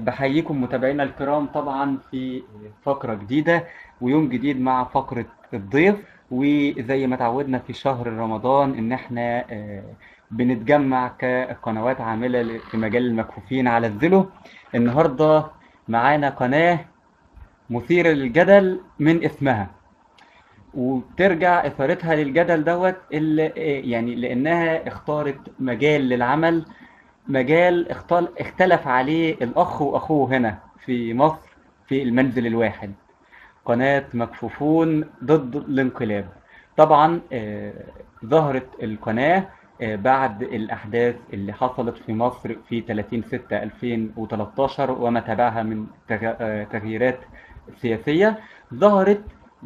بحييكم متابعينا الكرام طبعا في فقرة جديدة ويوم جديد مع فقرة الضيف وزي ما تعودنا في شهر رمضان ان احنا آه، بنتجمع كقنوات عاملة ل- في مجال المكفوفين على الزلو النهاردة معانا قناة مثيرة للجدل من اسمها وترجع اثارتها للجدل دوت اللي يعني لانها اختارت مجال للعمل مجال اختل- اختلف عليه الاخ واخوه هنا في مصر في المنزل الواحد قناة مكفوفون ضد الانقلاب طبعا آه، ظهرت القناة آه، بعد الأحداث اللي حصلت في مصر في 30 6 2013 وما تبعها من تغ- آه، تغييرات سياسية ظهرت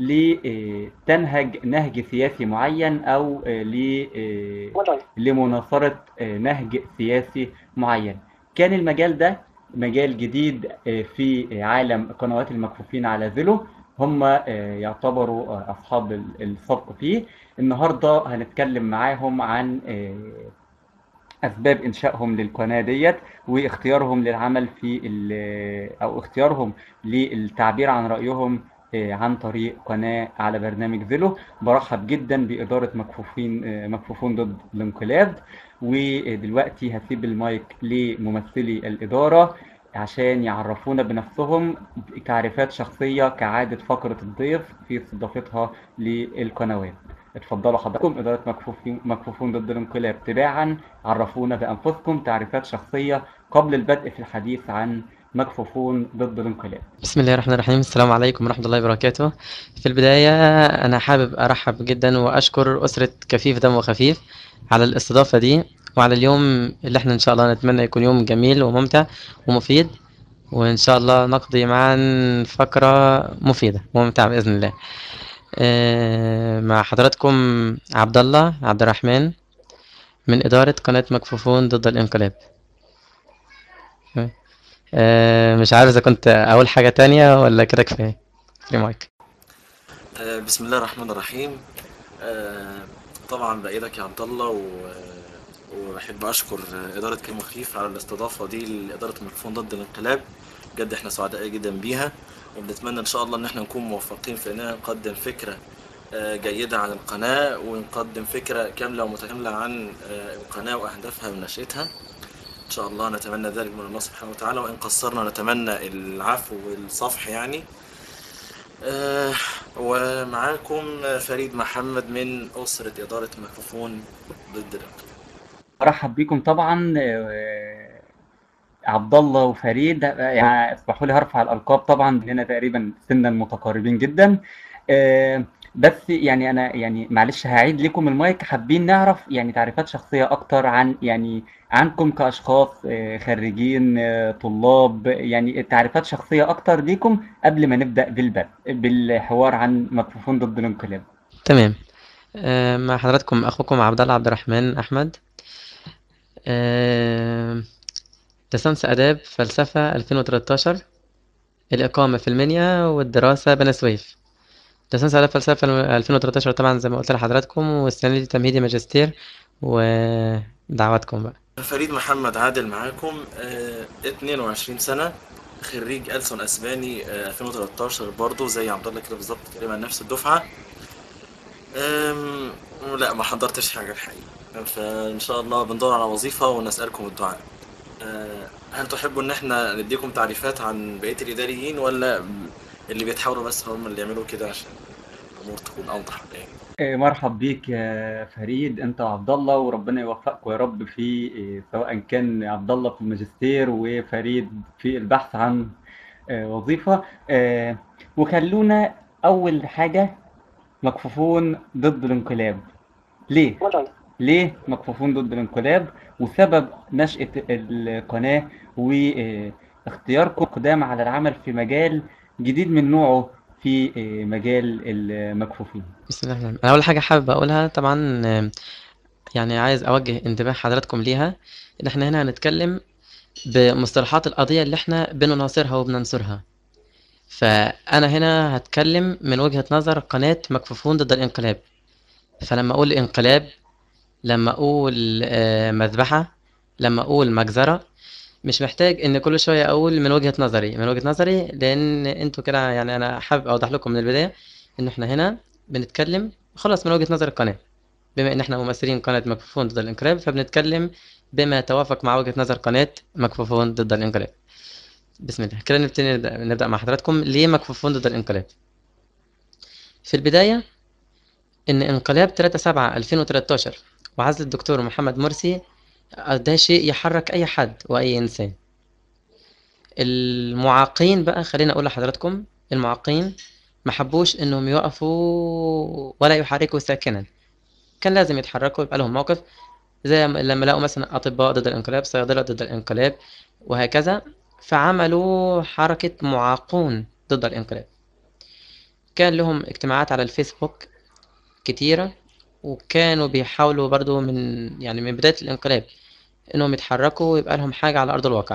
لتنهج نهج سياسي معين أو آه، ل آه، لمناصرة آه، نهج سياسي معين كان المجال ده مجال جديد آه، في عالم قنوات المكفوفين على زلو هم آه، يعتبروا آه، أصحاب ال- السبق فيه النهاردة هنتكلم معاهم عن آه، أسباب إنشائهم للقناة ديت واختيارهم للعمل في ال- أو اختيارهم للتعبير عن رأيهم آه، عن طريق قناة على برنامج زيلو برحب جدا بإدارة مكفوفين آه، مكفوفون ضد الانقلاب ودلوقتي هسيب المايك لممثلي الإدارة عشان يعرفونا بنفسهم تعريفات شخصية كعادة فقرة الضيف في استضافتها للقنوات اتفضلوا حضراتكم إدارة مكفوفين مكفوفون ضد الانقلاب تباعا عرفونا بأنفسكم تعريفات شخصية قبل البدء في الحديث عن مكفوفون ضد الانقلاب بسم الله الرحمن الرحيم السلام عليكم ورحمة الله وبركاته في البداية أنا حابب أرحب جدا وأشكر أسرة كفيف دم وخفيف على الاستضافة دي وعلى اليوم اللي احنا إن شاء الله نتمنى يكون يوم جميل وممتع ومفيد وإن شاء الله نقضي معا فقرة مفيدة وممتعة بإذن الله آه، مع حضراتكم عبد الله عبد الرحمن من إدارة قناة مكفوفون ضد الانقلاب آه، مش عارف إذا كنت أقول حاجة تانية ولا كده كفاية فري مايك آه، بسم الله الرحمن الرحيم آه، طبعا بأيدك يا عبد الله و... وبحب أشكر إدارة كريم خفيف على الاستضافة دي لإدارة ميكروفون ضد الانقلاب بجد احنا سعداء جدا بيها وبنتمنى إن شاء الله إن احنا نكون موفقين في إننا نقدم فكرة آه، جيدة عن القناة ونقدم فكرة كاملة ومتكاملة عن آه، القناة وأهدافها ونشأتها إن شاء الله نتمنى ذلك من الله سبحانه وتعالى وإن قصرنا نتمنى العفو والصفح يعني آه، ومعاكم فريد محمد من أسرة إدارة ميكروفون ضد الانقلاب ارحب بيكم طبعا آه، عبد الله وفريد آه، يعني اسمحوا لي هرفع الالقاب طبعا لنا تقريبا سنا متقاربين جدا آه، بس يعني انا يعني معلش هعيد لكم المايك حابين نعرف يعني تعريفات شخصيه اكتر عن يعني عنكم كاشخاص آه، خريجين آه، طلاب يعني تعريفات شخصيه اكتر ليكم قبل ما نبدا بالبدء بالحوار عن مكفوفون ضد الانقلاب تمام آه، مع حضراتكم أخوكم عبد الله عبد الرحمن أحمد آه، ليسانس آداب فلسفة 2013 الإقامة في المنيا والدراسة بني سويف ليسانس آداب فلسفة 2013 طبعا زي ما قلت لحضراتكم والسنة دي تمهيدي ماجستير ودعواتكم بقى فريد محمد عادل معاكم آه، 22 سنة خريج ألسن أسباني آه، 2013 برضو زي عبد الله كده بالظبط تقريبا نفس الدفعة أم، لا ما حضرتش حاجة الحقيقة فإن شاء الله بندور على وظيفة ونسألكم الدعاء أه، هل تحبوا إن احنا نديكم تعريفات عن بقية الإداريين ولا اللي بيتحاولوا بس هم اللي يعملوا كده عشان الأمور تكون أوضح يعني آه، مرحب بيك يا فريد انت وعبد الله وربنا يوفقكم يا رب في آه، سواء كان عبد الله في الماجستير وفريد في البحث عن آه، وظيفة آه، وخلونا أول حاجة مكفوفون ضد الانقلاب ليه؟ ليه مكفوفون ضد الانقلاب وسبب نشأة القناة واختياركم قدام على العمل في مجال جديد من نوعه في آه، مجال المكفوفين بسم الله الرحمن الرحيم أنا أول حاجة حابب أقولها طبعا آه، يعني عايز أوجه انتباه حضراتكم ليها إن إحنا هنا هنتكلم بمصطلحات القضية اللي إحنا بنناصرها وبننصرها فأنا هنا هتكلم من وجهة نظر قناة مكفوفون ضد الانقلاب فلما أقول انقلاب لما أقول آه، مذبحة لما أقول مجزرة مش محتاج ان كل شويه اقول من وجهه نظري من وجهه نظري لان انتوا كده يعني انا حابب اوضح لكم من البدايه ان احنا هنا بنتكلم خلاص من وجهه نظر القناه بما ان احنا ممثلين قناه مكفوفون ضد الانقلاب فبنتكلم بما يتوافق مع وجهه نظر قناه مكفوفون ضد الانقلاب بسم الله كده نبتدي نبدا, نبدأ مع حضراتكم ليه مكفوفون ضد الانقلاب في البدايه ان انقلاب 3 7 2013 وعزل الدكتور محمد مرسي ده شيء يحرك اي حد واي انسان المعاقين بقى خلينا اقول لحضراتكم المعاقين ما حبوش انهم يقفوا ولا يحركوا ساكنا كان لازم يتحركوا يبقى لهم موقف زي لما لقوا مثلا اطباء ضد الانقلاب صيادله ضد الانقلاب وهكذا فعملوا حركه معاقون ضد الانقلاب كان لهم اجتماعات على الفيسبوك كتيره وكانوا بيحاولوا برضو من يعني من بدايه الانقلاب انهم يتحركوا ويبقى لهم حاجه على ارض الواقع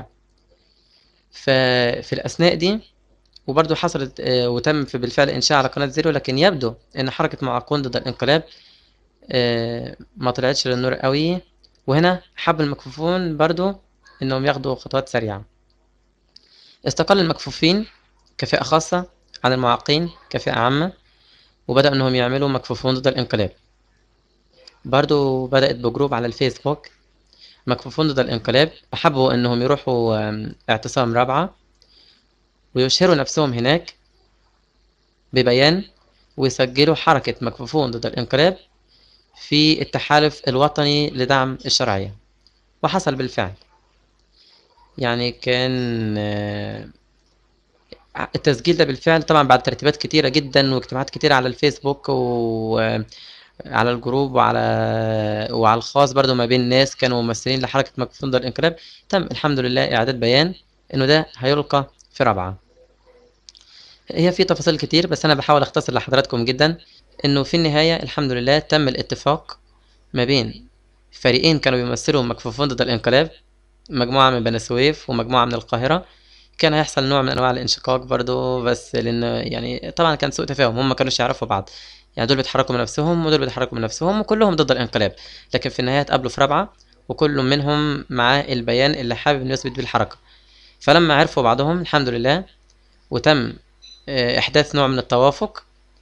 ففي الاثناء دي وبرضو حصلت آه، وتم في بالفعل انشاء على قناه زيرو لكن يبدو ان حركه معاقون ضد الانقلاب آه، ما طلعتش للنور قوي وهنا حب المكفوفون برضو انهم ياخدوا خطوات سريعه استقل المكفوفين كفئه خاصه عن المعاقين كفئه عامه وبدأوا انهم يعملوا مكفوفون ضد الانقلاب برضو بدأت بجروب على الفيسبوك مكفوفون ضد الانقلاب حبوا انهم يروحوا آم، اعتصام رابعة ويشهروا نفسهم هناك ببيان ويسجلوا حركة مكفوفون ضد الانقلاب في التحالف الوطني لدعم الشرعية وحصل بالفعل يعني كان آه، التسجيل ده بالفعل طبعا بعد ترتيبات كتيرة جدا واجتماعات كتيرة على الفيسبوك وعلى الجروب وعلى وعلى الخاص برضو ما بين ناس كانوا ممثلين لحركة مكفوفون ضد الانقلاب تم الحمد لله إعداد بيان إنه ده هيلقى في رابعة هي في تفاصيل كتير بس أنا بحاول أختصر لحضراتكم جدا إنه في النهاية الحمد لله تم الاتفاق ما بين فريقين كانوا بيمثلوا مكفوفون ضد الانقلاب مجموعة من بني سويف ومجموعة من القاهرة كان هيحصل نوع من انواع الانشقاق برضو بس لان يعني طبعا كان سوء تفاهم هم ما كانوش يعرفوا بعض يعني دول بيتحركوا من نفسهم ودول بيتحركوا من نفسهم وكلهم ضد الانقلاب لكن في النهايه اتقابلوا في رابعه وكل منهم معاه البيان اللي حابب انه يثبت بيه الحركه فلما عرفوا بعضهم الحمد لله وتم آه، احداث نوع من التوافق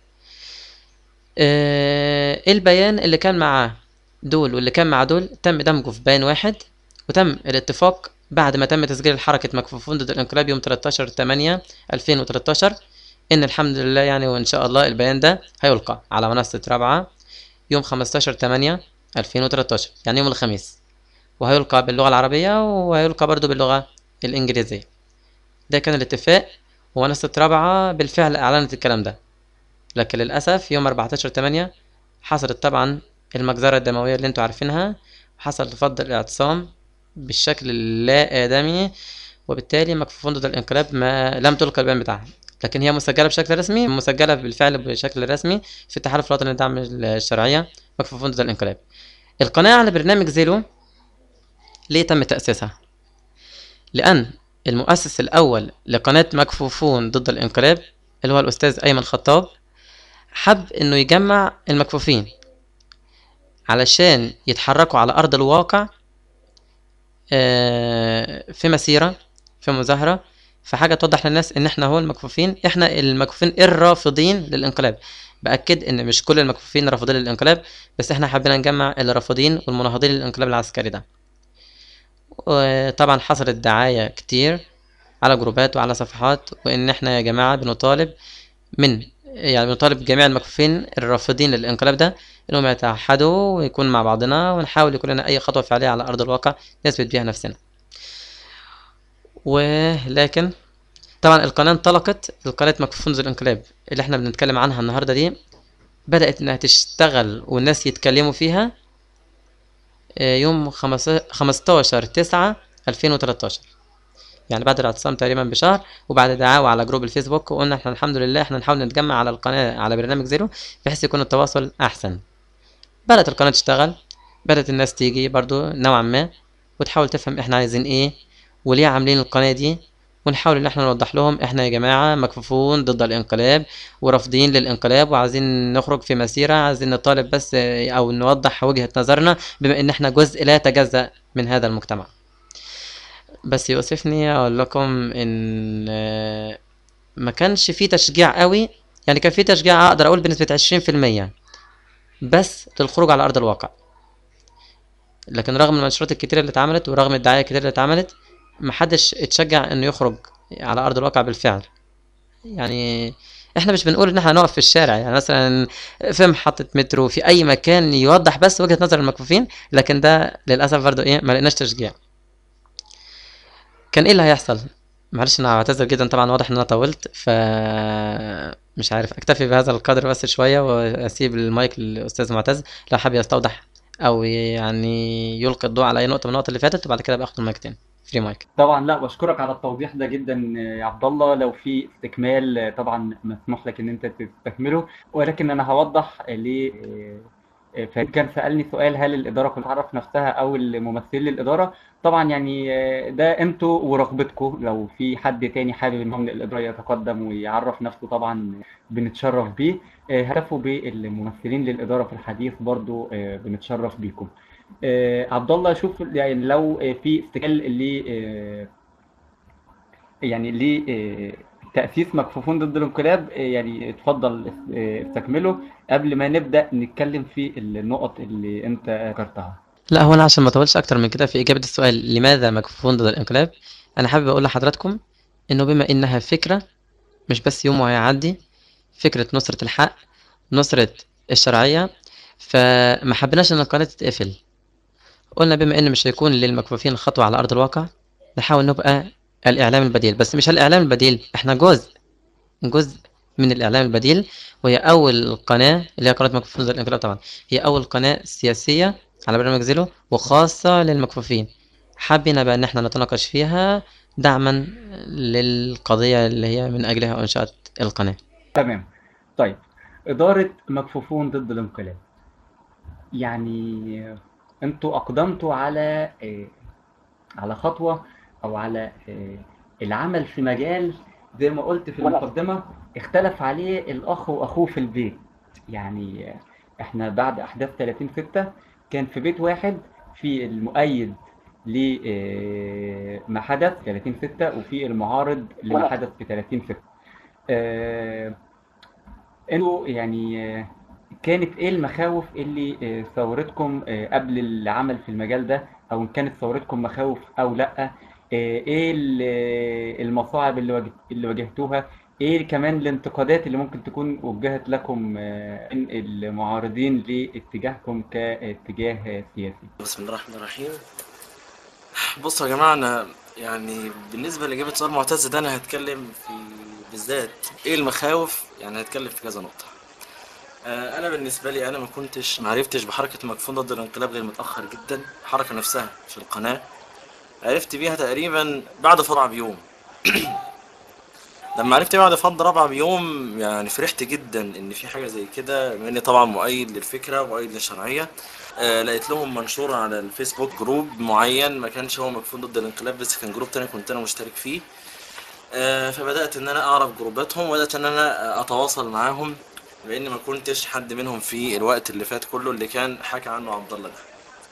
آه، البيان اللي كان مع دول واللي كان مع دول تم دمجه في بيان واحد وتم الاتفاق بعد ما تم تسجيل حركة مكفوفون ضد الانقلاب يوم 13 8 2013 إن الحمد لله يعني وإن شاء الله البيان ده هيلقى على منصة رابعة يوم 15 8 2013 يعني يوم الخميس وهيلقى باللغة العربية وهيلقى برضو باللغة الإنجليزية ده كان الاتفاق ومنصة رابعة بالفعل أعلنت الكلام ده لكن للأسف يوم 14 8 حصلت طبعا المجزرة الدموية اللي انتوا عارفينها حصل فض الاعتصام بالشكل اللا آدمي وبالتالي مكفوفون ضد الانقلاب ما لم تلقى البيان بتاعها لكن هي مسجلة بشكل رسمي مسجلة بالفعل بشكل رسمي في التحالف الوطني لدعم الشرعية مكفوفون ضد الانقلاب القناة على برنامج زيلو ليه تم تأسيسها؟ لأن المؤسس الأول لقناة مكفوفون ضد الانقلاب اللي هو الأستاذ أيمن خطاب حب إنه يجمع المكفوفين علشان يتحركوا على أرض الواقع آه، في مسيرة في مظاهرة في حاجة توضح للناس إن إحنا هو المكفوفين إحنا المكفوفين الرافضين للانقلاب بأكد إن مش كل المكفوفين رافضين للانقلاب بس إحنا حبينا نجمع اللي رافضين والمناهضين للانقلاب العسكري ده وطبعا حصلت دعاية كتير على جروبات وعلى صفحات وإن إحنا يا جماعة بنطالب من يعني بنطالب جميع المكفوفين الرافضين للانقلاب ده انهم يتوحدوا ويكون مع بعضنا ونحاول يكون لنا اي خطوه فعليه على ارض الواقع نثبت بيها نفسنا ولكن طبعا القناه انطلقت القناه مكفوفون ضد الانقلاب اللي احنا بنتكلم عنها النهارده دي بدات انها تشتغل والناس يتكلموا فيها آه، يوم 15 9 2013 يعني بعد الاعتصام تقريبا بشهر وبعد دعاوى على جروب الفيسبوك وقلنا احنا الحمد لله احنا نحاول نتجمع على القناه على برنامج زيرو بحيث يكون التواصل احسن بدات القناه تشتغل بدات الناس تيجي برضو نوعا ما وتحاول تفهم احنا عايزين ايه وليه عاملين القناه دي ونحاول ان احنا نوضح لهم احنا يا جماعه مكفوفون ضد الانقلاب ورافضين للانقلاب وعايزين نخرج في مسيره عايزين نطالب بس اه، او نوضح وجهه نظرنا بما ان احنا جزء لا يتجزا من هذا المجتمع بس يؤسفني اقول لكم ان آه، ما كانش فيه تشجيع قوي يعني كان فيه تشجيع اقدر اقول بنسبة عشرين في المية بس للخروج على ارض الواقع لكن رغم المنشورات الكتيرة اللي اتعملت ورغم الدعاية الكتيرة اللي اتعملت محدش اتشجع انه يخرج على ارض الواقع بالفعل يعني احنا مش بنقول ان احنا هنقف في الشارع يعني مثلا في محطة مترو في اي مكان يوضح بس وجهة نظر المكفوفين لكن ده للاسف برضو ايه ما لقيناش تشجيع كان ايه اللي هيحصل معلش انا بعتذر جدا طبعا واضح ان انا طولت ف مش عارف اكتفي بهذا القدر بس شوية واسيب المايك للاستاذ معتز لو حابب يستوضح او يعني يلقي الضوء على اي نقطة من النقط اللي فاتت وبعد كده باخد المايك تاني فري مايك طبعا لا بشكرك على التوضيح ده جدا يا عبد الله لو في استكمال طبعا مسموح لك ان انت تستكمله ولكن انا هوضح ليه فإن كان سألني سؤال هل الإدارة كلها تعرف نفسها أو الممثلين للإدارة طبعا يعني ده انتوا ورغبتكم لو في حد تاني حابب ان هو من الإدارة يتقدم ويعرف نفسه طبعا بنتشرف بيه هدفوا بالممثلين للإدارة في الحديث برضو بنتشرف بيكم عبد الله شوف يعني لو في استقلال ل يعني لتأسيس مكفوفون ضد الانقلاب يعني اتفضل استكمله قبل ما نبدأ نتكلم في النقط اللي انت ذكرتها لا هو انا عشان ما اطولش اكتر من كده في اجابة السؤال لماذا مكفوفون ضد الانقلاب انا حابب اقول لحضراتكم انه بما انها فكرة مش بس يوم وهيعدي فكرة نصرة الحق نصرة الشرعية فما حبيناش ان القناة تتقفل قلنا بما ان مش هيكون للمكفوفين خطوة على ارض الواقع نحاول نبقى الاعلام البديل بس مش الاعلام البديل احنا جزء جزء من الاعلام البديل وهي اول قناة اللي هي قناة مكفوفين ضد الانقلاب طبعا هي اول قناة سياسية على برنامج زيلو وخاصة للمكفوفين حبينا بقى ان احنا نتناقش فيها دعما للقضية اللي هي من اجلها انشأت القناة تمام طيب إدارة مكفوفون ضد الانقلاب يعني انتوا أقدمتوا على على خطوة أو على العمل في مجال زي ما قلت في المقدمة اختلف عليه الأخ وأخوه في البيت يعني احنا بعد أحداث 30 ستة كان في بيت واحد في المؤيد لما حدث 30 ستة وفي المعارض لما حدث في 30 ستة اه انتوا يعني كانت ايه المخاوف اللي ثورتكم قبل العمل في المجال ده او ان كانت ثورتكم مخاوف او لا ايه المصاعب اللي واجه اللي واجهتوها ايه كمان الانتقادات اللي ممكن تكون وجهت لكم من المعارضين لاتجاهكم كاتجاه سياسي بسم الله الرحمن الرحيم بصوا يا جماعه انا يعني بالنسبه لاجابه سؤال معتز ده انا هتكلم في بالذات ايه المخاوف يعني هتكلم في كذا نقطه انا بالنسبه لي انا ما كنتش ما عرفتش بحركه مكفون ضد الانقلاب غير متاخر جدا الحركه نفسها في القناه عرفت بيها تقريبا بعد فرع بيوم لما عرفت بعد فض رابعة بيوم يعني فرحت جدا ان في حاجه زي كده بما اني طبعا مؤيد للفكره ومؤيد للشرعيه آه لقيت لهم منشور على الفيسبوك جروب معين ما كانش هو مكفون ضد الانقلاب بس كان جروب تاني كنت انا مشترك فيه آه فبدات ان انا اعرف جروباتهم وبدات ان انا اتواصل معاهم لان ما كنتش حد منهم في الوقت اللي فات كله اللي كان حكى عنه عبد الله ده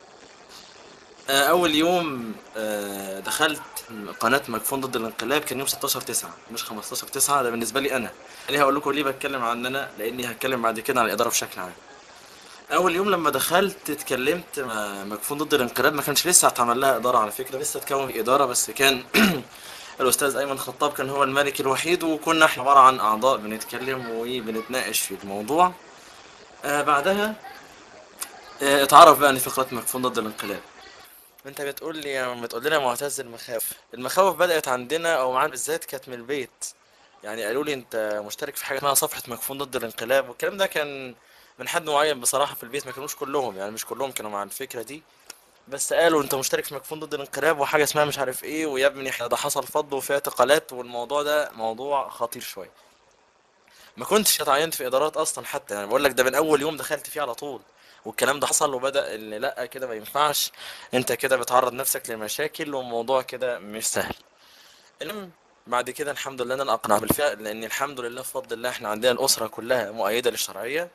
اول يوم دخلت قناه مكفون ضد الانقلاب كان يوم 16 9 مش 15 9 ده بالنسبه لي انا ليه هقول لكم ليه بتكلم عن انا لاني هتكلم بعد كده عن الاداره بشكل عام اول يوم لما دخلت اتكلمت مع مكفون ضد الانقلاب ما كانش لسه اتعمل لها اداره على فكره لسه اتكون اداره بس كان الاستاذ ايمن خطاب كان هو الملك الوحيد وكنا احنا عباره عن اعضاء بنتكلم وبنتناقش في الموضوع آه بعدها آه اتعرف بقى ان في قناه مكفون ضد الانقلاب انت بتقول لي يا بتقول لنا معتز المخاوف المخاوف بدات عندنا او معانا بالذات كانت من البيت يعني قالوا لي انت مشترك في حاجه اسمها صفحه مكفون ضد الانقلاب والكلام ده كان من حد معين بصراحه في البيت ما كانوش كلهم يعني مش كلهم كانوا مع الفكره دي بس قالوا انت مشترك في مكفون ضد الانقلاب وحاجه اسمها مش عارف ايه ويا ابني احنا ده حصل فض وفي اعتقالات والموضوع ده موضوع خطير شويه ما كنتش اتعينت في ادارات اصلا حتى يعني بقول لك ده من اول يوم دخلت فيه على طول والكلام ده حصل وبدا ان لا كده ما ينفعش انت كده بتعرض نفسك لمشاكل والموضوع كده مش سهل المهم بعد كده الحمد لله انا اقنع بالفعل لان الحمد لله بفضل الله احنا عندنا الاسره كلها مؤيده للشرعيه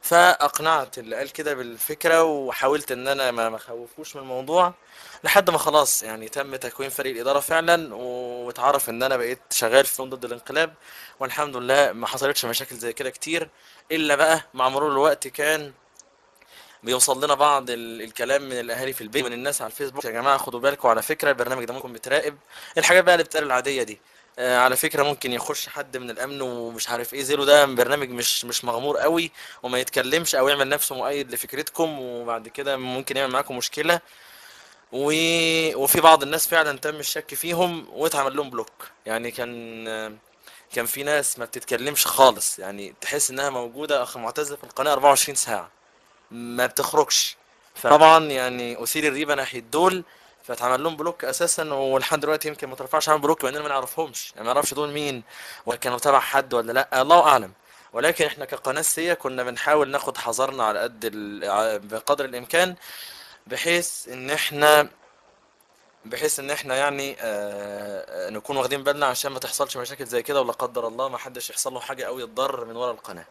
فاقنعت اللي قال كده بالفكره وحاولت ان انا ما ما اخوفوش من الموضوع لحد ما خلاص يعني تم تكوين فريق الاداره فعلا واتعرف ان انا بقيت شغال في ضد الانقلاب والحمد لله ما حصلتش مشاكل زي كده كتير الا بقى مع مرور الوقت كان بيوصل لنا بعض ال- الكلام من الاهالي في البيت من الناس على الفيسبوك يا جماعه خدوا بالكم على فكره البرنامج ده ممكن بيتراقب الحاجات بقى اللي بتتقال العاديه دي آه على فكره ممكن يخش حد من الامن ومش عارف ايه زيرو ده برنامج مش مش مغمور قوي وما يتكلمش او يعمل نفسه مؤيد لفكرتكم وبعد كده ممكن يعمل معاكم مشكله و... وفي بعض الناس فعلا تم الشك فيهم واتعمل لهم بلوك يعني كان كان في ناس ما بتتكلمش خالص يعني تحس انها موجوده اخ معتز في القناه 24 ساعه ما بتخرجش فطبعا يعني اثير الريبه ناحيه دول فاتعمل لهم بلوك اساسا ولحد دلوقتي يمكن ما ترفعش عنهم بلوك لان ما نعرفهمش يعني ما نعرفش دول مين ولا كانوا تبع حد ولا لا الله اعلم ولكن احنا كقناه سيا كنا بنحاول ناخد حذرنا على قد ال... ع- بقدر الامكان بحيث ان احنا بحيث ان احنا يعني آه، آه، نكون واخدين بالنا عشان ما تحصلش مشاكل زي كده ولا قدر الله ما حدش يحصل له حاجه او يتضرر من ورا القناه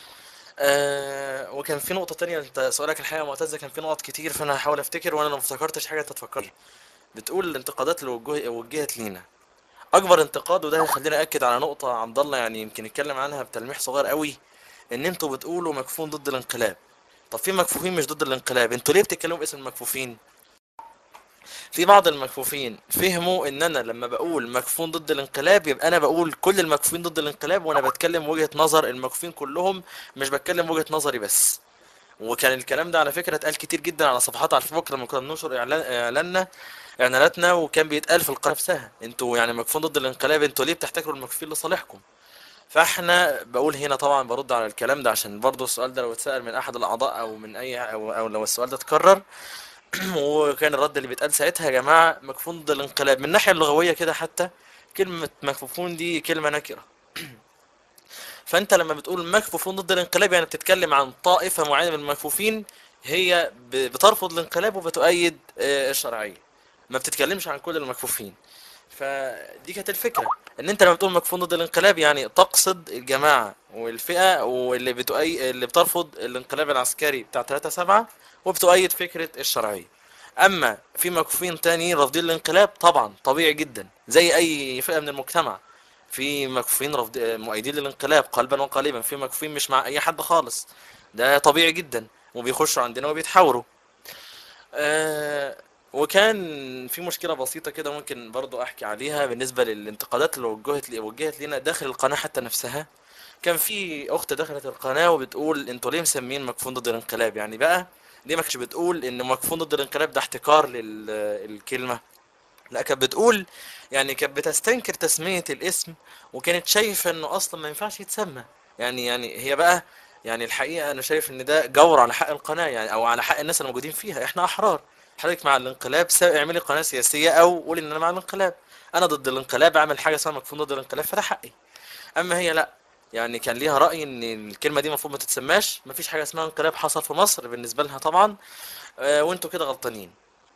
آه وكان في نقطة تانية انت سؤالك الحقيقة يا معتز كان في نقط كتير فانا هحاول افتكر وانا لو ما افتكرتش حاجة تتفكر بتقول الانتقادات اللي وجه- وجهت لينا اكبر انتقاد وده هيخلينا اكد على نقطة عبد الله يعني يمكن نتكلم عنها بتلميح صغير قوي ان انتوا بتقولوا مكفوفون ضد الانقلاب طب في مكفوفين مش ضد الانقلاب انتوا ليه بتتكلموا باسم المكفوفين في بعض المكفوفين فهموا ان انا لما بقول مكفوفون ضد الانقلاب يبقى انا بقول كل المكفوفين ضد الانقلاب وانا بتكلم وجهة نظر المكفوفين كلهم مش بتكلم وجهة نظري بس وكان الكلام ده على فكرة اتقال كتير جدا على صفحات على الفيسبوك لما كنا بننشر اعلان اعلاننا اعلاناتنا وكان بيتقال في القناة نفسها انتوا يعني مكفوفين ضد الانقلاب انتوا ليه بتحتكروا المكفوفين لصالحكم فاحنا بقول هنا طبعا برد على الكلام ده عشان برضو السؤال ده لو اتسأل من احد الاعضاء او من اي او, أو لو السؤال ده اتكرر وكان الرد اللي بيتقال ساعتها يا جماعة مكفوفون ضد الانقلاب من الناحية اللغوية كده حتى كلمة مكفوفون دي كلمة نكرة فانت لما بتقول مكفوفون ضد الانقلاب يعني بتتكلم عن طائفة معينة من المكفوفين هي ب- بترفض الانقلاب وبتؤيد آه، الشرعية ما بتتكلمش عن كل المكفوفين فدي كانت الفكرة ان انت لما بتقول مكفوفون ضد الانقلاب يعني تقصد الجماعة والفئة واللي بتؤي... اللي بترفض الانقلاب العسكري بتاع 3 7 وبتؤيد فكرة الشرعية اما في مكفوفين تانيين رافضين الانقلاب طبعا طبيعي جدا زي اي فئة من المجتمع في مكفوفين رفض مؤيدين للانقلاب قلبا وقالبا في مكفوفين مش مع اي حد خالص ده طبيعي جدا وبيخشوا عندنا وبيتحاوروا آه وكان في مشكلة بسيطة كده ممكن برضو احكي عليها بالنسبة للانتقادات اللي وجهت لي وجهت لنا داخل القناة حتى نفسها كان في اخت دخلت القناة وبتقول انتوا ليه مسمين مكفوفين ضد الانقلاب يعني بقى ليه ما كانتش بتقول ان مكفوفين ضد الانقلاب ده احتكار للكلمة لا كانت بتقول يعني كانت بتستنكر تسمية الاسم وكانت شايفة انه اصلا ما ينفعش يتسمى يعني يعني هي بقى يعني الحقيقة انا شايف ان ده جور على حق القناة يعني او على حق الناس الموجودين فيها احنا احرار حضرتك مع الانقلاب سا- اعملي قناة سياسية او قولي ان انا مع الانقلاب انا ضد الانقلاب اعمل حاجة اسمها مكفوفين ضد الانقلاب فده حقي اما هي لا يعني كان ليها رأي ان الكلمة دي المفروض ما تتسماش مفيش حاجة اسمها انقلاب حصل في مصر بالنسبة لها طبعا آه، وانتوا كده غلطانين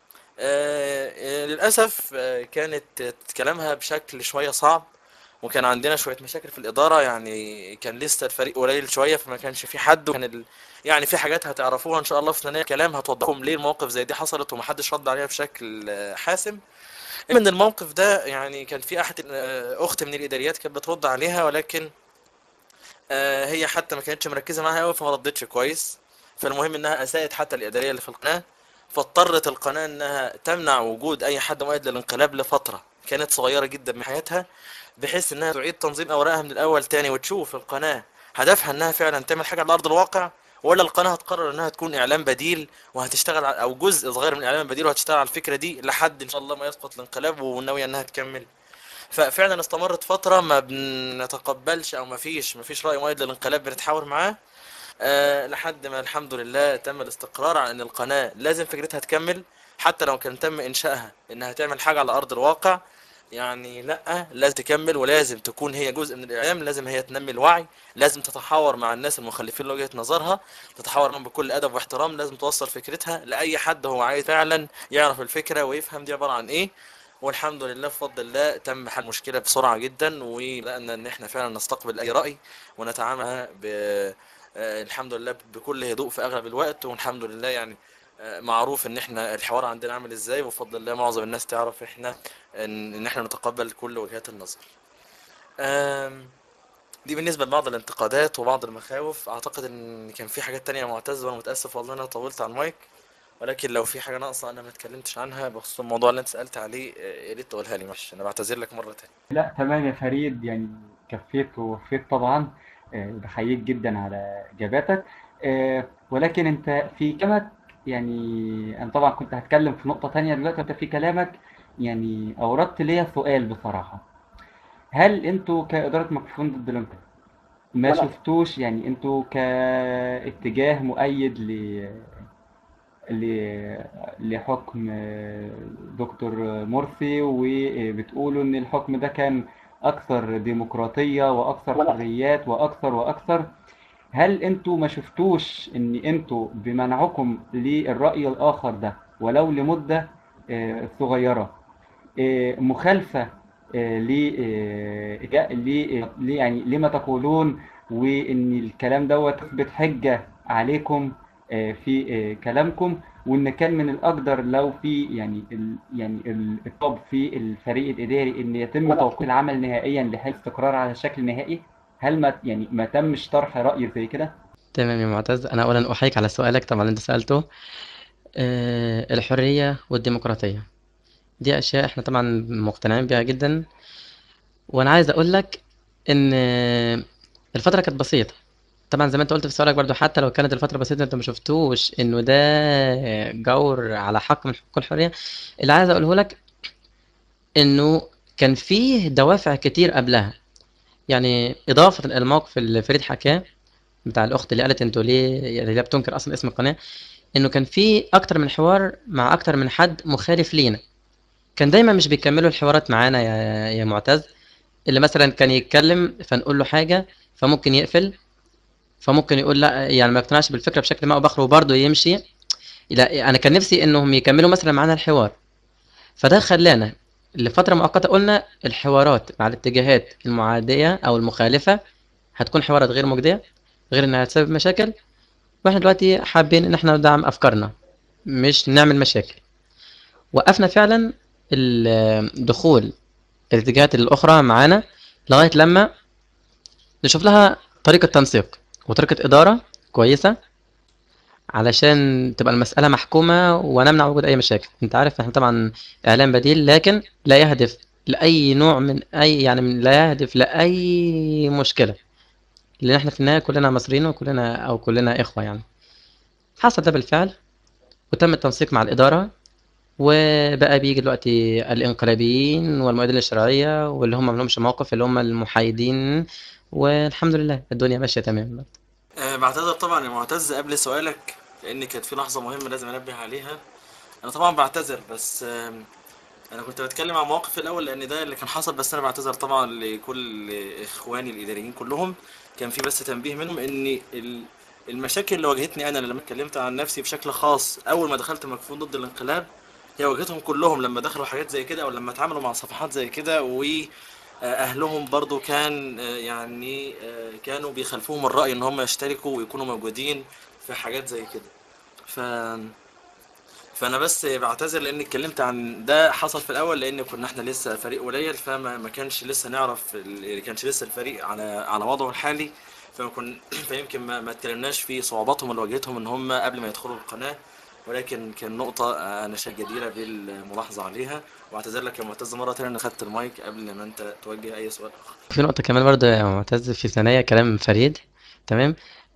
آه، آه، للأسف آه، كانت كلامها بشكل شوية صعب وكان عندنا شوية مشاكل في الإدارة يعني كان لسه الفريق قليل شوية فما كانش في حد وكان ال... يعني في حاجات هتعرفوها إن شاء الله في ثنايا الكلام هتوضحهم ليه المواقف زي دي حصلت ومحدش رد عليها بشكل آه، حاسم من الموقف ده يعني كان في أحد آه، أخت من الإداريات كانت بترد عليها ولكن آه، هي حتى ما كانتش مركزة معاها قوي فما ردتش كويس فالمهم إنها أساءت حتى الإدارية اللي في القناة فاضطرت القناة انها تمنع وجود اي حد مؤيد للانقلاب لفترة كانت صغيرة جدا من حياتها بحيث انها تعيد تنظيم اوراقها من الاول تاني وتشوف القناة هدفها انها فعلا تعمل حاجة على ارض الواقع ولا القناة هتقرر انها تكون اعلام بديل وهتشتغل على او جزء صغير من الاعلام البديل وهتشتغل على الفكرة دي لحد ان شاء الله ما يسقط الانقلاب وناوية انها تكمل ففعلا استمرت فترة ما بنتقبلش او ما فيش ما فيش رأي مؤيد للانقلاب بنتحاور معاه أه لحد ما الحمد لله تم الاستقرار على ان القناة لازم فكرتها تكمل حتى لو كان تم انشائها انها تعمل حاجة على ارض الواقع يعني لا لازم تكمل ولازم تكون هي جزء من الاعلام لازم هي تنمي الوعي لازم تتحاور مع الناس المخلفين لوجهة نظرها تتحاور معهم بكل ادب واحترام لازم توصل فكرتها لاي حد هو عايز فعلا يعرف الفكرة ويفهم دي عبارة عن ايه والحمد لله بفضل الله تم حل المشكلة بسرعة جدا ولقنا ان احنا فعلا نستقبل اي رأي ونتعامل ب آه، الحمد لله بكل هدوء في اغلب الوقت والحمد لله يعني آه، معروف ان احنا الحوار عندنا عامل ازاي وبفضل الله معظم الناس تعرف احنا ان إن احنا نتقبل كل وجهات النظر آم، دي بالنسبة لبعض الانتقادات وبعض المخاوف اعتقد ان كان في حاجات تانية معتز وانا متأسف والله انا طولت على المايك ولكن لو في حاجة ناقصة انا ما اتكلمتش عنها بخصوص الموضوع اللي انت سألت عليه آه، يا ريت تقولها لي ماشي انا بعتذر لك مرة تانية لا تمام يا فريد يعني كفيت ووفيت طبعا آه، بحييك جدا على إجاباتك آه، ولكن أنت في كلامك يعني أنا طبعا كنت هتكلم في نقطة تانية دلوقتي أنت في كلامك يعني أوردت ليا سؤال بصراحة هل أنتوا كإدارة مكفوفون ضد الانقلاب ما شفتوش يعني أنتوا كاتجاه مؤيد ل ل- لحكم آه، دكتور مرسي وبتقولوا ان الحكم ده كان اكثر ديمقراطية واكثر حريات واكثر واكثر هل انتوا ما شفتوش ان انتوا بمنعكم للرأي الاخر ده ولو لمدة آه، صغيرة آه، مخالفة آه، ل آه، إجا- ل آه، ل- يعني لما تقولون وان الكلام دوت يثبت حجة عليكم آه، في آه، كلامكم وان كان من الاقدر لو في يعني ال يعني ال- الطب في الفريق الاداري ان يتم توقيف العمل نهائيا لحل استقرار على شكل نهائي هل ما يعني ما تمش طرح رأي زي كده؟ تمام يا معتز أنا أولا أحييك على سؤالك طبعا اللي أنت سألته آه، الحرية والديمقراطية دي أشياء إحنا طبعا مقتنعين بيها جدا وأنا عايز أقول لك إن آه، الفترة كانت بسيطة طبعا زي ما أنت قلت في سؤالك برضو حتى لو كانت الفترة بسيطة أنت ما شفتوش إنه ده جور على حق من حقوق الحرية اللي عايز أقوله لك إنه كان فيه دوافع كتير قبلها يعني إضافة الموقف اللي فريد حكاه بتاع الأخت اللي قالت أنتوا ليه يعني ليه بتنكر أصلا اسم القناة إنه كان في أكتر من حوار مع أكتر من حد مخالف لينا كان دايما مش بيكملوا الحوارات معانا يا يا معتز اللي مثلا كان يتكلم فنقول له حاجة فممكن يقفل فممكن يقول لا يعني ما يقتنعش بالفكرة بشكل ما أو بآخر وبرضه يمشي لا أنا كان نفسي إنهم يكملوا مثلا معانا الحوار فده خلانا لفترة مؤقتة قلنا الحوارات مع الاتجاهات المعادية أو المخالفة هتكون حوارات غير مجدية غير إنها هتسبب مشاكل واحنا دلوقتي حابين إن احنا ندعم أفكارنا مش نعمل مشاكل وقفنا فعلا ال- دخول الاتجاهات الأخرى معانا لغاية لما نشوف لها طريقة تنسيق وطريقة إدارة كويسة علشان تبقى المسألة محكومة ونمنع وجود أي مشاكل أنت عارف احنا طبعا إعلام بديل لكن لا يهدف لأي نوع من أي يعني من لا يهدف لأي مشكلة لأن احنا في النهاية كلنا مصريين وكلنا أو كلنا إخوة يعني حصل ده بالفعل وتم التنسيق مع الإدارة وبقى بيجي دلوقتي الانقلابيين والمؤيدين الشرعية واللي هم ملهمش موقف اللي هم المحايدين والحمد لله الدنيا ماشية تمام أه بعتذر طبعا يا معتز قبل سؤالك لان كانت في لحظه مهمه لازم انبه عليها انا طبعا بعتذر بس آم، انا كنت بتكلم عن مواقف الاول لان ده اللي كان حصل بس انا بعتذر طبعا لكل اخواني الاداريين كلهم كان في بس تنبيه منهم ان ال- المشاكل اللي واجهتني انا لما اتكلمت عن نفسي بشكل خاص اول ما دخلت مكفوف ضد الانقلاب هي واجهتهم كلهم لما دخلوا حاجات زي كده او لما اتعاملوا مع صفحات زي كده و آه، اهلهم برضو كان آه، يعني آه، كانوا بيخالفوهم الرأي ان هم يشتركوا ويكونوا موجودين في حاجات زي كده ف فانا بس بعتذر لان اتكلمت عن ده حصل في الاول لان كنا احنا لسه فريق قليل فما ما كانش لسه نعرف ال- كانش لسه الفريق على على وضعه الحالي فما كن فيمكن ما ما اتكلمناش في صعوباتهم اللي واجهتهم ان هم قبل ما يدخلوا القناة ولكن كان نقطة آه، أنا شايف جديرة بالملاحظة عليها وأعتذر لك يا معتز مرة تانية إن خدت المايك قبل ما أنت توجه أي سؤال آخر. في نقطة كمان برضه يا معتز في ثنايا كلام فريد تمام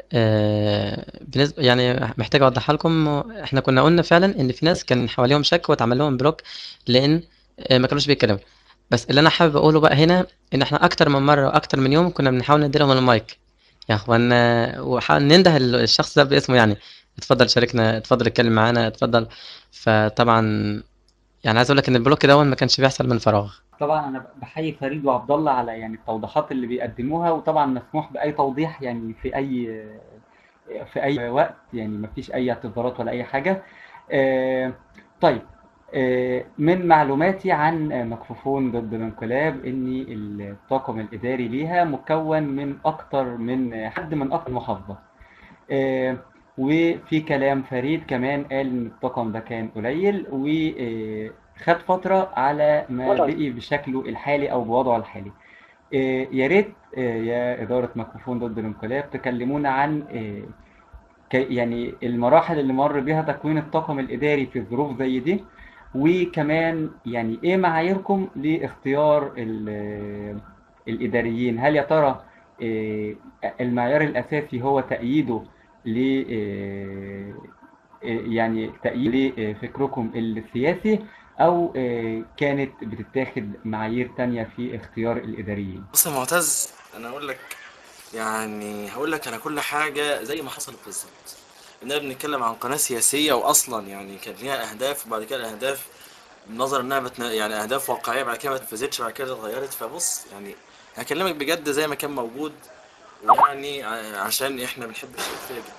آه بالنسبة يعني محتاج أوضحها لكم إحنا كنا قلنا فعلا إن في ناس كان حواليهم شك واتعمل لهم بلوك لأن آه ما كانوش بيتكلموا بس اللي أنا حابب أقوله بقى هنا إن إحنا أكتر من مرة وأكتر من يوم كنا بنحاول نديلهم المايك يا إخوانا وحاول ننده الشخص ده باسمه يعني اتفضل شاركنا اتفضل اتكلم معانا اتفضل فطبعا يعني عايز أقول لك إن البلوك ده ما كانش بيحصل من فراغ طبعا انا بحيي فريد وعبد الله على يعني التوضيحات اللي بيقدموها وطبعا مسموح باي توضيح يعني في اي في اي وقت يعني ما فيش اي اعتذارات ولا اي حاجه آه، طيب آه، من معلوماتي عن مكفوفون ضد الانقلاب ان الطاقم الاداري ليها مكون من اكتر من حد من اكتر محافظه آه، وفي كلام فريد كمان قال ان الطاقم ده كان قليل وخد فترة على ما بقي بشكله الحالي او بوضعه الحالي آه، يا ريت آه، يا إدارة ميكروفون ضد الانقلاب تكلمونا عن آه، ك- يعني المراحل اللي مر بيها تكوين الطاقم الإداري في ظروف زي دي وكمان يعني إيه معاييركم لاختيار ال- الإداريين هل يا ترى آه، المعيار الأساسي هو تأييده ل آه، آه، يعني تأييد لفكركم السياسي أو آه، كانت بتتاخد معايير تانية في اختيار الإداريين بص يا معتز انا اقول لك يعني هقول لك انا كل حاجه زي ما حصلت بالظبط اننا بنتكلم عن قناه سياسيه واصلا يعني كان ليها اهداف وبعد كده الاهداف بنظر انها بتنا... يعني اهداف واقعيه بعد كده ما اتنفذتش بعد كده اتغيرت فبص يعني هكلمك بجد زي ما كان موجود ويعني ع- عشان احنا بنحب الشفافيه جدا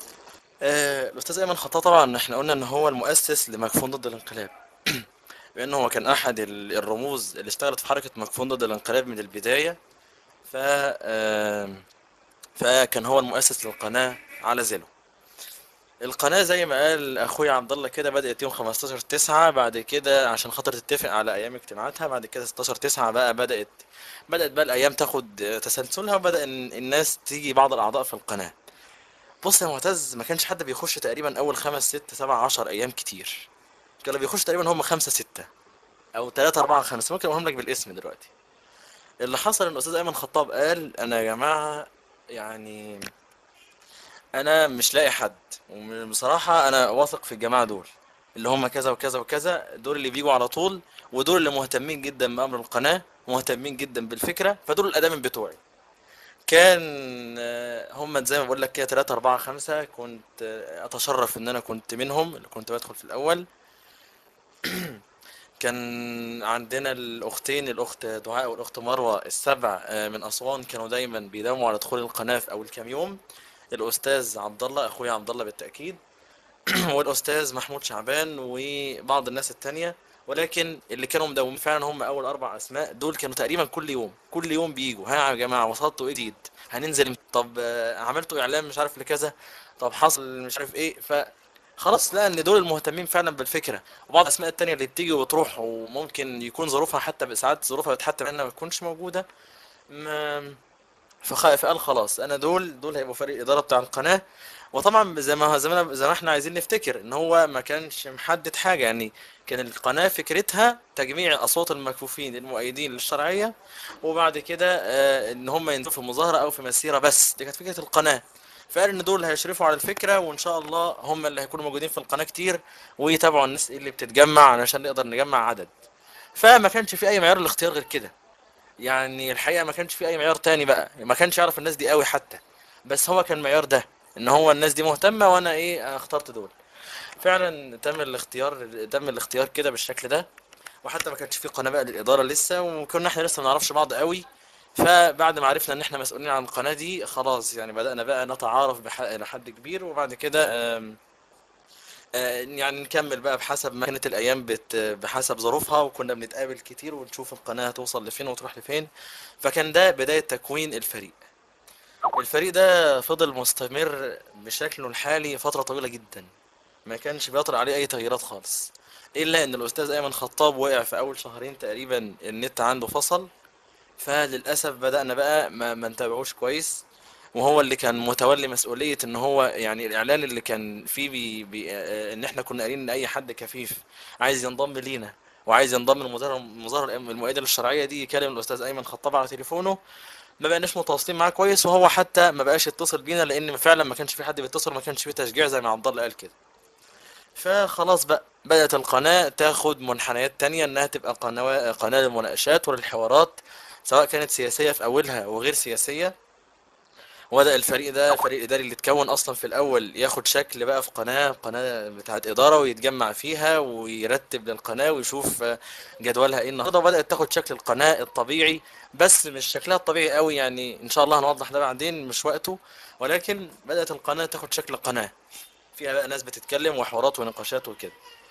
آه، الاستاذ ايمن خطاب طبعا احنا قلنا ان هو المؤسس لمكفون ضد الانقلاب لانه هو كان احد ال- الرموز اللي اشتغلت في حركه مكفون ضد الانقلاب من البدايه ف آم، فكان هو المؤسس للقناه على زيلو القناه زي ما قال اخويا عبد الله كده بدات يوم 15 9 بعد كده عشان خاطر تتفق على ايام اجتماعاتها بعد كده 16 9 بقى بدات بدات بقى الايام تاخد تسلسلها وبدا إن الناس تيجي بعض الاعضاء في القناه بص يا معتز ما كانش حد بيخش تقريبا اول خمس ست سبع عشر ايام كتير كانوا بيخش تقريبا هم خمسة ستة او تلاتة اربعة خمسة ممكن اقولهم لك بالاسم دلوقتي اللي حصل ان الاستاذ ايمن خطاب قال انا يا جماعة يعني انا مش لاقي حد وبصراحة انا واثق في الجماعة دول اللي هم كذا وكذا وكذا دول اللي بيجوا على طول ودول اللي مهتمين جدا بامر القناة مهتمين جدا بالفكرة فدول الادامين بتوعي كان آه، هم زي ما بقول لك كده 3 4 5 كنت آه، اتشرف ان انا كنت منهم اللي كنت بدخل في الاول كان عندنا الاختين الاخت دعاء والاخت مروه السبع آه، من اسوان كانوا دايما بيداوموا على دخول القناه في اول كام يوم الاستاذ عبد الله اخويا عبد الله بالتاكيد والاستاذ محمود شعبان وبعض الناس التانية ولكن اللي كانوا مداومين فعلا هم اول اربع اسماء دول كانوا تقريبا كل يوم كل يوم بيجوا ها يا جماعه وصلتوا ايه جديد هننزل امتى؟ طب آه، عملتوا اعلان مش عارف لكذا طب حصل مش عارف ايه ف خلاص لا ان دول المهتمين فعلا بالفكره وبعض الاسماء التانية اللي بتيجي وتروح وممكن يكون ظروفها حتى ساعات ظروفها بتحتم انها ما تكونش موجوده ما فخ... فقال خلاص انا دول دول هيبقوا فريق الاداره بتاع القناه وطبعا زي ما زي ما زي ما احنا عايزين نفتكر ان هو ما كانش محدد حاجه يعني كان القناه فكرتها تجميع اصوات المكفوفين المؤيدين للشرعيه وبعد كده آه، ان هم ينزلوا في مظاهره او في مسيره بس دي كانت فكره القناه فقال ان دول هيشرفوا على الفكره وان شاء الله هم اللي هيكونوا موجودين في القناه كتير ويتابعوا الناس اللي بتتجمع علشان نقدر نجمع عدد فما كانش في اي معيار للاختيار غير كده يعني الحقيقه ما كانش في اي معيار تاني بقى ما كانش يعرف الناس دي قوي حتى بس هو كان معيار ده ان هو الناس دي مهتمه وانا ايه اخترت دول فعلا تم الاختيار تم الاختيار كده بالشكل ده وحتى ما كانش في قناه بقى للاداره لسه وكنا احنا لسه ما نعرفش بعض قوي فبعد ما عرفنا ان احنا مسؤولين عن القناه دي خلاص يعني بدانا بقى نتعارف بح... الى حد كبير وبعد كده آم، آه، يعني نكمل بقى بحسب ما كانت الايام بت... بحسب ظروفها وكنا بنتقابل كتير ونشوف القناه هتوصل لفين وتروح لفين فكان ده بدايه تكوين الفريق الفريق ده فضل مستمر بشكله الحالي فتره طويله جدا ما كانش بيطرأ عليه اي تغييرات خالص الا ان الاستاذ ايمن خطاب وقع في اول شهرين تقريبا النت عنده فصل فللاسف بدأنا بقى ما, ما نتابعوش كويس وهو اللي كان متولي مسؤولية ان هو يعني الاعلان اللي كان فيه بي بي آه، ان احنا كنا قايلين ان اي حد كفيف عايز ينضم لينا وعايز ينضم للمظاهرة المظاهرة المؤيدة للشرعية دي يكلم الاستاذ ايمن خطاب على تليفونه ما بقناش متواصلين معاه كويس وهو حتى ما بقاش يتصل بينا لان فعلا ما كانش في حد بيتصل ما كانش في تشجيع زي ما عبد الله قال كده فخلاص بقى بدأت القناة تاخد منحنيات تانية انها تبقى قناة قناة للمناقشات وللحوارات سواء كانت سياسية في اولها وغير سياسية وبدأ الفريق ده الفريق الإداري اللي اتكون أصلا في الأول ياخد شكل بقى في قناة قناة بتاعت إدارة ويتجمع فيها ويرتب للقناة ويشوف آه، جدولها إيه النهاردة وبدأت تاخد شكل القناة الطبيعي بس مش شكلها الطبيعي قوي يعني إن شاء الله هنوضح ده بعدين مش وقته ولكن بدأت القناة تاخد شكل قناة فيها بقى ناس بتتكلم وحوارات ونقاشات وكده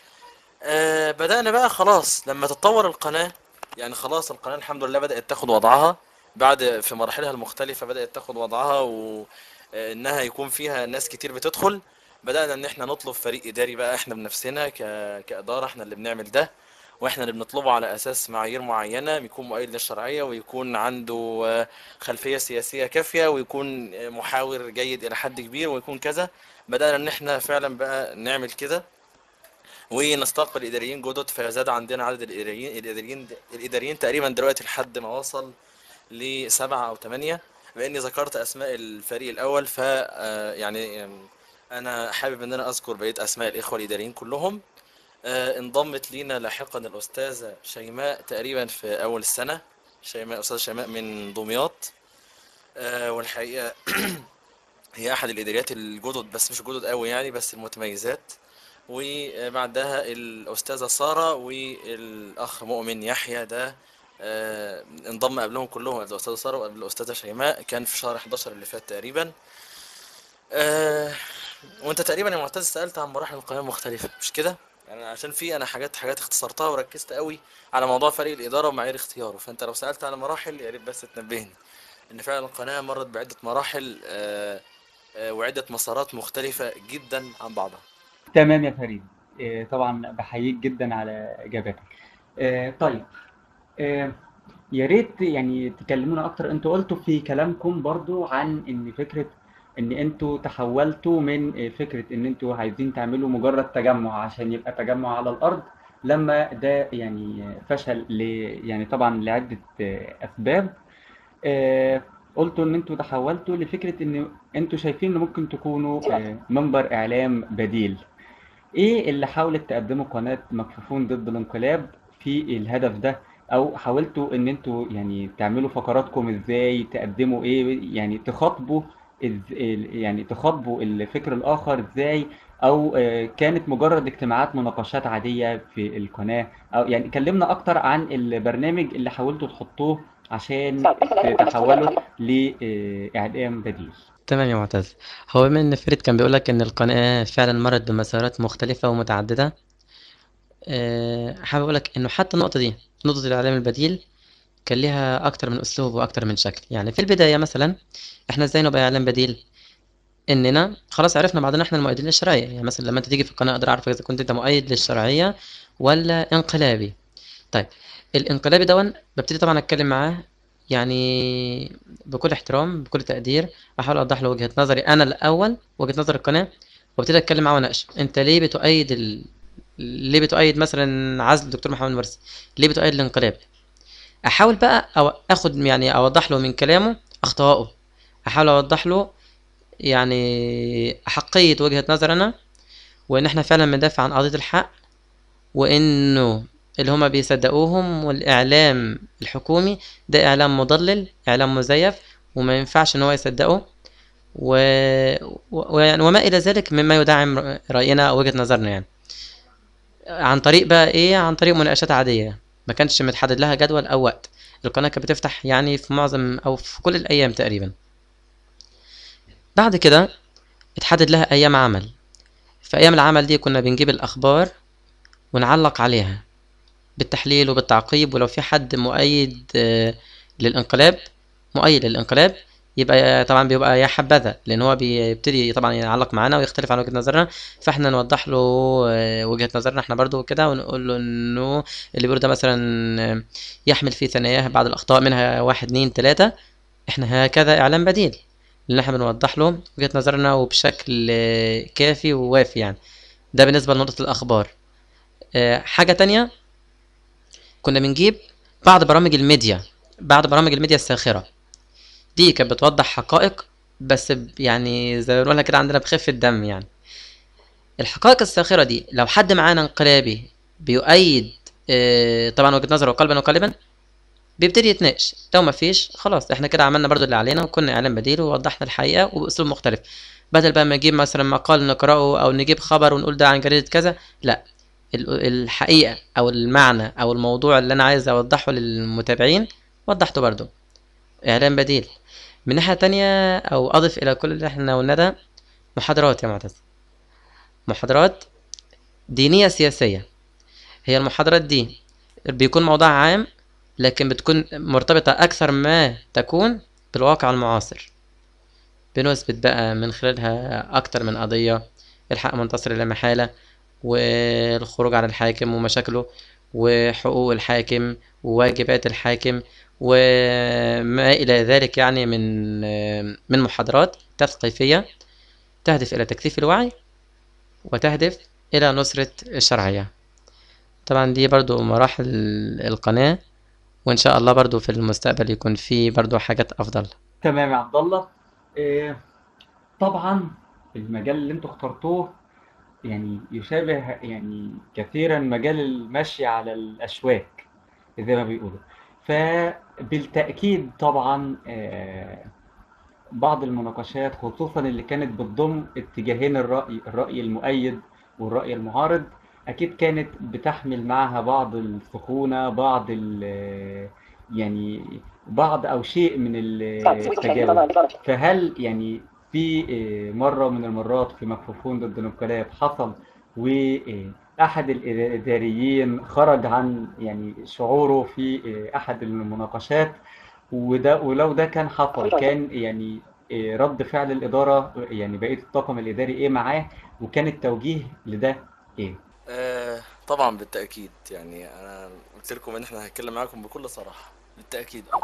آه بدأنا بقى خلاص لما تتطور القناة يعني خلاص القناة الحمد لله بدأت تاخد وضعها بعد في مراحلها المختلفة بدأت تاخد وضعها آه، انها يكون فيها ناس كتير بتدخل بدأنا ان احنا نطلب فريق اداري بقى احنا بنفسنا ك... كإدارة احنا اللي بنعمل ده واحنا اللي بنطلبه على اساس معايير معينة بيكون مؤيد للشرعية ويكون عنده آه، خلفية سياسية كافية ويكون آه، محاور جيد الى حد كبير ويكون كذا بدأنا ان احنا فعلا بقى نعمل كده ونستقبل اداريين جدد فزاد عندنا عدد الاداريين الاداريين الاداريين تقريبا دلوقتي لحد ما وصل لسبعة او ثمانية باني ذكرت اسماء الفريق الاول ف آه، يعني آم، انا حابب ان انا اذكر بقيه اسماء الاخوه الاداريين كلهم آه، انضمت لينا لاحقا الاستاذه شيماء تقريبا في اول السنه شيماء استاذه شيماء من دمياط آه، والحقيقه هي احد الاداريات الجدد بس مش جدد قوي يعني بس المتميزات وبعدها الاستاذه ساره والاخ مؤمن يحيى ده آه، انضم قبلهم كلهم الاستاذه ساره وقبل الاستاذه شيماء كان في شهر 11 اللي فات تقريبا آه، وانت تقريبا يا معتز سالت عن مراحل القناه المختلفه مش كده يعني عشان في انا حاجات حاجات اختصرتها وركزت قوي على موضوع فريق الاداره ومعايير اختياره فانت لو سالت على مراحل يا ريت بس تنبهني ان فعلا القناه مرت بعده مراحل آه، آه، وعده مسارات مختلفه جدا عن بعضها تمام يا فريد آه، طبعا بحييك جدا على اجابتك آه، طيب آه، يا ريت يعني تكلمونا اكتر انتوا قلتوا في كلامكم برضو عن ان فكره ان انتوا تحولتوا من آه، فكره ان انتوا عايزين تعملوا مجرد تجمع عشان يبقى تجمع على الارض لما ده يعني آه، فشل ل يعني طبعا لعده آه، اسباب آه، قلتوا ان انتوا تحولتوا لفكره ان انتوا شايفين ان ممكن تكونوا آه، منبر اعلام بديل ايه اللي حاولت تقدمه قناة مكفوفون ضد الانقلاب في الهدف ده او حاولتوا ان انتوا يعني تعملوا فقراتكم ازاي تقدموا ايه يعني تخاطبوا إز- ال- يعني تخاطبوا الفكر الاخر ازاي او آه، كانت مجرد اجتماعات مناقشات عادية في القناة او يعني كلمنا اكتر عن البرنامج اللي حاولتوا تحطوه عشان تتحولوا لإعلام بديل تمام يا معتز هو بما ان فريد كان بيقولك ان القناة فعلا مرت بمسارات مختلفة ومتعددة أه حابب اقولك انه حتى النقطة دي نقطة الاعلام البديل كان ليها اكتر من اسلوب واكتر من شكل يعني في البداية مثلا احنا ازاي نبقى اعلام بديل اننا خلاص عرفنا بعضنا احنا المؤيدين للشرعية يعني مثلا لما انت تيجي في القناة اقدر اعرفك اذا كنت انت مؤيد للشرعية ولا انقلابي طيب الانقلابي دون ببتدي طبعا اتكلم معاه يعني بكل احترام بكل تقدير احاول اوضح له وجهة نظري انا الاول وجهة نظر القناة وابتدي اتكلم معاه واناقشه انت ليه بتؤيد ال... ليه بتؤيد مثلا عزل الدكتور محمد مرسي ليه بتؤيد الانقلاب احاول بقى أو اخد يعني اوضح له من كلامه اخطائه احاول اوضح له يعني احقية وجهة نظرنا وان احنا فعلا بندافع عن قضية الحق وانه اللي هما بيصدقوهم والاعلام الحكومي ده اعلام مضلل اعلام مزيف وما ينفعش ان هو يصدقه و... و... ويعني وما الى ذلك مما يدعم راينا او وجهة نظرنا يعني عن طريق بقى ايه عن طريق مناقشات عادية ما كانش متحدد لها جدول او وقت القناة كانت بتفتح يعني في معظم او في كل الايام تقريبا بعد كده اتحدد لها ايام عمل في ايام العمل دي كنا بنجيب الاخبار ونعلق عليها بالتحليل وبالتعقيب ولو في حد مؤيد آه، للانقلاب مؤيد للانقلاب يبقى طبعا بيبقى يا حبذا لان هو بيبتدي طبعا يعلق معانا ويختلف عن وجهة نظرنا فاحنا نوضح له آه، وجهة نظرنا احنا برضو كده ونقول له انه اللي بيقوله ده مثلا آه، يحمل في ثناياه بعض الاخطاء منها واحد اتنين تلاتة احنا هكذا اعلام بديل لان احنا بنوضح له وجهة نظرنا وبشكل آه، كافي ووافي يعني ده بالنسبة لنقطة الاخبار آه، حاجة تانية كنا بنجيب بعض برامج الميديا بعض برامج الميديا الساخرة دي كانت بتوضح حقائق بس ب- يعني زي ما بنقولها كده عندنا بخفة دم يعني الحقائق الساخرة دي لو حد معانا انقلابي بيؤيد آه، طبعا وجهة نظره قلبا وقالبا بيبتدي يتناقش لو ما فيش خلاص احنا كده عملنا برضو اللي علينا وكنا اعلام بديل ووضحنا الحقيقة وباسلوب مختلف بدل بقى ما نجيب مثلا مقال نقرأه او نجيب خبر ونقول ده عن جريدة كذا لا ال- الحقيقة او المعنى او الموضوع اللي انا عايز اوضحه للمتابعين وضحته برضو اعلام بديل من ناحية تانية او اضف الى كل اللي احنا قلنا ده محاضرات يا معتز محاضرات دينية سياسية هي المحاضرات دي بيكون موضوع عام لكن بتكون مرتبطة أكثر ما تكون بالواقع المعاصر بنثبت بقى من خلالها أكتر من قضية الحق منتصر لا محالة والخروج عن الحاكم ومشاكله وحقوق الحاكم وواجبات الحاكم وما إلى ذلك يعني من من محاضرات تثقيفية تهدف إلى تكثيف الوعي وتهدف إلى نصرة الشرعية طبعا دي برضو مراحل القناة وإن شاء الله برضو في المستقبل يكون في برضو حاجات أفضل تمام يا عبد الله إيه طبعا المجال اللي انتوا اخترتوه يعني يشابه يعني كثيرا مجال المشي على الأشواك زي ما بيقولوا فبالتأكيد طبعا آه، بعض المناقشات خصوصا اللي كانت بتضم اتجاهين الرأي الرأي المؤيد والرأي المعارض أكيد كانت بتحمل معها بعض السخونة بعض ال يعني بعض أو شيء من التجاوز فهل يعني في آه، مرة من المرات في مكفوفون ضد الانقلاب حصل وأحد الإداريين خرج عن يعني شعوره في آه، أحد المناقشات وده ولو ده كان حصل كان يعني آه، رد فعل الإدارة يعني بقية الطاقم الإداري إيه معاه وكان التوجيه لده إيه؟ آه طبعا بالتأكيد يعني أنا قلت لكم إن إحنا هنتكلم معاكم بكل صراحة بالتأكيد أه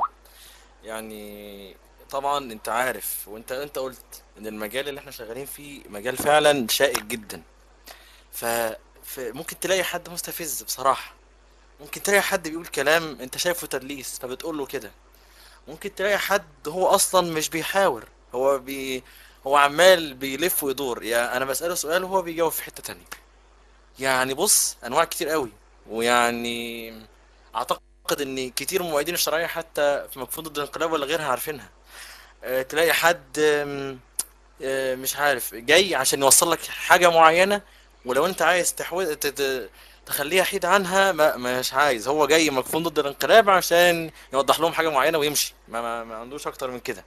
يعني طبعا أنت عارف وأنت أنت قلت إن المجال اللي إحنا شغالين فيه مجال فعلا شائك جدا ف ممكن تلاقي حد مستفز بصراحة ممكن تلاقي حد بيقول كلام أنت شايفه تدليس فبتقول له كده ممكن تلاقي حد هو أصلا مش بيحاور هو بي هو عمال بيلف ويدور يعني أنا بسأله سؤال وهو بيجاوب في حتة تانية يعني بص انواع كتير قوي ويعني اعتقد ان كتير من المؤيدين الشرعيه حتى في مكفوف ضد الانقلاب ولا غيرها عارفينها أه تلاقي حد أم، أه مش عارف جاي عشان يوصل لك حاجه معينه ولو انت عايز تحوي ت- ت- تخليها حيد عنها ما مش عايز هو جاي مكفوف ضد الانقلاب عشان يوضح لهم حاجه معينه ويمشي ما, ما, ما عندوش اكتر من كده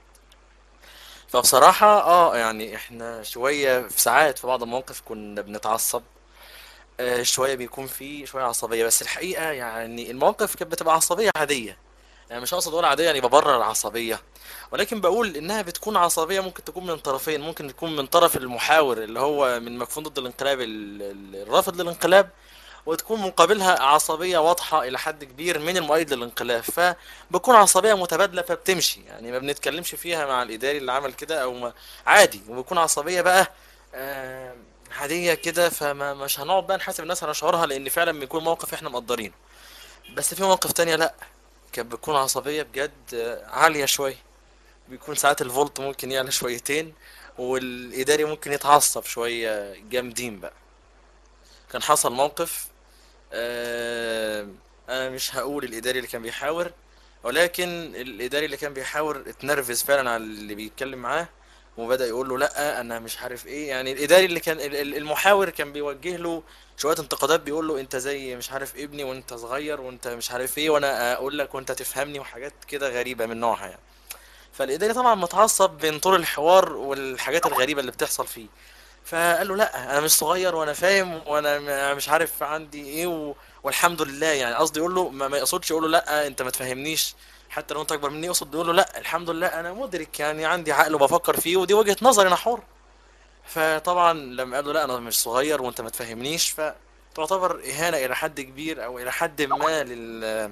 فبصراحه اه يعني احنا شويه في ساعات في بعض المواقف كنا بنتعصب آه، شويه بيكون في شويه عصبيه بس الحقيقه يعني المواقف كانت بتبقى عصبيه عاديه يعني مش اقصد اقول عاديه يعني ببرر العصبيه ولكن بقول انها بتكون عصبيه ممكن تكون من طرفين ممكن تكون من طرف المحاور اللي هو من مكفوف ضد الانقلاب ال- ال- الرافض للانقلاب وتكون مقابلها عصبيه واضحه الى حد كبير من المؤيد للانقلاب فبتكون عصبيه متبادله فبتمشي يعني ما بنتكلمش فيها مع الاداري اللي عمل كده او ما عادي وبتكون عصبيه بقى آه، عاديه كده فما مش هنقعد بقى نحاسب الناس على شعورها لان فعلا بيكون موقف احنا مقدرينه بس في مواقف تانية لا كانت بتكون عصبيه بجد آه، عاليه شويه بيكون ساعات الفولت ممكن يعلى شويتين والاداري ممكن يتعصب شويه جامدين بقى كان حصل موقف آه، انا مش هقول الاداري اللي كان بيحاور ولكن الاداري اللي كان بيحاور اتنرفز فعلا على اللي بيتكلم معاه وبدأ يقول له لا انا مش عارف ايه يعني الاداري اللي كان ال- ال- المحاور كان بيوجه له شويه انتقادات بيقول له انت زي مش عارف ابني وانت صغير وانت مش عارف ايه وانا اقول لك وانت تفهمني وحاجات كده غريبه من نوعها يعني فالاداري طبعا متعصب بين طول الحوار والحاجات الغريبه اللي بتحصل فيه فقال له لا انا مش صغير وانا فاهم وانا م- مش عارف عندي ايه و... والحمد لله يعني قصدي يقول له ما, ما يقصدش يقول له لا انت ما تفهمنيش حتى لو انت اكبر مني يقصد يقول له لا الحمد لله انا مدرك يعني عندي عقل وبفكر فيه ودي وجهة نظري انا حر فطبعا لما قال له لا انا مش صغير وانت ما تفهمنيش فتعتبر اهانة الى حد كبير او الى حد ما لل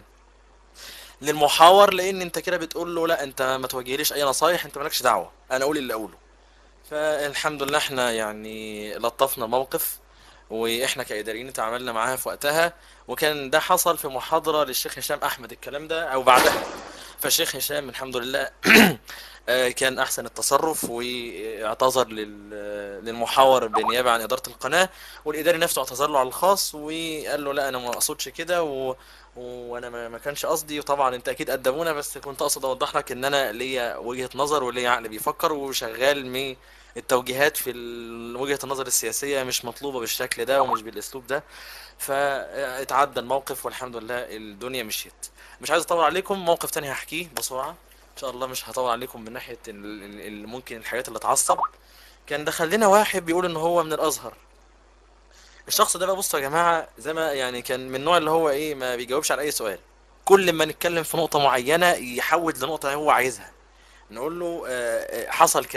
للمحاور لان انت كده بتقول له لا انت ما توجهليش اي نصايح انت مالكش دعوة انا اقول اللي اقوله فالحمد لله احنا يعني لطفنا الموقف واحنا كاداريين تعاملنا معاها في وقتها وكان ده حصل في محاضرة للشيخ هشام احمد الكلام ده او بعدها فالشيخ هشام الحمد لله آه، كان احسن التصرف واعتذر لل- للمحاور بالنيابه عن اداره القناه والاداري نفسه اعتذر له على الخاص وقال له لا انا ما اقصدش كده و... وانا ما ما كانش قصدي وطبعا انت اكيد قدمونا بس كنت اقصد اوضح لك ان انا ليا وجهه نظر وليا عقل بيفكر وشغال من التوجيهات في ال- وجهه النظر السياسيه مش مطلوبه بالشكل ده ومش بالاسلوب ده فاتعدى الموقف والحمد لله الدنيا مشيت مش عايز اطول عليكم موقف تاني هحكيه بسرعه ان شاء الله مش هطول عليكم من ناحيه ال- ال- ال- ممكن الحاجات اللي اتعصب كان دخل لنا واحد بيقول ان هو من الازهر الشخص ده بقى بصوا يا جماعه زي ما يعني كان من النوع اللي هو ايه ما بيجاوبش على اي سؤال كل ما نتكلم في نقطه معينه يحود لنقطه هو عايزها نقول له آه، آه، حصل كذا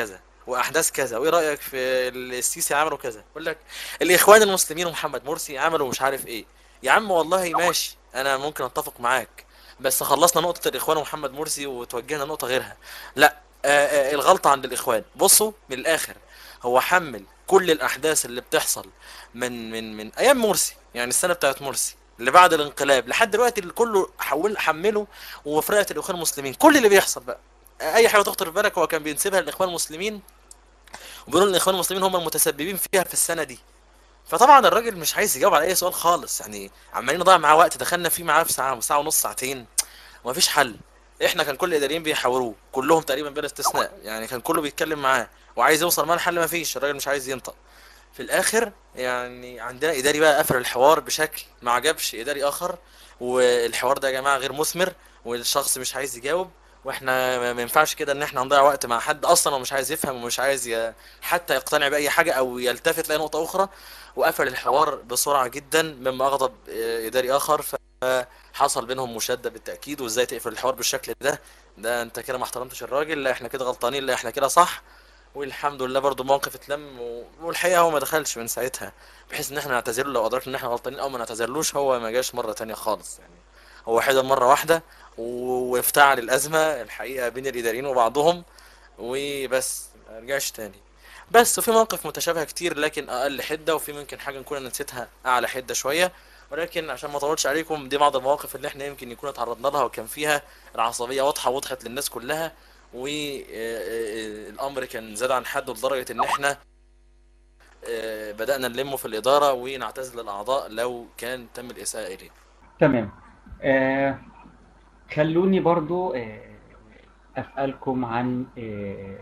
واحداث كذا وايه رايك في السيسي عملوا كذا يقول لك الاخوان المسلمين ومحمد مرسي عملوا مش عارف ايه يا عم والله ماشي انا ممكن اتفق معاك بس خلصنا نقطه الاخوان ومحمد مرسي وتوجهنا نقطه غيرها لا آه آه الغلطه عند الاخوان بصوا من الاخر هو حمل كل الاحداث اللي بتحصل من من من ايام مرسي يعني السنه بتاعت مرسي اللي بعد الانقلاب لحد دلوقتي اللي كله حول حمله وفرقه الاخوان المسلمين كل اللي بيحصل بقى اي حاجه تخطر في بالك هو كان بينسبها للاخوان المسلمين وبيقولوا ان الاخوان المسلمين هم المتسببين فيها في السنه دي فطبعا الراجل مش عايز يجاوب على اي سؤال خالص يعني عمالين نضيع معاه وقت دخلنا فيه معاه في ساعه ساعه ونص ساعتين ومفيش حل احنا كان كل الاداريين بيحاوروه كلهم تقريبا بلا استثناء يعني كان كله بيتكلم معاه وعايز يوصل معاه الحل مفيش الراجل مش عايز ينطق في الاخر يعني عندنا اداري بقى قفل الحوار بشكل ما عجبش اداري اخر والحوار ده يا جماعه غير مثمر والشخص مش عايز يجاوب واحنا ما ما ينفعش كده ان احنا نضيع وقت مع حد اصلا ومش عايز يفهم ومش عايز ي... حتى يقتنع باي حاجه او يلتفت لاي نقطه اخرى وقفل الحوار بسرعه جدا مما اغضب آه، اداري اخر فحصل بينهم مشاده بالتاكيد وازاي تقفل الحوار بالشكل ده ده انت كده ما احترمتش الراجل لا احنا كده غلطانين لا احنا كده صح والحمد لله برضو موقف اتلم و- والحقيقه هو ما دخلش من ساعتها بحيث ان احنا نعتذر له لو ادركنا ان احنا غلطانين او ما نعتذرلوش هو ما جاش مره تانية خالص يعني هو حضر مره واحده و- وافتعل الازمه الحقيقه بين الاداريين وبعضهم وبس ما رجعش تاني بس وفي مواقف متشابهه كتير لكن اقل حده وفي ممكن حاجه نكون أنا نسيتها اعلى حده شويه ولكن عشان ما اطولش عليكم دي بعض المواقف اللي احنا يمكن يكون اتعرضنا لها وكان فيها العصبيه واضحه وضحت للناس كلها والامر كان زاد عن حده لدرجه ان احنا آه، بدأنا نلمه في الإدارة ونعتزل الأعضاء لو كان تم الإساءة إليه تمام آه خلوني برضو آه أسألكم عن آه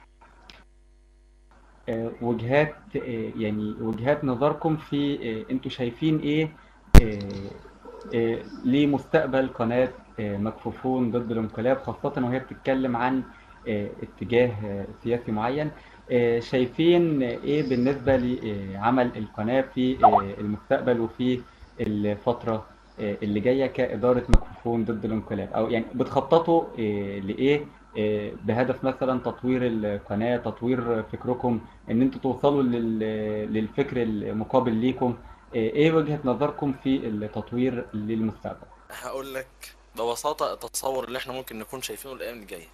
آه وجهات آه يعني وجهات نظركم في آه انتوا شايفين ايه آه آه لمستقبل قناة آه مكفوفون ضد الانقلاب خاصة وهي بتتكلم عن آه اتجاه آه سياسي معين آه شايفين ايه بالنسبة لعمل القناة في آه المستقبل وفي الفترة آه، اللي جايه كاداره مكفوفون ضد الانقلاب او يعني بتخططوا آه، لايه آه، بهدف مثلا تطوير القناه تطوير فكركم ان انتوا توصلوا لل- للفكر المقابل ليكم آه، ايه وجهه نظركم في التطوير للمستقبل هقول لك ببساطة التصور اللي احنا ممكن نكون شايفينه الأيام الجاية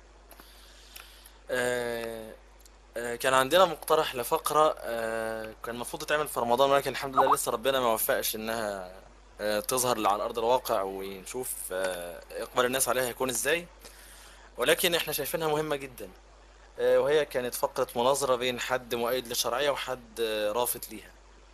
آه، آه، كان عندنا مقترح لفقرة آه، كان المفروض تتعمل في رمضان ولكن الحمد لله لسه ربنا ما وفقش إنها آه، تظهر على أرض الواقع ونشوف آه، إقبال الناس عليها هيكون إزاي ولكن احنا شايفينها مهمة جدا آه، وهي كانت فقرة مناظرة بين حد مؤيد للشرعية وحد آه، رافض ليها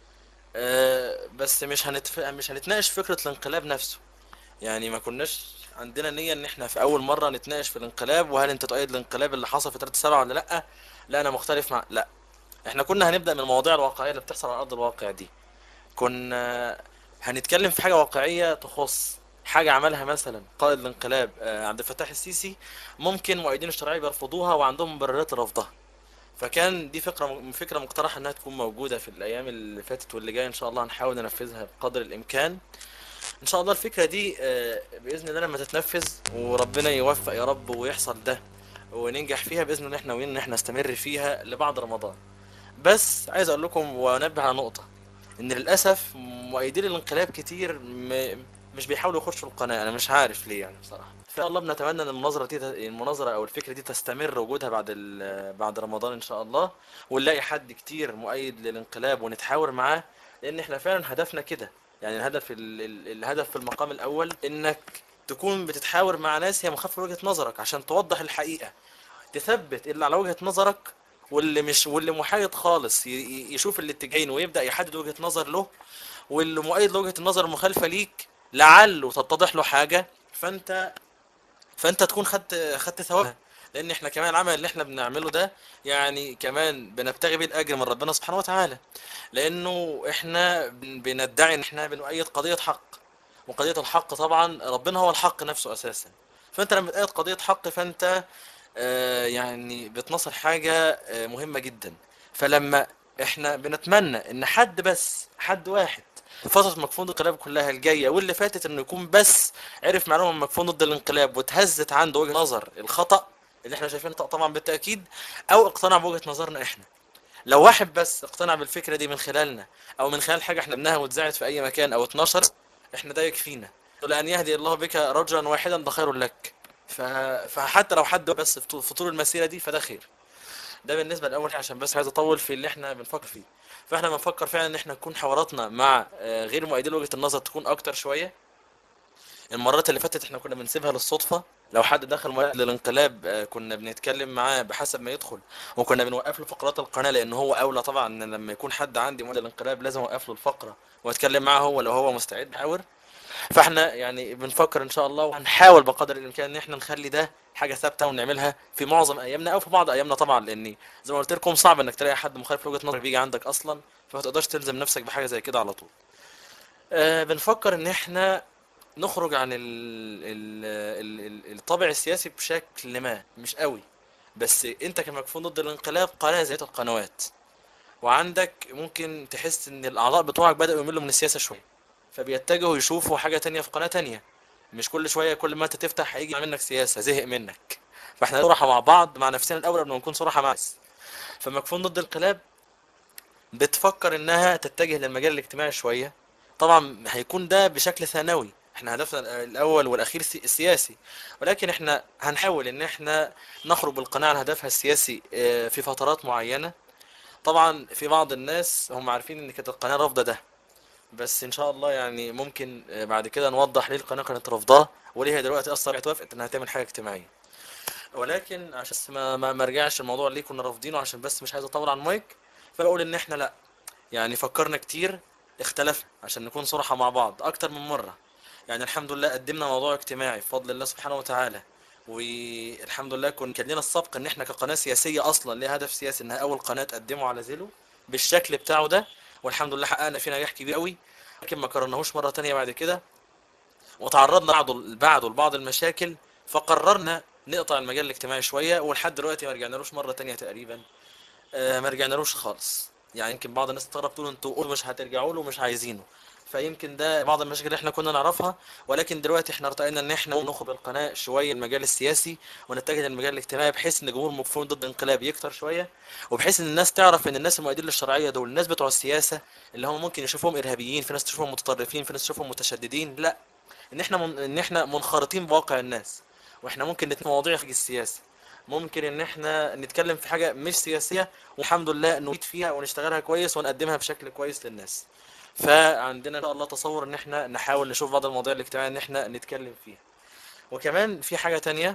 آه، بس مش هنتف... مش هنتناقش فكرة الانقلاب نفسه يعني ما كناش عندنا نية ان احنا في اول مرة نتناقش في الانقلاب وهل انت تؤيد الانقلاب اللي حصل في 3 7 ولا لا لا انا مختلف مع لا احنا كنا هنبدأ من المواضيع الواقعية اللي بتحصل على ارض الواقع دي كنا هنتكلم في حاجة واقعية تخص حاجة عملها مثلا قائد الانقلاب آه، عبد الفتاح السيسي ممكن مؤيدين الشرعية بيرفضوها وعندهم مبررات لرفضها فكان دي فكرة فكرة مقترحة انها تكون موجودة في الايام اللي فاتت واللي جاية ان شاء الله هنحاول ننفذها بقدر الامكان ان شاء الله الفكره دي آه، باذن الله لما تتنفذ وربنا يوفق يا رب ويحصل ده وننجح فيها باذن الله احنا ناويين ان احنا نستمر فيها لبعد رمضان بس عايز اقول لكم وانبه على نقطه ان للاسف مؤيدين الانقلاب كتير م... مش بيحاولوا يخشوا القناه انا مش عارف ليه يعني بصراحه فان الله بنتمنى ان المناظره دي المناظره او الفكره دي تستمر وجودها بعد ال... بعد رمضان ان شاء الله ونلاقي حد كتير مؤيد للانقلاب ونتحاور معاه لان احنا فعلا هدفنا كده يعني الهدف ال... ال- الهدف في المقام الاول انك تكون بتتحاور مع ناس هي مخالفه لوجهه نظرك عشان توضح الحقيقه تثبت اللي على وجهه نظرك واللي مش واللي محايد خالص ي- ي- يشوف الاتجاهين ويبدا يحدد وجهه نظر له واللي مؤيد لوجهه النظر المخالفه ليك لعله تتضح له حاجه فانت فانت تكون خدت خدت ثوابها لان احنا كمان العمل اللي احنا بنعمله ده يعني كمان بنبتغي بيه الاجر من ربنا سبحانه وتعالى لانه احنا بن- بندعي ان احنا بنؤيد قضيه حق وقضيه الحق طبعا ربنا هو الحق نفسه اساسا فانت لما تؤيد قضيه حق فانت آه، يعني بتنصر حاجه آه، مهمه جدا فلما احنا بنتمنى ان حد بس حد واحد في فترة مكفون ضد الانقلاب كلها الجاية واللي فاتت انه يكون بس عرف معلومة من مكفون ضد الانقلاب وتهزت عنده وجهة نظر الخطأ اللي احنا شايفينه طبعا بالتاكيد او اقتنع بوجهه نظرنا احنا لو واحد بس اقتنع بالفكره دي من خلالنا او من خلال حاجه احنا قلناها واتذاعت في اي مكان او اتنشر احنا ده يكفينا لان يهدي الله بك رجلا واحدا ده خير لك ف... فحتى لو حد بس في طول- في طول المسيره دي فده خير ده بالنسبه لاول حاجه عشان بس عايز اطول في اللي احنا بنفكر فيه فاحنا بنفكر فعلا ان احنا نكون حواراتنا مع آه، غير مؤيدين وجهه النظر تكون اكتر شويه المرات اللي فاتت احنا كنا بنسيبها للصدفه لو حد دخل مؤيد للانقلاب آه، كنا بنتكلم معاه بحسب ما يدخل وكنا بنوقف له فقرات القناه لان هو اولى طبعا ان لما يكون حد عندي مؤيد للانقلاب لازم اوقف له الفقره واتكلم معاه هو لو هو مستعد يحاور فاحنا يعني بنفكر ان شاء الله وهنحاول بقدر الامكان ان احنا نخلي ده حاجه ثابته ونعملها في معظم ايامنا او في بعض ايامنا طبعا لان زي ما قلت لكم صعب انك تلاقي حد مخالف لوجهه نظر بيجي عندك اصلا فما تقدرش تلزم نفسك بحاجه زي كده على طول آه بنفكر ان احنا نخرج عن ال ال ال ال الطابع السياسي بشكل ما مش قوي بس انت كمكفون ضد الانقلاب قناه زي القنوات وعندك ممكن تحس ان الاعضاء بتوعك بداوا يملوا من السياسه شويه فبيتجهوا يشوفوا حاجه تانية في قناه تانية مش كل شويه كل ما انت تفتح هيجي منك سياسه زهق منك فاحنا صراحه مع بعض مع نفسنا الاول قبل ما نكون صراحه مع الناس فمكفون ضد الانقلاب بتفكر انها تتجه للمجال الاجتماعي شويه طبعا هيكون ده بشكل ثانوي احنا هدفنا الاول والاخير سي- سياسي ولكن احنا هنحاول ان احنا نخرج بالقناعه عن هدفها السياسي اه، في فترات معينه طبعا في بعض الناس هم عارفين ان كانت القناه رافضه ده بس ان شاء الله يعني ممكن اه، بعد كده نوضح ليه القناه كانت رافضاه وليه هي دلوقتي اصلا اتوافقت انها تعمل حاجه اجتماعيه ولكن عشان بس ما ما ما ارجعش الموضوع اللي كنا رافضينه عشان بس مش عايز اطول على المايك فبقول ان احنا لا يعني فكرنا كتير اختلفنا عشان نكون صراحة مع بعض اكتر من مرة يعني الحمد لله قدمنا موضوع اجتماعي بفضل الله سبحانه وتعالى والحمد لله كن كان لنا السبق ان احنا كقناة سياسية اصلا ليها هدف سياسي انها اول قناة تقدمه على زيلو بالشكل بتاعه ده والحمد لله حققنا فيه نجاح كبير قوي لكن ما كررناهوش مرة تانية بعد كده وتعرضنا بعض بعده لبعض المشاكل فقررنا نقطع المجال الاجتماعي شوية ولحد دلوقتي ما رجعنالوش مرة تانية تقريبا آه، ما رجعنالوش خالص يعني يمكن بعض الناس تستغرب تقول انتوا قولوا مش هترجعوا له ومش عايزينه فيمكن ده بعض المشاكل اللي احنا كنا نعرفها ولكن دلوقتي احنا ارتقينا ان احنا نخرج القناه شويه المجال السياسي ونتجه للمجال الاجتماعي بحيث ان جمهور مكفون ضد الانقلاب يكتر شويه وبحيث ان الناس تعرف ان الناس المؤيدين للشرعيه دول الناس بتوع السياسه اللي هم ممكن يشوفوهم ارهابيين في ناس تشوفهم متطرفين في ناس تشوفهم متشددين لا ان احنا من... ان احنا منخرطين بواقع الناس واحنا ممكن نتكلم مواضيع في السياسه ممكن ان احنا نتكلم في حاجه مش سياسيه والحمد لله نفيد فيها ونشتغلها كويس ونقدمها بشكل كويس للناس فعندنا ان شاء الله تصور ان احنا نحاول نشوف بعض المواضيع الاجتماعيه ان احنا نتكلم فيها وكمان في حاجه تانية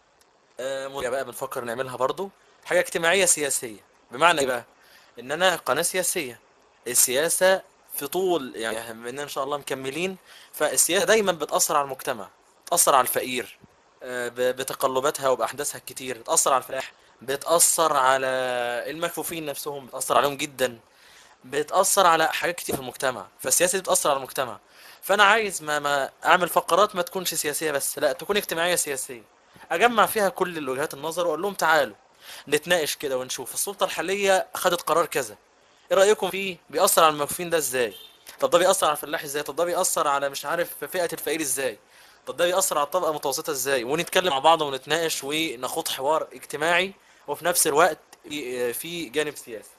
آه، مهمة بقى بنفكر نعملها برضو حاجه اجتماعيه سياسيه بمعنى ايه بقى ان انا قناه سياسيه السياسه في طول يعني بما اننا ان شاء الله مكملين فالسياسه دايما بتاثر على المجتمع بتاثر على الفقير آه، ب- بتقلباتها وباحداثها الكتير بتاثر على الفلاح بتاثر على المكفوفين نفسهم بتاثر عليهم جدا بتاثر على حاجات كتير في المجتمع فالسياسه دي بتاثر على المجتمع فانا عايز ما ما اعمل فقرات ما تكونش سياسيه بس لا تكون اجتماعيه سياسيه اجمع فيها كل وجهات النظر واقول لهم تعالوا نتناقش كده ونشوف السلطه الحاليه خدت قرار كذا ايه رايكم فيه بيأثر على المكفوفين ده ازاي طب ده بيأثر على الفلاح ازاي طب ده بيأثر على مش عارف فئه الفقير ازاي طب ده بيأثر على الطبقه المتوسطه ازاي ونتكلم مع بعض ونتناقش ونخوض حوار اجتماعي وفي نفس الوقت في في جانب سياسي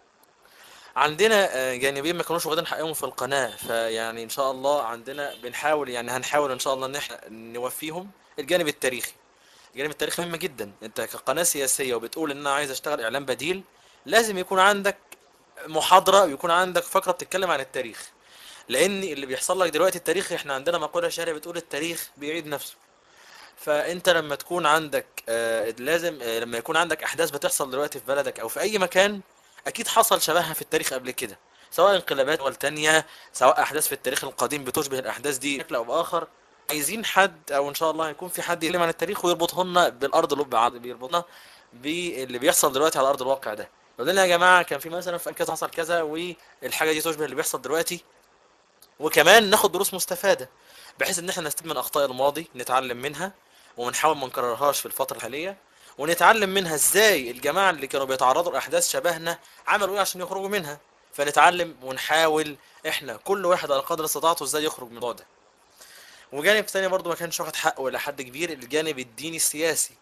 عندنا آه، جانبين ما كانوش واخدين حقهم في القناة فيعني ان شاء الله عندنا بنحاول يعني هنحاول ان شاء الله ان احنا نوفيهم الجانب التاريخي الجانب التاريخي مهم جدا انت كقناة سياسية وبتقول ان انا عايز اشتغل اعلام بديل لازم يكون عندك محاضرة ويكون عندك فقرة بتتكلم عن التاريخ لان اللي بيحصل لك دلوقتي التاريخ احنا عندنا مقولة شهيرة بتقول التاريخ بيعيد نفسه فانت لما تكون عندك آه لازم آه لما يكون عندك احداث بتحصل دلوقتي في بلدك او في اي مكان اكيد حصل شبهها في التاريخ قبل كده سواء انقلابات دول تانية سواء احداث في التاريخ القديم بتشبه الاحداث دي بشكل او باخر عايزين حد او ان شاء الله هيكون في حد يتكلم عن التاريخ ويربطهن بالارض اللي بعض بيربطنا باللي بيحصل دلوقتي على ارض الواقع ده يقول لنا يا جماعه كان في مثلا في كذا حصل كذا والحاجه دي تشبه اللي بيحصل دلوقتي وكمان ناخد دروس مستفاده بحيث ان احنا نستفيد من اخطاء الماضي نتعلم منها ونحاول ما نكررهاش في الفتره الحاليه ونتعلم منها ازاي الجماعه اللي كانوا بيتعرضوا لاحداث شبهنا عملوا ايه عشان يخرجوا منها فنتعلم ونحاول احنا كل واحد على قدر استطاعته ازاي يخرج من الموضوع ده وجانب تاني برضو ما كانش واخد حقه الى حد كبير الجانب الديني السياسي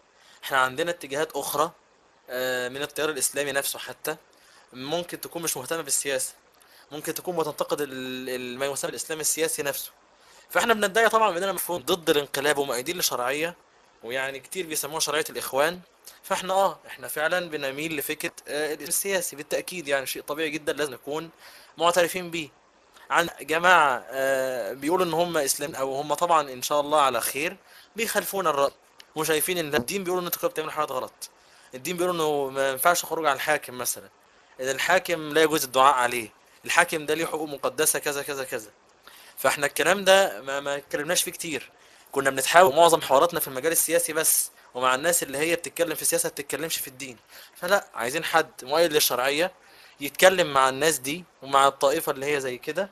احنا عندنا اتجاهات اخرى آه، من التيار الاسلامي نفسه حتى ممكن تكون مش مهتمه بالسياسه ممكن تكون بتنتقد ال- ال- ما يسمى الاسلام السياسي نفسه فاحنا بندعي طبعا باننا مفهوم ضد الانقلاب ومؤيدين لشرعيه ويعني كتير بيسموها شرعيه الاخوان فاحنا اه احنا فعلا بنميل لفكره آه، الاسلام السياسي بالتاكيد يعني شيء طبيعي جدا لازم نكون معترفين بيه عن جماعه آه، بيقولوا ان هم اسلام او هم طبعا ان شاء الله على خير بيخالفون الراي وشايفين ان الدين بيقول ان انتوا كده بتعملوا حاجات غلط الدين بيقول انه ما ينفعش خروج عن الحاكم مثلا ان الحاكم لا يجوز الدعاء عليه الحاكم ده ليه حقوق مقدسه كذا كذا كذا فاحنا الكلام ده ما ما اتكلمناش فيه كتير كنا بنتحاول معظم حواراتنا في المجال السياسي بس ومع الناس اللي هي بتتكلم في السياسه ما بتتكلمش في الدين فلا عايزين حد مؤيد للشرعيه يتكلم مع الناس دي ومع الطائفه اللي هي زي كده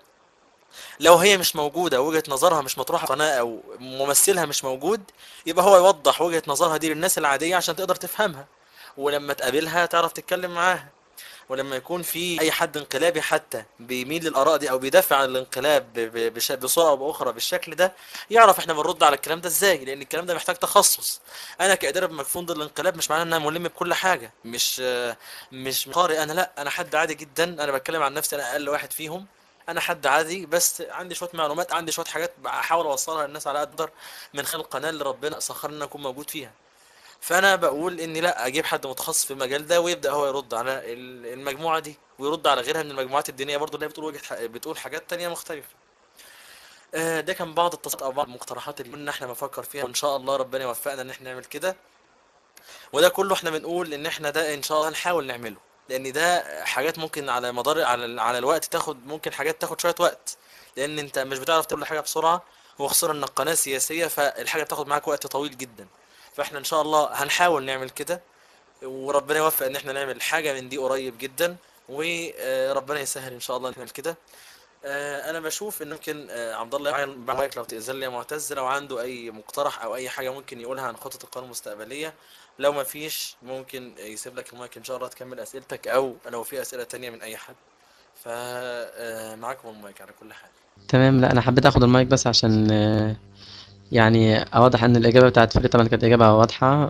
لو هي مش موجوده وجهه نظرها مش مطروحه في قناه او ممثلها مش موجود يبقى هو يوضح وجهه نظرها دي للناس العاديه عشان تقدر تفهمها ولما تقابلها تعرف تتكلم معاها ولما يكون في اي حد انقلابي حتى بيميل للاراء دي او بيدافع عن الانقلاب ب- ب- بش- بصوره او باخرى بالشكل ده يعرف احنا بنرد على الكلام ده ازاي لان الكلام ده محتاج تخصص انا كاداره مكفون ضد الانقلاب مش معناه ان انا ملم بكل حاجه مش مش قارئ انا لا انا حد عادي جدا انا بتكلم عن نفسي انا اقل واحد فيهم انا حد عادي بس عندي شويه معلومات عندي شويه حاجات بحاول اوصلها للناس على قد ما اقدر من خلال القناه اللي ربنا سخرني ان أنا اكون موجود فيها فانا بقول اني لا اجيب حد متخصص في المجال ده ويبدا هو يرد على ال- المجموعه دي ويرد على غيرها من المجموعات الدينيه برضو اللي هي بتقول وجهه حق- بتقول حاجات تانية مختلفه آه، ده كان بعض التصريحات او بعض المقترحات اللي كنا احنا بنفكر فيها وان شاء الله ربنا يوفقنا ان احنا نعمل كده وده كله احنا بنقول ان احنا ده ان شاء الله هنحاول نعمله لان ده حاجات ممكن على مدار على على الوقت تاخد ممكن حاجات تاخد شويه وقت لان انت مش بتعرف تعمل حاجه بسرعه وخصوصا انك قناه سياسيه فالحاجه بتاخد معاك وقت طويل جدا فاحنا ان شاء الله هنحاول نعمل كده وربنا يوفق ان احنا نعمل حاجه من دي قريب جدا وربنا يسهل ان شاء الله نعمل كده آه، انا بشوف ان ممكن آه، عبد الله يعين معاك لو تاذن لي يا معتز لو عنده اي مقترح او اي حاجه ممكن يقولها عن خطط القناه المستقبليه لو ما فيش ممكن يسيب لك المايك ان شاء الله تكمل اسئلتك او لو في اسئله تانية من اي حد فمعاكم المايك على كل حال تمام لا انا حبيت اخد المايك بس عشان آه، يعني اوضح ان الاجابه بتاعت فريد طبعا كانت اجابه واضحه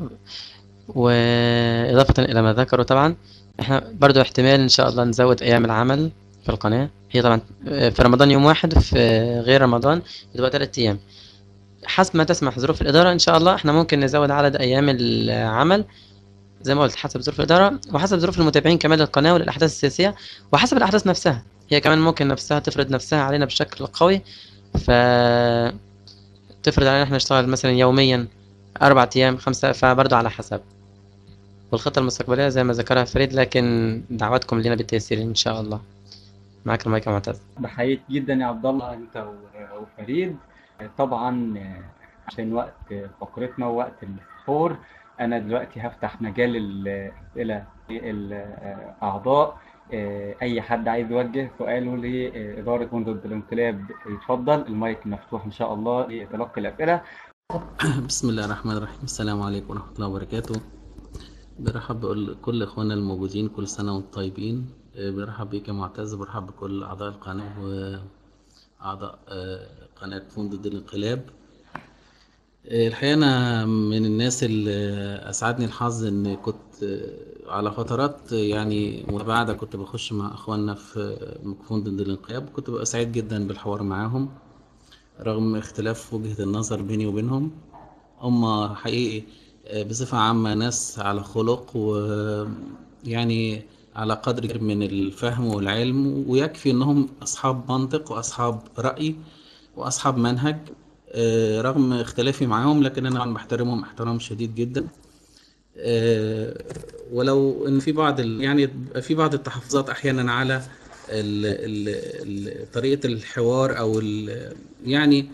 واضافه الى ما ذكروا طبعا احنا برضو احتمال ان شاء الله نزود ايام العمل في القناه هي طبعا آه، في رمضان يوم واحد في غير رمضان بتبقى ثلاث ايام حسب ما تسمح ظروف الاداره ان شاء الله احنا ممكن نزود عدد ايام العمل زي ما قلت حسب ظروف الاداره وحسب ظروف المتابعين كمان للقناه والاحداث السياسيه وحسب الاحداث نفسها هي كمان ممكن نفسها تفرض نفسها علينا بشكل قوي ف تفرض علينا احنا نشتغل مثلا يوميا أربع أيام خمسة فبرضه على حسب والخطة المستقبلية زي ما ذكرها فريد لكن دعواتكم لنا بالتيسير إن شاء الله معاك المايك يا معتز بحييك جدا يا عبد الله انت و- وفريد طبعا عشان وقت فقرتنا ووقت السحور انا دلوقتي هفتح مجال الاسئله للاعضاء اي حد عايز يوجه سؤاله لاداره منذ الانقلاب يتفضل المايك مفتوح ان شاء الله لتلقي الاسئله بسم الله الرحمن الرحيم السلام عليكم ورحمة الله وبركاته برحب بكل إخواننا الموجودين كل سنة وانتم طيبين آه، برحب بك يا معتز برحب بكل أعضاء القناة وأعضاء آه، قناة فون ضد الانقلاب آه، الحقيقة أنا من الناس اللي أسعدني الحظ إن كنت آه، على فترات يعني متباعدة كنت بخش مع إخواننا في فون ضد الانقلاب كنت ببقى سعيد جدا بالحوار معاهم رغم اختلاف وجهة النظر بيني وبينهم هم حقيقي آه، بصفة عامة ناس على خلق ويعني على قدر كبير من الفهم والعلم ويكفي انهم اصحاب منطق واصحاب رأي واصحاب منهج آه، رغم اختلافي معاهم لكن انا بحترمهم احترام شديد جدا آه، ولو ان في بعض ال... يعني بيبقى في بعض التحفظات احيانا على ال... ال... ال... طريقة الحوار او ال... يعني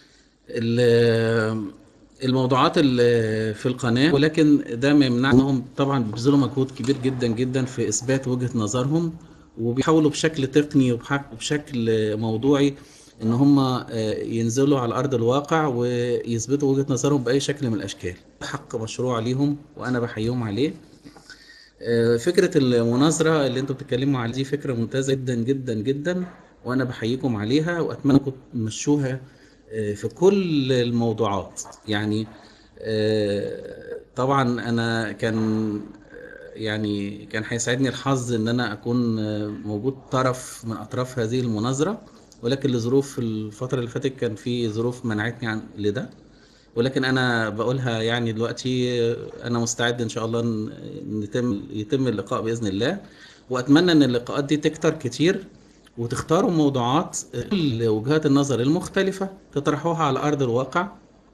ال- الموضوعات اللي في القناة ولكن ده ما يمنع انهم طبعا بيبذلوا مجهود كبير جدا جدا في اثبات وجهة نظرهم وبيحاولوا بشكل تقني وبح- وبشكل موضوعي ان هم آه، ينزلوا على ارض الواقع ويثبتوا وجهة نظرهم باي شكل من الاشكال حق مشروع ليهم وانا بحييهم عليه آه، فكرة المناظرة اللي انتوا بتتكلموا عليها دي فكرة ممتازة جدا جدا جدا وانا بحييكم عليها واتمنى انكم تمشوها آه، في كل الموضوعات يعني آه، طبعا انا كان يعني كان هيسعدني الحظ ان انا اكون آه، موجود طرف من اطراف هذه المناظره ولكن لظروف الفتره اللي فاتت كان في ظروف منعتني عن لده ولكن انا بقولها يعني دلوقتي آه، انا مستعد ان شاء الله ان إن يتم يتم اللقاء باذن الله واتمنى ان اللقاءات دي تكتر كتير وتختاروا موضوعات كل وجهات النظر المختلفه تطرحوها على ارض الواقع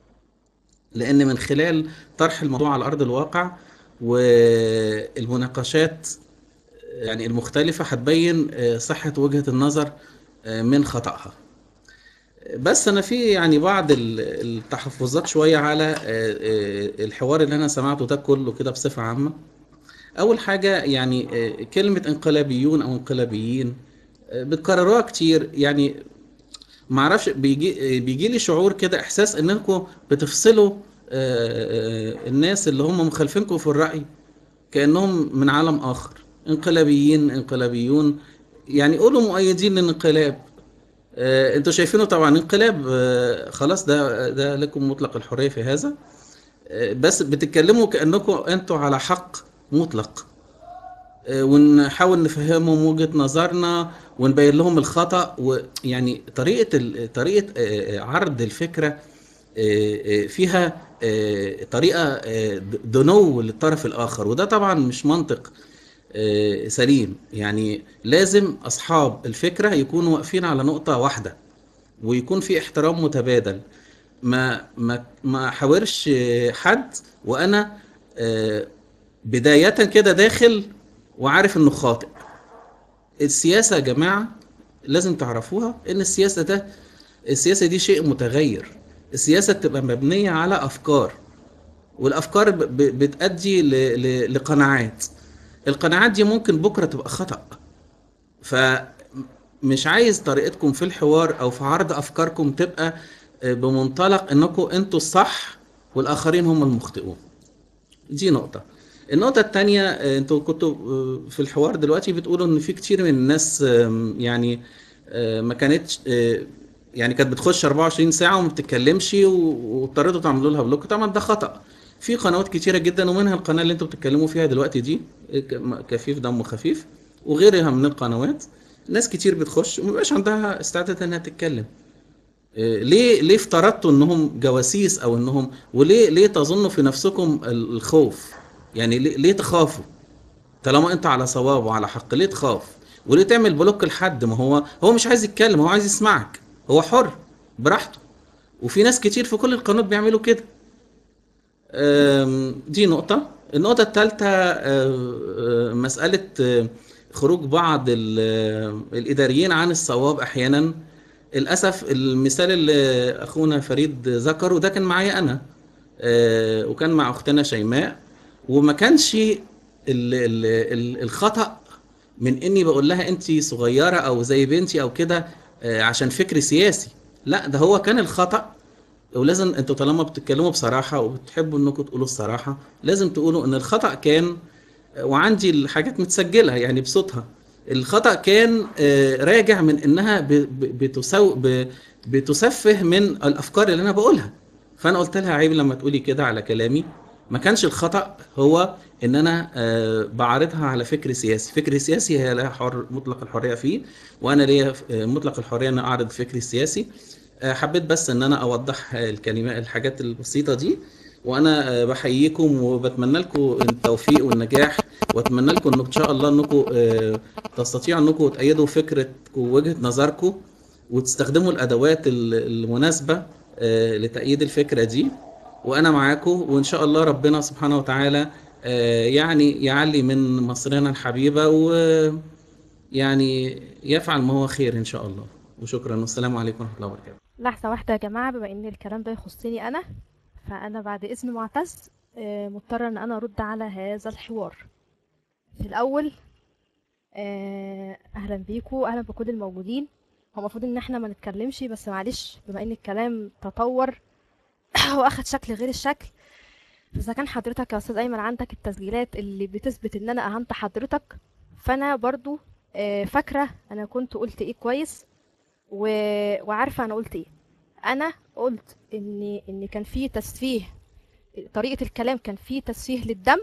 لان من خلال طرح الموضوع على ارض الواقع والمناقشات يعني المختلفه هتبين آه، صحه وجهه النظر آه، من خطأها بس انا في يعني بعض ال- التحفظات شويه على آه، آه، الحوار اللي انا سمعته ده كله كده بصفه عامه اول حاجه يعني آه، كلمه انقلابيون او انقلابيين آه، بتكرروها كتير يعني ما اعرفش بيجي بيجي لي شعور كده احساس انكم بتفصلوا آه، آه، الناس اللي هم مخالفينكم في الرأي كأنهم من عالم آخر انقلابيين انقلابيون يعني قولوا مؤيدين للانقلاب آه، انتوا شايفينه طبعا انقلاب آه، خلاص ده ده لكم مطلق الحرية في هذا آه، بس بتتكلموا كأنكم انتوا على حق مطلق آه، ونحاول نفهمهم وجهة نظرنا ونبين لهم الخطأ ويعني طريقة ال- طريقة آه، آه، عرض الفكرة آه، آه، فيها آه، طريقة آه، د- دنو للطرف الآخر وده طبعا مش منطق آه، سليم يعني لازم أصحاب الفكرة يكونوا واقفين على نقطة واحدة ويكون في احترام متبادل ما ما ما احاورش آه، حد وانا آه، بداية كده داخل وعارف انه خاطئ السياسة يا جماعة لازم تعرفوها ان السياسة ده السياسة دي شيء متغير السياسة بتبقى مبنية على افكار والافكار ب- ب- بتؤدي ل- ل- لقناعات القناعات دي ممكن بكرة تبقى خطأ فمش عايز طريقتكم في الحوار او في عرض افكاركم تبقى آه، بمنطلق انكم انتوا الصح والاخرين هم المخطئون دي نقطة النقطة التانية آه، انتوا كنتوا آه، في الحوار دلوقتي بتقولوا ان في كتير من الناس آم، يعني آه، ما كانتش آه، يعني كانت بتخش 24 ساعة وما بتتكلمش و- واضطريتوا تعملوا لها بلوك طبعا ده خطأ في قنوات كتيرة جدا ومنها القناة اللي انتوا بتتكلموا فيها دلوقتي دي آه، ك- كفيف دم خفيف وغيرها من القنوات ناس كتير بتخش وما بيبقاش عندها استعداد انها تتكلم آه، ليه ليه افترضتوا انهم جواسيس او انهم وليه ليه تظنوا في نفسكم ال- الخوف يعني ليه, ليه تخافوا طالما انت على صواب وعلى حق ليه تخاف وليه تعمل بلوك لحد ما هو هو مش عايز يتكلم هو عايز يسمعك هو حر براحته وفي ناس كتير في كل القنوات بيعملوا كده آم، دي نقطة النقطة الثالثة مسألة آه، خروج بعض ال- آه، الإداريين عن الصواب أحيانا للأسف المثال اللي أخونا فريد ذكره ده كان معايا أنا آه، وكان مع أختنا شيماء وما كانش ال- ال- ال- الخطأ من إني بقول لها أنت صغيرة أو زي بنتي أو كده آه، عشان فكر سياسي لا ده هو كان الخطأ ولازم انتوا طالما بتتكلموا بصراحة وبتحبوا انكم تقولوا الصراحة لازم تقولوا ان الخطأ كان وعندي الحاجات متسجلة يعني بصوتها الخطأ كان آه، راجع من انها ب- ب- بتسو ب- بتسفه من الافكار اللي انا بقولها فانا قلت لها عيب لما تقولي كده على كلامي ما كانش الخطأ هو ان انا آه، بعرضها على فكر سياسي فكر سياسي هي لها حر مطلق الحرية فيه وانا ليا آه، مطلق الحرية ان اعرض فكري السياسي آه، حبيت بس ان انا اوضح آه، الكلمات الحاجات البسيطة دي وانا آه، بحييكم وبتمنى لكم التوفيق والنجاح واتمنى لكم انكم ان شاء الله انكم آه، تستطيعوا انكم تأيدوا فكرتكم ووجهة نظركم وتستخدموا الادوات ال- المناسبة آه، لتأييد الفكرة دي وانا معاكم وان شاء الله ربنا سبحانه وتعالى آه، يعني يعلي من مصرنا الحبيبة ويعني يفعل ما هو خير ان شاء الله وشكرا والسلام عليكم ورحمة الله وبركاته لحظة واحدة يا جماعة بما ان الكلام ده يخصني انا فانا بعد اذن معتز آه، مضطرة ان انا ارد على هذا الحوار في الاول آه، اهلا بيكم اهلا بكل الموجودين هو المفروض ان احنا ما نتكلمش بس معلش بما ان الكلام تطور واخد شكل غير الشكل اذا كان حضرتك يا استاذ ايمن عندك التسجيلات اللي بتثبت ان انا اهنت حضرتك فانا برضو آه، فاكرة انا كنت قلت ايه كويس و... وعارفة انا قلت ايه انا قلت ان ان كان في تسفيه طريقة الكلام كان فيه تسفيه للدم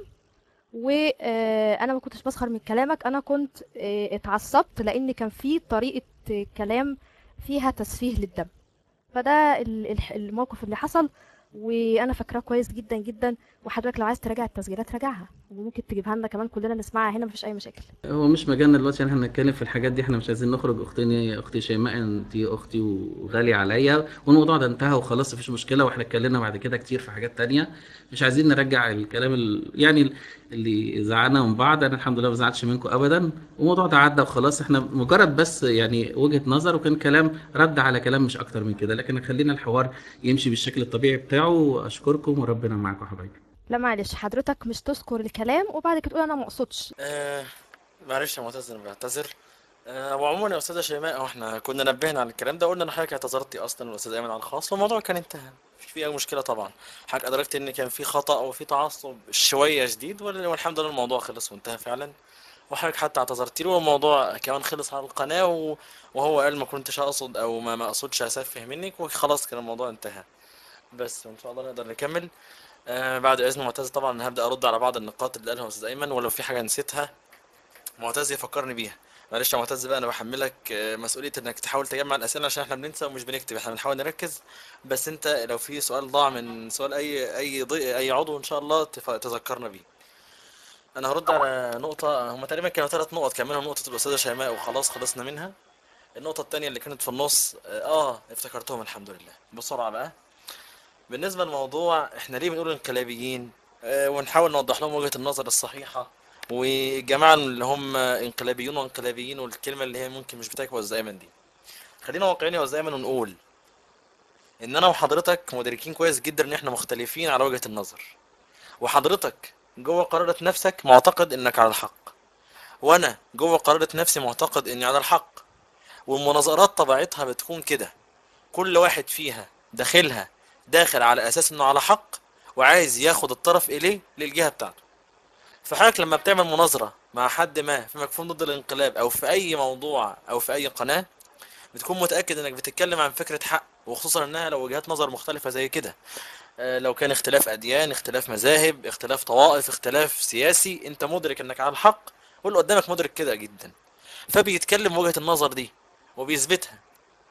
وانا ما كنتش بسخر من كلامك انا كنت آه، اتعصبت لان كان في طريقة كلام فيها تسفيه للدم فده ال- الح- الموقف اللي حصل وانا فاكراه كويس جدا جدا وحضرتك لو عايز تراجع التسجيلات راجعها وممكن تجيبها لنا كمان كلنا نسمعها هنا مفيش اي مشاكل هو مش مجالنا دلوقتي ان احنا نتكلم في الحاجات دي احنا مش عايزين نخرج اختي اختي شيماء انت اختي وغالية عليا والموضوع ده انتهى وخلاص مفيش مشكلة واحنا اتكلمنا بعد كده كتير في حاجات تانية مش عايزين نرجع الكلام ال... يعني اللي زعلنا من بعض انا الحمد لله ما زعلتش منكم ابدا والموضوع ده عدى وخلاص احنا مجرد بس يعني وجهة نظر وكان كلام رد على كلام مش اكتر من كده لكن خلينا الحوار يمشي بالشكل الطبيعي بتاعه واشكركم وربنا معاكم يا حبايبي لا معلش حضرتك مش تذكر الكلام وبعد كده تقول انا ما اقصدش آه معلش يا معتز انا بعتذر آه وعموما يا استاذه شيماء هو احنا كنا نبهنا على الكلام ده قلنا ان حضرتك اعتذرتي اصلا والاستاذ ايمن على الخاص والموضوع كان انتهى مفيش فيه اي مشكله طبعا حضرتك ادركت ان كان في خطا او في تعصب شويه شديد وال- والحمد لله الموضوع خلص وانتهى فعلا وحضرتك حتى اعتذرتي له والموضوع كمان خلص على القناه و- وهو قال ما كنتش اقصد او ما ما اقصدش اسفه منك وخلاص كان الموضوع انتهى بس وان شاء الله نقدر نكمل آه بعد اذن معتز طبعا هبدا ارد على بعض النقاط اللي قالها استاذ ايمن ولو في حاجه نسيتها معتز يفكرني بيها معلش يا معتز بقى انا بحملك آه، مسؤوليه انك تحاول تجمع الاسئله عشان احنا بننسى ومش بنكتب احنا بنحاول نركز بس انت لو في سؤال ضاع من سؤال اي اي ضي اي عضو ان شاء الله تف- تذكرنا بيه انا هرد على نقطه هما تقريبا كانوا ثلاث نقط كان منهم نقطه الاستاذه شيماء وخلاص خلصنا منها النقطه الثانيه اللي كانت في النص اه آه، افتكرتهم الحمد لله بسرعه بقى بالنسبه للموضوع احنا ليه بنقول انقلابيين آه، ونحاول نوضح لهم وجهه النظر الصحيحه والجماعه اللي هم انقلابيون وانقلابيين والكلمه اللي هي ممكن مش بتاعك وز دايما دي خلينا واقعيين يا دايما ونقول ان انا وحضرتك مدركين كويس جدا ان احنا مختلفين على وجهه النظر وحضرتك جوه قرارة نفسك معتقد انك على الحق وانا جوه قرارة نفسي معتقد اني على الحق والمناظرات طبيعتها بتكون كده كل واحد فيها داخلها داخل على اساس انه على حق وعايز ياخد الطرف اليه للجهه بتاعته فحضرتك لما بتعمل مناظره مع حد ما في مكفوف ضد الانقلاب او في اي موضوع او في اي قناه بتكون متاكد انك بتتكلم عن فكره حق وخصوصا انها لو وجهات نظر مختلفه زي كده آه، لو كان اختلاف اديان اختلاف مذاهب اختلاف طوائف اختلاف سياسي انت مدرك انك على الحق واللي قدامك مدرك كده جدا فبيتكلم وجهه النظر دي وبيثبتها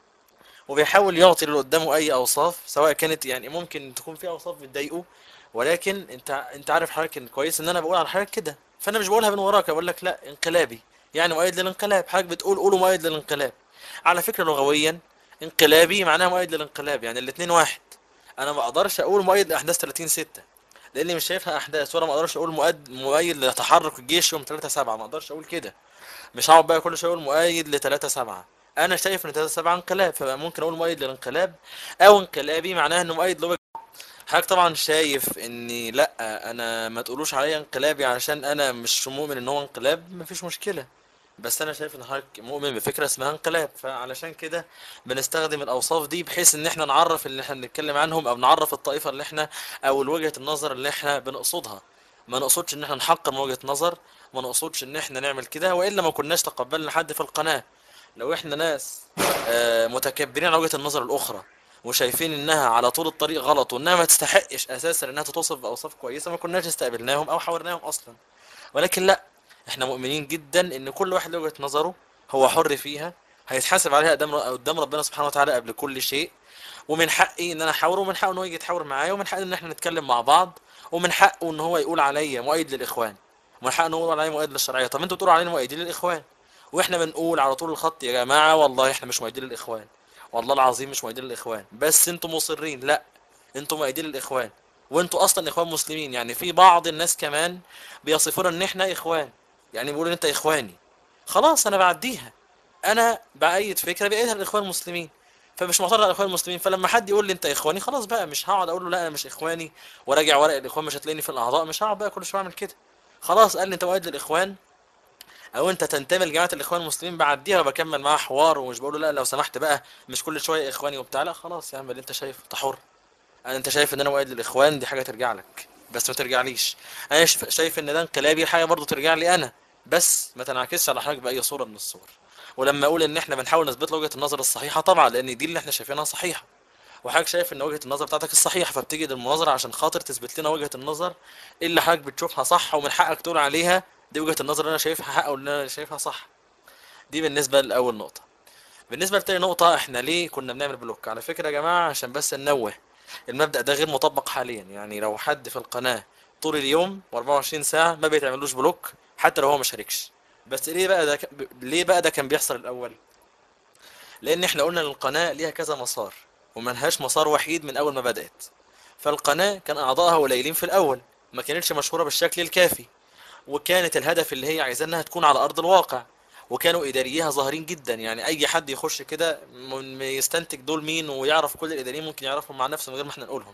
وبيحاول يعطي اللي قدامه اي اوصاف سواء كانت يعني ممكن تكون في اوصاف بتضايقه ولكن انت انت عارف حضرتك ان كويس ان انا بقول على حضرتك كده فانا مش بقولها من وراك بقول لك لا انقلابي يعني مؤيد للانقلاب حضرتك بتقول قولوا مؤيد للانقلاب على فكره لغويا انقلابي معناها مؤيد للانقلاب يعني الاثنين واحد انا ما اقدرش اقول مؤيد لاحداث 30 6 لاني مش شايفها احداث ولا ما اقدرش اقول مؤيد مؤيد لتحرك الجيش يوم 3 7 ما اقدرش اقول كده مش هقعد بقى كل شويه اقول مؤيد ل 3 7 انا شايف ان 3 7 انقلاب فبقى ممكن اقول مؤيد للانقلاب او انقلابي معناها انه مؤيد لوجه حضرتك طبعا شايف اني لا انا ما تقولوش عليا انقلابي علشان انا مش مؤمن ان هو انقلاب مفيش مشكله بس انا شايف ان حضرتك مؤمن بفكره اسمها انقلاب فعلشان كده بنستخدم الاوصاف دي بحيث ان احنا نعرف اللي احنا بنتكلم عنهم او نعرف الطائفه اللي احنا او وجهه النظر اللي احنا بنقصدها ما نقصدش ان احنا نحقر من وجهه نظر ما نقصدش ان احنا نعمل كده والا ما كناش تقبلنا حد في القناه لو احنا ناس آه، متكبرين على وجهه النظر الاخرى وشايفين انها على طول الطريق غلط وانها ما تستحقش اساسا انها تتوصف باوصاف كويسه ما كناش استقبلناهم او حاورناهم اصلا ولكن لا احنا مؤمنين جدا ان كل واحد له وجهه نظره هو حر فيها هيتحاسب عليها قدام قدام ربنا سبحانه وتعالى قبل كل شيء ومن حقي ان انا احاوره ومن حقه ان هو يجي يتحاور معايا ومن حقي ان احنا نتكلم مع بعض ومن حقه ان هو يقول عليا مؤيد للاخوان ومن حقه ان هو يقول عليا مؤيد للشرعيه طب انتوا بتقولوا علينا مؤيدين للاخوان واحنا بنقول على طول الخط يا جماعه والله احنا مش مؤيدين للاخوان والله العظيم مش مؤيدين للاخوان بس انتوا مصرين لا انتوا مؤيدين للاخوان وانتوا اصلا اخوان مسلمين يعني في بعض الناس كمان بيصفونا ان احنا اخوان يعني بيقولوا ان انت اخواني خلاص انا بعديها انا بايد فكره بايدها الاخوان المسلمين فمش معترض على الاخوان المسلمين فلما حد يقول لي انت اخواني خلاص بقى مش هقعد اقول له لا انا مش اخواني وراجع ورق الاخوان مش هتلاقيني في الاعضاء مش هقعد بقى كل شويه اعمل كده خلاص قال لي انت مؤيد للاخوان او انت تنتمي لجماعه الاخوان المسلمين بعديها وبكمل معاه حوار ومش بقول له لا لو سمحت بقى مش كل شويه اخواني وبتاع لا خلاص يا عم اللي انت شايفه انت حر انا انت شايف ان انا مؤيد للاخوان دي حاجه ترجع لك بس ما ترجعليش انا شف- شايف ان ده انقلابي حاجه برضه ترجع لي انا بس ما تنعكسش على حضرتك باي صوره من الصور ولما اقول ان احنا بنحاول نثبت له وجهه النظر الصحيحه طبعا لان دي اللي احنا شايفينها صحيحه وحضرتك شايف ان وجهة النظر بتاعتك الصحيحة فبتيجي للمناظرة عشان خاطر تثبت لنا وجهة النظر اللي حضرتك بتشوفها صح ومن حقك تقول عليها دي وجهة النظر اللي انا شايفها حق واللي انا شايفها صح دي بالنسبة لأول نقطة بالنسبة لتاني نقطة احنا ليه كنا بنعمل بلوك على فكرة يا جماعة عشان بس ننوه المبدأ ده غير مطبق حاليا يعني لو حد في القناة طول اليوم و24 ساعة ما بيتعملوش بلوك حتى لو هو ما شاركش بس ليه بقى ده ك... ليه بقى ده كان بيحصل الأول لأن احنا قلنا ان القناة ليها كذا مسار وملهاش مسار وحيد من أول ما بدأت فالقناة كان أعضائها قليلين في الأول ما كانتش مشهورة بالشكل الكافي وكانت الهدف اللي هي عايزاه انها تكون على ارض الواقع وكانوا اداريها ظاهرين جدا يعني اي حد يخش كده م- يستنتج دول مين ويعرف كل الاداريين ممكن يعرفهم مع نفسه من غير ما احنا نقولهم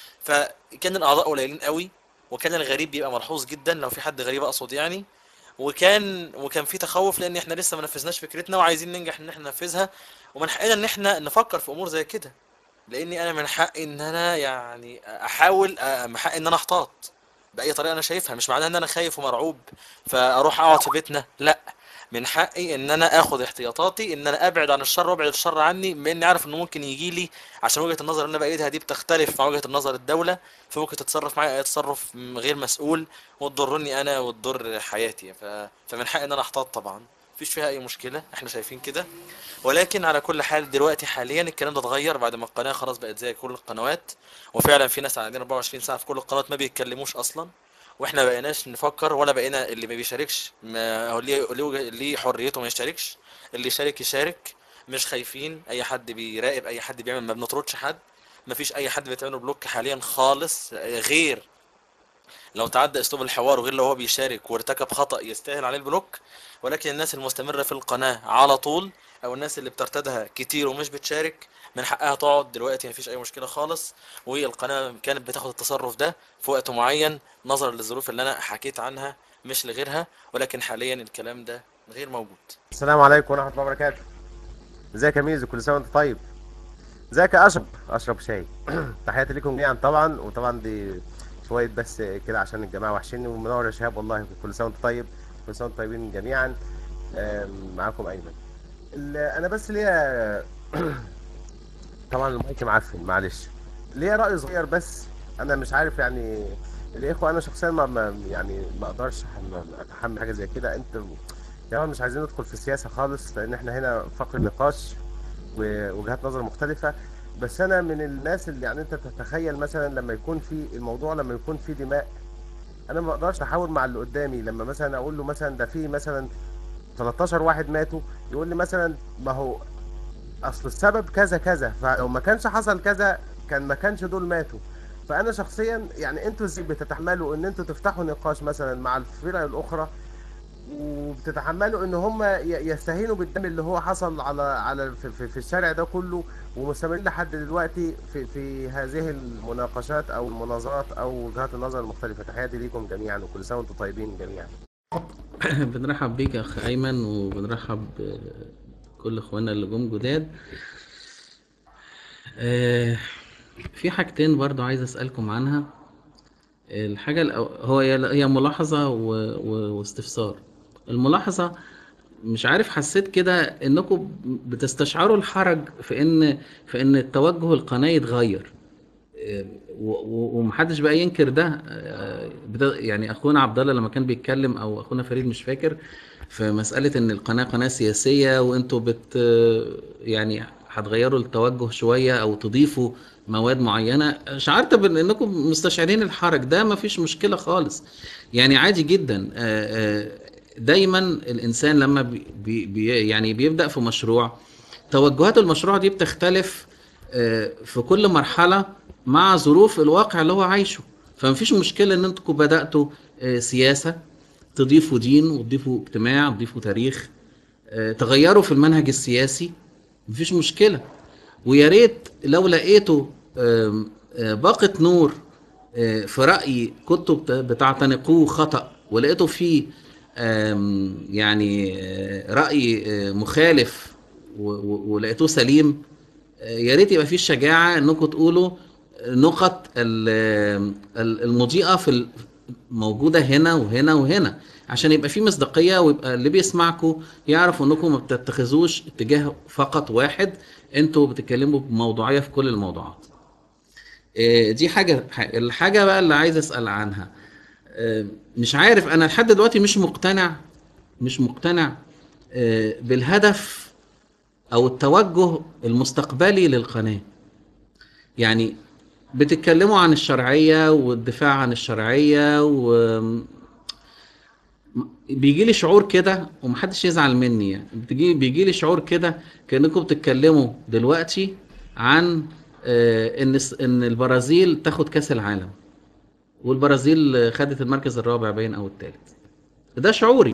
فكان الاعضاء قليلين قوي وكان الغريب بيبقى ملحوظ جدا لو في حد غريب اقصد يعني وكان وكان في تخوف لان احنا لسه ما نفذناش فكرتنا وعايزين ننجح ان احنا ننفذها ومن حقنا ان احنا نفكر في امور زي كده لاني انا من حقي ان انا يعني احاول أ- من حقي ان انا احتاط باي طريقه انا شايفها مش معناها ان انا خايف ومرعوب فاروح اقعد في بيتنا لا من حقي ان انا اخد احتياطاتي ان انا ابعد عن الشر وابعد الشر عني بما اني عارف انه ممكن يجي لي عشان وجهه النظر اللي انا بايدها دي بتختلف مع وجهه النظر الدوله فممكن تتصرف معايا اي تصرف م- غير مسؤول وتضرني انا وتضر حياتي ف... فمن حقي ان انا احتاط طبعا مفيش فيها اي مشكله احنا شايفين كده ولكن على كل حال دلوقتي حاليا الكلام ده اتغير بعد ما القناه خلاص بقت زي كل القنوات وفعلا في ناس قاعدين 24 ساعه في كل القنوات ما بيتكلموش اصلا واحنا ما بقيناش نفكر ولا بقينا اللي ما بيشاركش ما هو ليه ليه وجه- ليه حريته ما يشاركش اللي يشارك يشارك مش خايفين اي حد بيراقب اي حد بيعمل ما بنطردش حد ما فيش اي حد بيتعمل له بلوك حاليا خالص غير لو تعدى اسلوب الحوار وغير لو هو بيشارك وارتكب خطأ يستاهل عليه البلوك ولكن الناس المستمرة في القناة على طول او الناس اللي بترتدها كتير ومش بتشارك من حقها تقعد دلوقتي مفيش اي مشكلة خالص والقناة كانت بتاخد التصرف ده في وقت معين نظرا للظروف اللي انا حكيت عنها مش لغيرها ولكن حاليا الكلام ده غير موجود السلام عليكم ورحمة الله وبركاته. ازيك يا ميزو كل سنة وانت طيب. ازيك يا اشرف اشرف شاي. تحياتي لكم جميعا طبعا وطبعا دي شوية بس كده عشان الجماعة وحشيني ومنور يا شهاب والله كل سنة وانت طيب كل سنة وانتم طيبين جميعا آم، معاكم ايمن. ال- انا بس ليا طبعا المايك معفن معلش. ليا رأي صغير بس انا مش عارف يعني الاخوة انا شخصيا ما ما- يعني ما اقدرش أحمل- اتحمل حاجة زي كده انت يا جماعة مش عايزين ندخل في السياسة خالص لأن احنا هنا فقر نقاش ووجهات نظر مختلفة بس أنا من الناس اللي يعني أنت تتخيل مثلا لما يكون في الموضوع لما يكون في دماء أنا ما أقدرش أحاول مع اللي قدامي لما مثلا أقول له مثلا ده في مثلا 13 واحد ماتوا يقول لي مثلا ما هو أصل السبب كذا كذا فلو ما كانش حصل كذا كان ما كانش دول ماتوا فأنا شخصيا يعني أنتوا ازاي بتتحملوا إن أنتوا تفتحوا نقاش مثلا مع الفرق الأخرى وبتتحملوا ان هم ي- يستهينوا بالدم اللي هو حصل على على في, في, في الشارع ده كله ومستمرين لحد دلوقتي في في هذه المناقشات او المناظرات او وجهات النظر المختلفه تحياتي ليكم جميعا وكل سنه وانتم طيبين جميعا بنرحب بيك يا اخ ايمن وبنرحب بكل اخواننا اللي جم جداد آه، في حاجتين برضو عايز اسالكم عنها الحاجه الأو... هو هي هي ملاحظه و... و... واستفسار الملاحظه مش عارف حسيت كده انكم بتستشعروا الحرج في ان في ان التوجه القناه يتغير و- و- ومحدش بقى ينكر ده آه، بدا- يعني اخونا عبد الله لما كان بيتكلم او اخونا فريد مش فاكر في مسألة ان القناة قناة سياسية وانتوا بت يعني هتغيروا التوجه شوية او تضيفوا مواد معينة شعرت بان انكم مستشعرين الحرج ده مفيش مشكلة خالص يعني عادي جدا آه، آه، دايما الانسان لما بي بي بي- يعني بيبدأ في مشروع توجهات المشروع دي بتختلف آه، في كل مرحلة مع ظروف الواقع اللي هو عايشه فمفيش مشكلة ان انتوا بدأتوا آه، سياسة تضيفوا دين وتضيفوا اجتماع تضيفوا تاريخ آه، تغيروا في المنهج السياسي مفيش مشكلة ويا ريت لو لقيتوا آم، آه، باقة نور آه، في رأي كنتوا بت- بتعتنقوه خطأ ولقيتوا فيه آم، يعني آه، رأي آه، مخالف و- و- ولقيتوه سليم آه، يا ريت يبقى فيه الشجاعة انكم تقولوا نقط ال- ال- المضيئة في ال- موجودة هنا وهنا وهنا عشان يبقى في مصداقيه ويبقى اللي بيسمعكم يعرف انكم ما بتتخذوش اتجاه فقط واحد انتوا بتتكلموا بموضوعيه في كل الموضوعات آه، دي حاجه الحاجه بقى اللي عايز اسال عنها آه، مش عارف انا لحد دلوقتي مش مقتنع مش مقتنع آه، بالهدف او التوجه المستقبلي للقناه يعني بتتكلموا عن الشرعيه والدفاع عن الشرعيه و بيجي لي شعور كده ومحدش يزعل مني يعني بتجي بيجي لي شعور كده كانكم بتتكلموا دلوقتي عن آه، ان الس- ان البرازيل تاخد كاس العالم والبرازيل خدت المركز الرابع باين او الثالث ده شعوري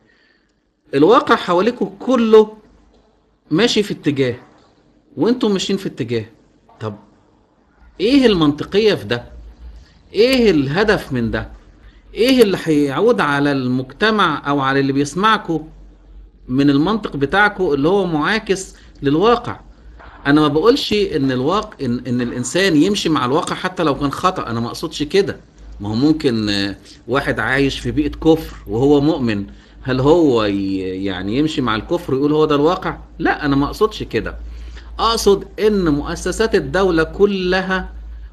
الواقع حواليكم كله ماشي في اتجاه وانتم ماشيين في اتجاه طب ايه المنطقية في ده ايه الهدف من ده ايه اللي هيعود على المجتمع او على اللي بيسمعكم من المنطق بتاعكم اللي هو معاكس للواقع انا ما بقولش ان الواقع إن, ان الانسان يمشي مع الواقع حتى لو كان خطأ انا ما اقصدش كده ما هو ممكن آه، واحد عايش في بيئة كفر وهو مؤمن هل هو ي- يعني يمشي مع الكفر ويقول هو ده الواقع لا انا ما اقصدش كده اقصد ان مؤسسات الدولة كلها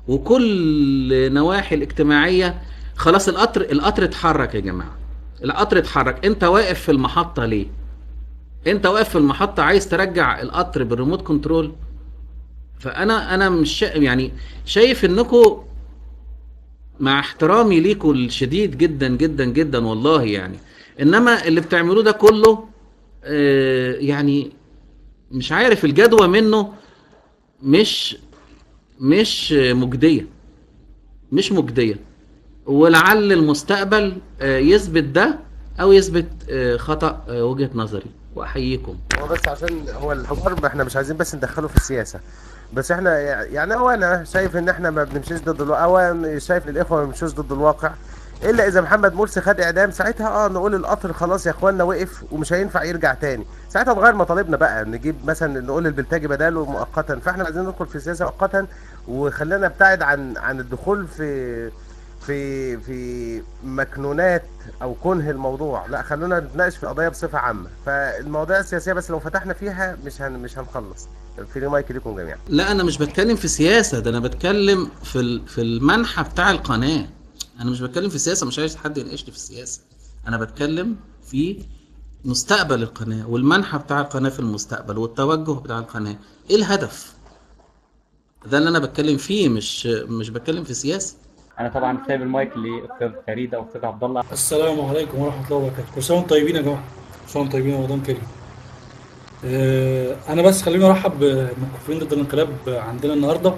وكل نواحي الاجتماعية خلاص القطر القطر اتحرك يا جماعة القطر اتحرك انت واقف في المحطة ليه انت واقف في المحطة عايز ترجع القطر بالريموت كنترول فانا انا مش شا... يعني شايف انكم مع احترامي ليكم الشديد جدا جدا جدا والله يعني انما اللي بتعملوه ده كله آه، يعني مش عارف الجدوى منه مش مش مجدية مش مجدية ولعل المستقبل آه، يثبت ده او يثبت آه، خطأ آه، وجهة نظري واحييكم هو بس عشان هو الحوار ما احنا مش عايزين بس ندخله في السياسه بس احنا يعني هو انا شايف ان احنا ما بنمشيش ضد الواقع او أنا شايف ان الاخوه ما بيمشوش ضد الواقع الا اذا محمد مرسي خد اعدام ساعتها اه نقول القطر خلاص يا اخوانا وقف ومش هينفع يرجع تاني ساعتها نغير مطالبنا بقى نجيب مثلا نقول البلتاجي بداله مؤقتا فاحنا عايزين ندخل في السياسه مؤقتا وخلينا نبتعد عن عن الدخول في في في مكنونات او كنه الموضوع لا خلونا نتناقش في القضيه بصفه عامه فالمواضيع السياسيه بس لو فتحنا فيها مش هن مش هنخلص في مايك ليكم جميعا لا انا مش بتكلم في سياسه ده انا بتكلم في ال- في المنحى بتاع القناه انا مش بتكلم في سياسه مش عايز حد يناقشني في السياسه انا بتكلم في مستقبل القناه والمنحى بتاع القناه في المستقبل والتوجه بتاع القناه ايه الهدف ده اللي انا بتكلم فيه مش مش بتكلم في سياسه انا طبعا سايب المايك لاستاذ فريد او استاذ عبد الله السلام عليكم ورحمة الله وبركاته كل سنة وانتم طيبين يا جماعة كل سنة وانتم طيبين رمضان كريم آه، أنا بس خليني أرحب بالمكفوفين ضد الانقلاب عندنا النهاردة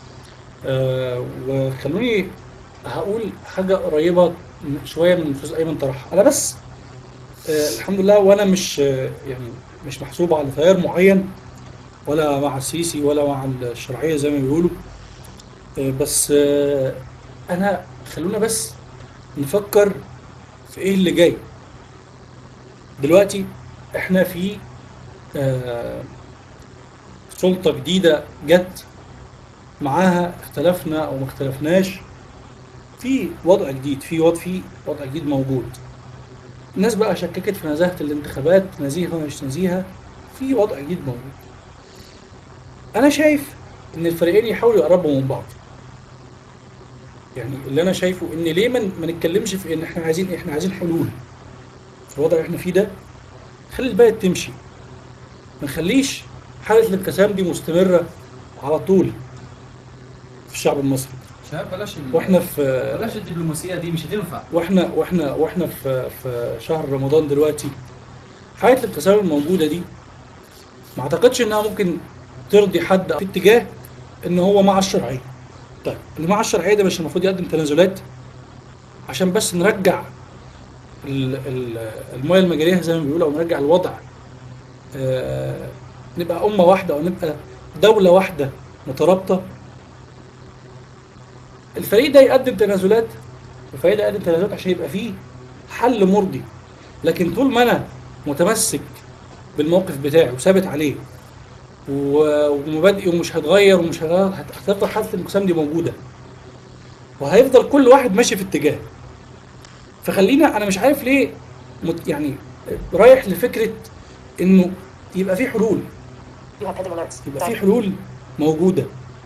آه، وخلوني هقول حاجة قريبة من- شوية من الأستاذ أيمن طرحها أنا بس آه، الحمد لله وأنا مش آه، يعني مش محسوب على تيار معين ولا مع السيسي ولا مع الشرعية زي ما بيقولوا آه، بس آه، أنا خلونا بس نفكر في ايه اللي جاي دلوقتي احنا في آه، سلطة جديدة جت معاها اختلفنا او ما اختلفناش في وضع جديد في وضع في وضع جديد موجود الناس بقى شككت في نزاهة الانتخابات نزيهة ولا مش نزيهة في وضع جديد موجود انا شايف ان الفريقين يحاولوا يقربوا من بعض يعني اللي انا شايفه ان ليه ما ما نتكلمش في ان احنا عايزين احنا عايزين حلول في الوضع اللي احنا فيه ده خلي البلد تمشي ما نخليش حالة الانقسام دي مستمرة على طول في الشعب المصري شباب بلاش ال- واحنا في بلاش الدبلوماسيه دي مش هتنفع واحنا واحنا واحنا في في شهر رمضان دلوقتي حالة الانقسام الموجودة دي ما اعتقدش انها ممكن ترضي حد في اتجاه ان هو مع الشرعية طيب اللي مع الشرعية ده مش المفروض يقدم تنازلات عشان بس نرجع ال- ال- المياه المجارية زي ما بيقولوا او نرجع الوضع آه، نبقى أمة واحدة أو نبقى دولة واحدة مترابطة الفريق ده يقدم تنازلات الفريق ده يقدم تنازلات عشان يبقى فيه حل مرضي لكن طول ما أنا متمسك بالموقف بتاعي وثابت عليه و- ومبادئي ومش هتغير ومش هتغير هت- هتفضل حالة الانقسام دي موجودة وهيفضل كل واحد ماشي في اتجاه فخلينا انا مش عارف ليه مت يعني رايح لفكره انه يبقى في حلول يبقى في حلول موجوده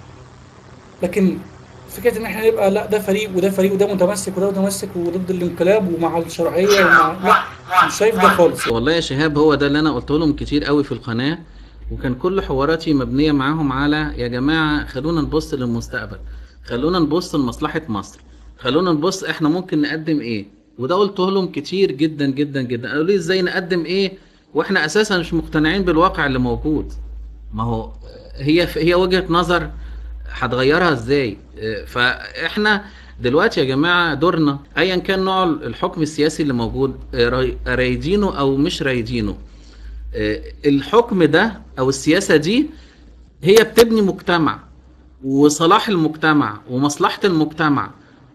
لكن فكره ان احنا نبقى لا ده فريق وده فريق وده متمسك وده متمسك وضد الانقلاب ومع الشرعيه ومع لا مش شايف ده خالص والله يا شهاب هو ده اللي انا قلته لهم كتير قوي في القناه وكان كل حواراتي مبنيه معاهم على يا جماعه خلونا نبص للمستقبل خلونا نبص لمصلحه مصر خلونا نبص احنا ممكن نقدم ايه وده قلته لهم كتير جدا جدا جدا قالوا لي ازاي نقدم ايه واحنا اساسا مش مقتنعين بالواقع اللي موجود ما هو هي هي وجهه نظر هتغيرها ازاي اه، فاحنا دلوقتي يا جماعه دورنا ايا كان نوع الحكم السياسي اللي موجود اه، راي- رايدينه او مش رايدينه اه، الحكم ده او السياسه دي هي بتبني مجتمع وصلاح المجتمع ومصلحه المجتمع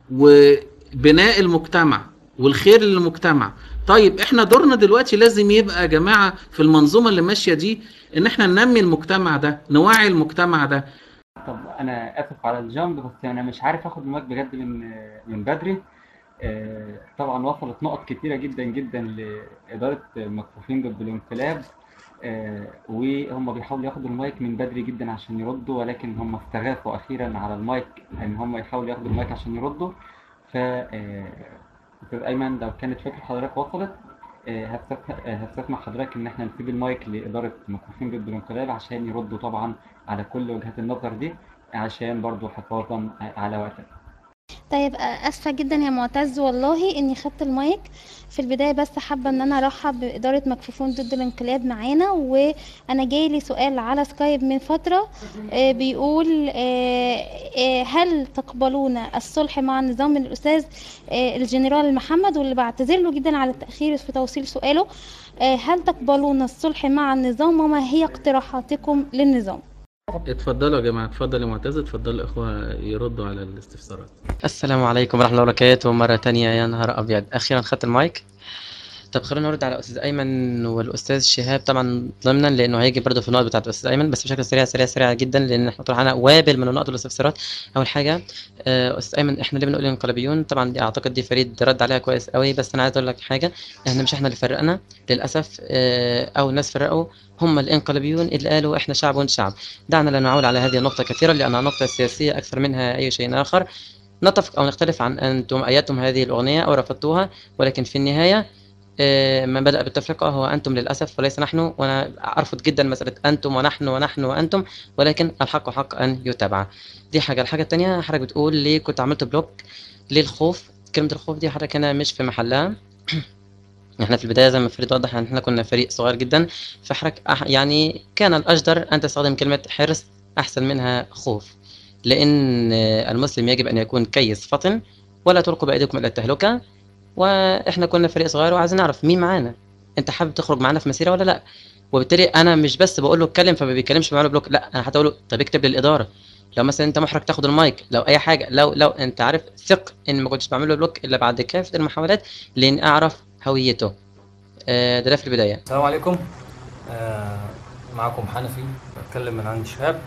وبناء المجتمع والخير للمجتمع طيب احنا دورنا دلوقتي لازم يبقى يا جماعه في المنظومه اللي ماشيه دي ان احنا ننمي المجتمع ده نوعي المجتمع ده طب انا اسف على الجامب بس انا مش عارف اخد المايك بجد من من بدري آه، طبعا وصلت نقط كتيره جدا جدا لاداره المكفوفين ضد الانقلاب آه، وهم بيحاولوا ياخدوا المايك من بدري جدا عشان يردوا ولكن هم استغاثوا اخيرا على المايك ان هم يحاولوا ياخدوا المايك عشان يردوا ف آه، استاذ ايمن لو كانت فكره حضرتك وصلت آه، هستسمح آه، هستسمح حضرتك ان احنا نسيب المايك لاداره المكفوفين ضد الانقلاب عشان يردوا طبعا على كل وجهات النظر دي عشان برضو حفاظا على وقتك طيب آه، اسفه جدا يا معتز والله اني خدت المايك في البدايه بس حابه ان انا ارحب باداره مكفوفون ضد الانقلاب معانا وانا جاي لي سؤال على سكايب من فتره آه، بيقول آه، آه، هل تقبلون الصلح مع النظام من الاستاذ آه، الجنرال محمد واللي بعتذر له جدا على التاخير في توصيل سؤاله آه، هل تقبلون الصلح مع النظام وما هي اقتراحاتكم للنظام اتفضلوا يا جماعه اتفضل يا معتز اتفضلوا الاخوه يردوا على الاستفسارات السلام عليكم ورحمة الله وبركاته مرة تانية يا نهار أبيض أخيرا خدت المايك طب خلينا نرد على أستاذ أيمن والأستاذ شهاب طبعا ضمنا لأنه هيجي برضه في النقط بتاعت الأستاذ أيمن بس بشكل سريع سريع سريع جدا لأن احنا طرحنا وابل من النقط والاستفسارات أول حاجة آه، أستاذ أيمن احنا ليه بنقول الانقلابيون طبعا دي أعتقد دي فريد رد عليها كويس قوي بس أنا عايز أقول لك حاجة احنا مش احنا اللي فرقنا للأسف آه، أو الناس فرقوا هم الانقلابيون اللي قالوا احنا شعب وانت شعب دعنا لا نعول على هذه النقطة كثيرا لأنها نقطة سياسية أكثر منها أي شيء آخر نتفق أو نختلف عن أنتم أيدتم هذه الأغنية أو رفضتوها ولكن في النهاية آه، من بدأ بالتفرقة هو أنتم للأسف وليس نحن وأنا أرفض جدا مسألة أنتم ونحن ونحن وأنتم ولكن الحق حق أن يتبع دي حاجة الحاجة التانية حضرتك بتقول ليه كنت عملت بلوك ليه الخوف كلمة الخوف دي حضرتك هنا مش في محلها احنا في البداية زي ما فريد وضح ان احنا كنا فريق صغير جدا فحضرتك أح- يعني كان الأجدر أن تستخدم كلمة حرص أحسن منها خوف لأن آه، المسلم يجب أن يكون كيس فطن ولا تلقوا بأيديكم إلى التهلكة واحنا كنا فريق صغير وعايزين نعرف مين معانا انت حابب تخرج معانا في مسيره ولا لا وبالتالي انا مش بس بقول له اتكلم فما بيتكلمش بعمل بلوك لا انا حتى اقول له طب اكتب للاداره لو مثلا انت محرج تاخد المايك لو اي حاجه لو لو انت عارف ثق ان ما كنتش بعمل له بلوك الا بعد كافه المحاولات لان اعرف هويته آه، ده, ده في البدايه السلام عليكم آه معكم حنفي بتكلم من عند شهاب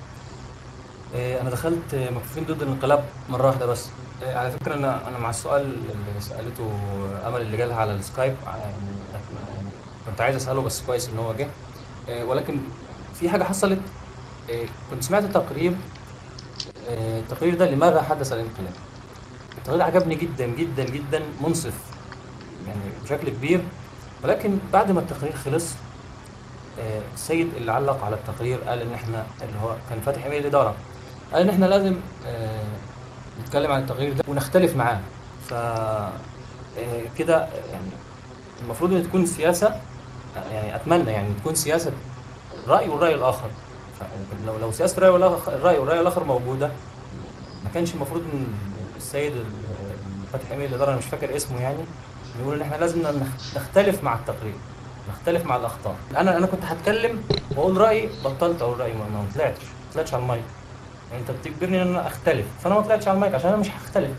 آه انا دخلت آه، مكفوفين ضد الانقلاب مره واحده بس آه على فكره انا انا مع السؤال اللي سالته امل اللي جالها على السكايب آه، يعني يعني كنت عايز اساله بس كويس ان هو جه آه ولكن في حاجه حصلت آه كنت سمعت تقرير آه التقرير ده لماذا حدث الانقلاب التقرير عجبني جدا جدا جدا منصف يعني بشكل كبير ولكن بعد ما التقرير خلص آه، السيد اللي علق على التقرير قال ان احنا اللي هو كان فاتح ايميل الاداره قال ان احنا لازم آه، نتكلم عن التقرير ده ونختلف معاه ف آه، كده يعني المفروض ان تكون سياسه آه، يعني اتمنى يعني تكون سياسه راي والراي الاخر ف- لو لو سياسه الراي والآخر- الراي والراي الاخر موجوده ما كانش المفروض ان السيد اللي فاتح ايميل الاداره انا مش فاكر اسمه يعني بيقول ان احنا لازم نخ- نختلف مع التقرير نختلف مع الاخطاء انا انا كنت هتكلم واقول رايي بطلت اقول رايي ما ما طلعتش ما طلعتش على المايك يعني انت بتجبرني ان انا اختلف فانا ما طلعتش على المايك عشان انا مش هختلف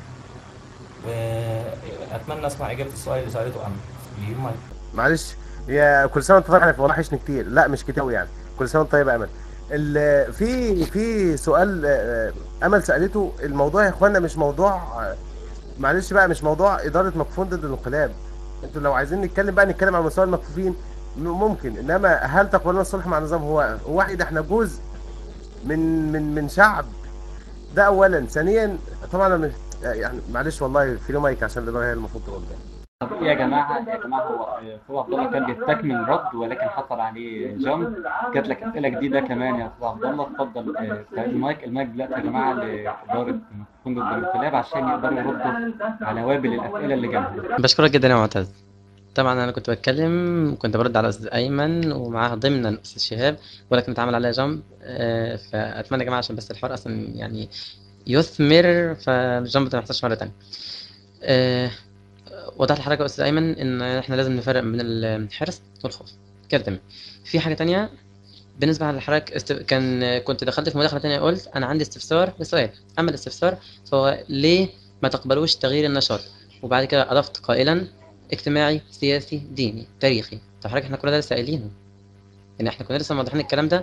واتمنى اسمع اجابه السؤال اللي سالته امل في المايك معلش يا كل سنه وانت طيب احنا والله وحشني كتير لا مش كتير قوي يعني كل سنه وانت طيب يا امل ال- في في سؤال آه، امل سالته الموضوع يا اخوانا مش موضوع آه، معلش بقى مش موضوع اداره مكفون ضد الانقلاب انتوا لو عايزين نتكلم بقى نتكلم عن مستوى المكفوفين م- ممكن انما هل تقبلون الصلح مع النظام هو هو واحد احنا جزء من من من شعب ده اولا ثانيا طبعا انا مش يعني معلش والله في له مايك عشان الاداره هي المفروض ترد طب يا جماعة يا جماعة هو أستاذ عبد الله كان بيستكمل رد ولكن حصل عليه جامب جات لك أسئلة جديدة كمان يا أستاذ عبد الله اتفضل آه، المايك المايك دلوقتي يا جماعة لإدارة فندق ضد الانقلاب عشان يقدروا يردوا على وابل الأسئلة اللي جالهم بشكرك جدا يا معتز طبعا انا كنت بتكلم كنت برد على استاذ ايمن ومعاه ضمنا استاذ شهاب ولكن اتعمل عليها جنب آه، فاتمنى يا جماعه عشان بس الحوار اصلا يعني يثمر فالجنب ما يحصلش مره تانية آه، وضحت لحضرتك يا استاذ ايمن ان احنا لازم نفرق بين الحرص والخوف كده تمام في حاجه تانية بالنسبه لحضرتك است... كان كنت دخلت في مداخله تانية قلت انا عندي استفسار بسؤال اما الاستفسار فهو ليه ما تقبلوش تغيير النشاط وبعد كده اضفت قائلا اجتماعي سياسي ديني تاريخي طب حضرتك احنا كل ده لسه قايلينه يعني احنا كنا لسه موضحين الكلام ده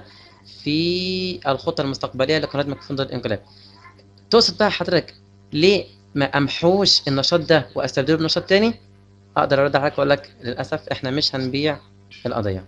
في الخطه المستقبليه لقناه مكفون ضد الانقلاب تقصد بقى حضرتك ليه ما امحوش النشاط ده واستبدله بنشاط تاني اقدر ارد عليك واقول لك للاسف احنا مش هنبيع القضيه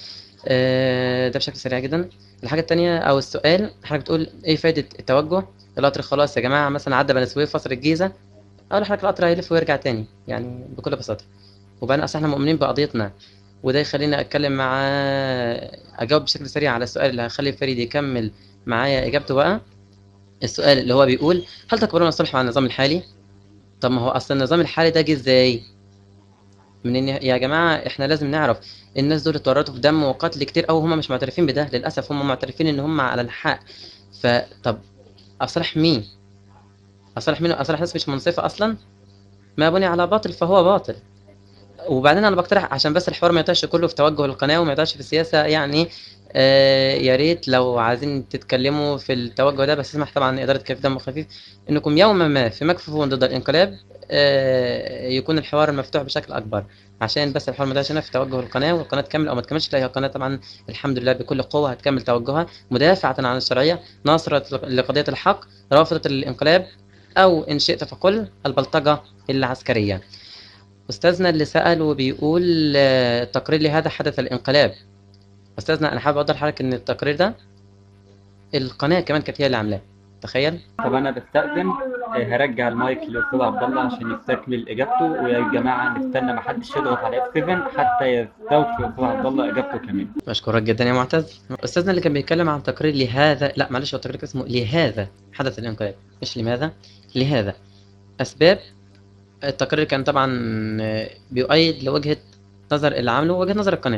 آه، ده بشكل سريع جدا الحاجه التانية او السؤال حضرتك بتقول ايه فايده التوجه القطر خلاص يا جماعه مثلا عدى بني سويف وصل الجيزه اول حضرتك القطر هيلف ويرجع تاني يعني بكل بساطه وبعدين اصل احنا مؤمنين بقضيتنا وده يخليني اتكلم مع اجاوب بشكل سريع على السؤال اللي هخلي فريد يكمل معايا اجابته بقى السؤال اللي هو بيقول هل تقبلون الصلح مع النظام الحالي طب ما هو اصل النظام الحالي ده جه ازاي من ان يا جماعه احنا لازم نعرف الناس دول اتورطوا في دم وقتل كتير قوي هم مش معترفين بده للاسف هم معترفين ان هم على الحق فطب اصالح مين اصالح مين اصالح ناس مش منصفه اصلا ما بني على باطل فهو باطل وبعدين انا بقترح عشان بس الحوار ما يطلعش كله في توجه القناه وما يطلعش في السياسه يعني آه يا ريت لو عايزين تتكلموا في التوجه ده بس اسمح طبعا اداره كيف دم خفيف انكم يوما ما في مكفوفون ضد الانقلاب آه يكون الحوار مفتوح بشكل اكبر عشان بس الحوار ما يطلعش هنا في توجه القناه والقناه تكمل او ما تكملش لا هي القناه طبعا الحمد لله بكل قوه هتكمل توجهها مدافعه عن الشرعيه ناصره لقضيه الحق رافضه للانقلاب او ان شئت فقل البلطجه العسكريه استاذنا اللي سال وبيقول آه، التقرير لهذا حدث الانقلاب استاذنا انا حابب اوضح لحضرتك ان التقرير ده القناه كمان كانت هي اللي عاملاه تخيل طب أنا بستأذن آه، هرجع المايك للأستاذ عبد الله عشان يستكمل إجابته ويا جماعة نستنى محدش يضغط على F7 حتى يستوفي أستاذ عبد الله إجابته كمان بشكرك جدا يا معتز استاذنا اللي كان بيتكلم عن تقرير لهذا لا معلش هو التقرير اسمه لهذا حدث الانقلاب مش لماذا لهذا اسباب التقرير كان طبعا آه، بيؤيد لوجهة نظر اللي عامله وجهة نظر القناة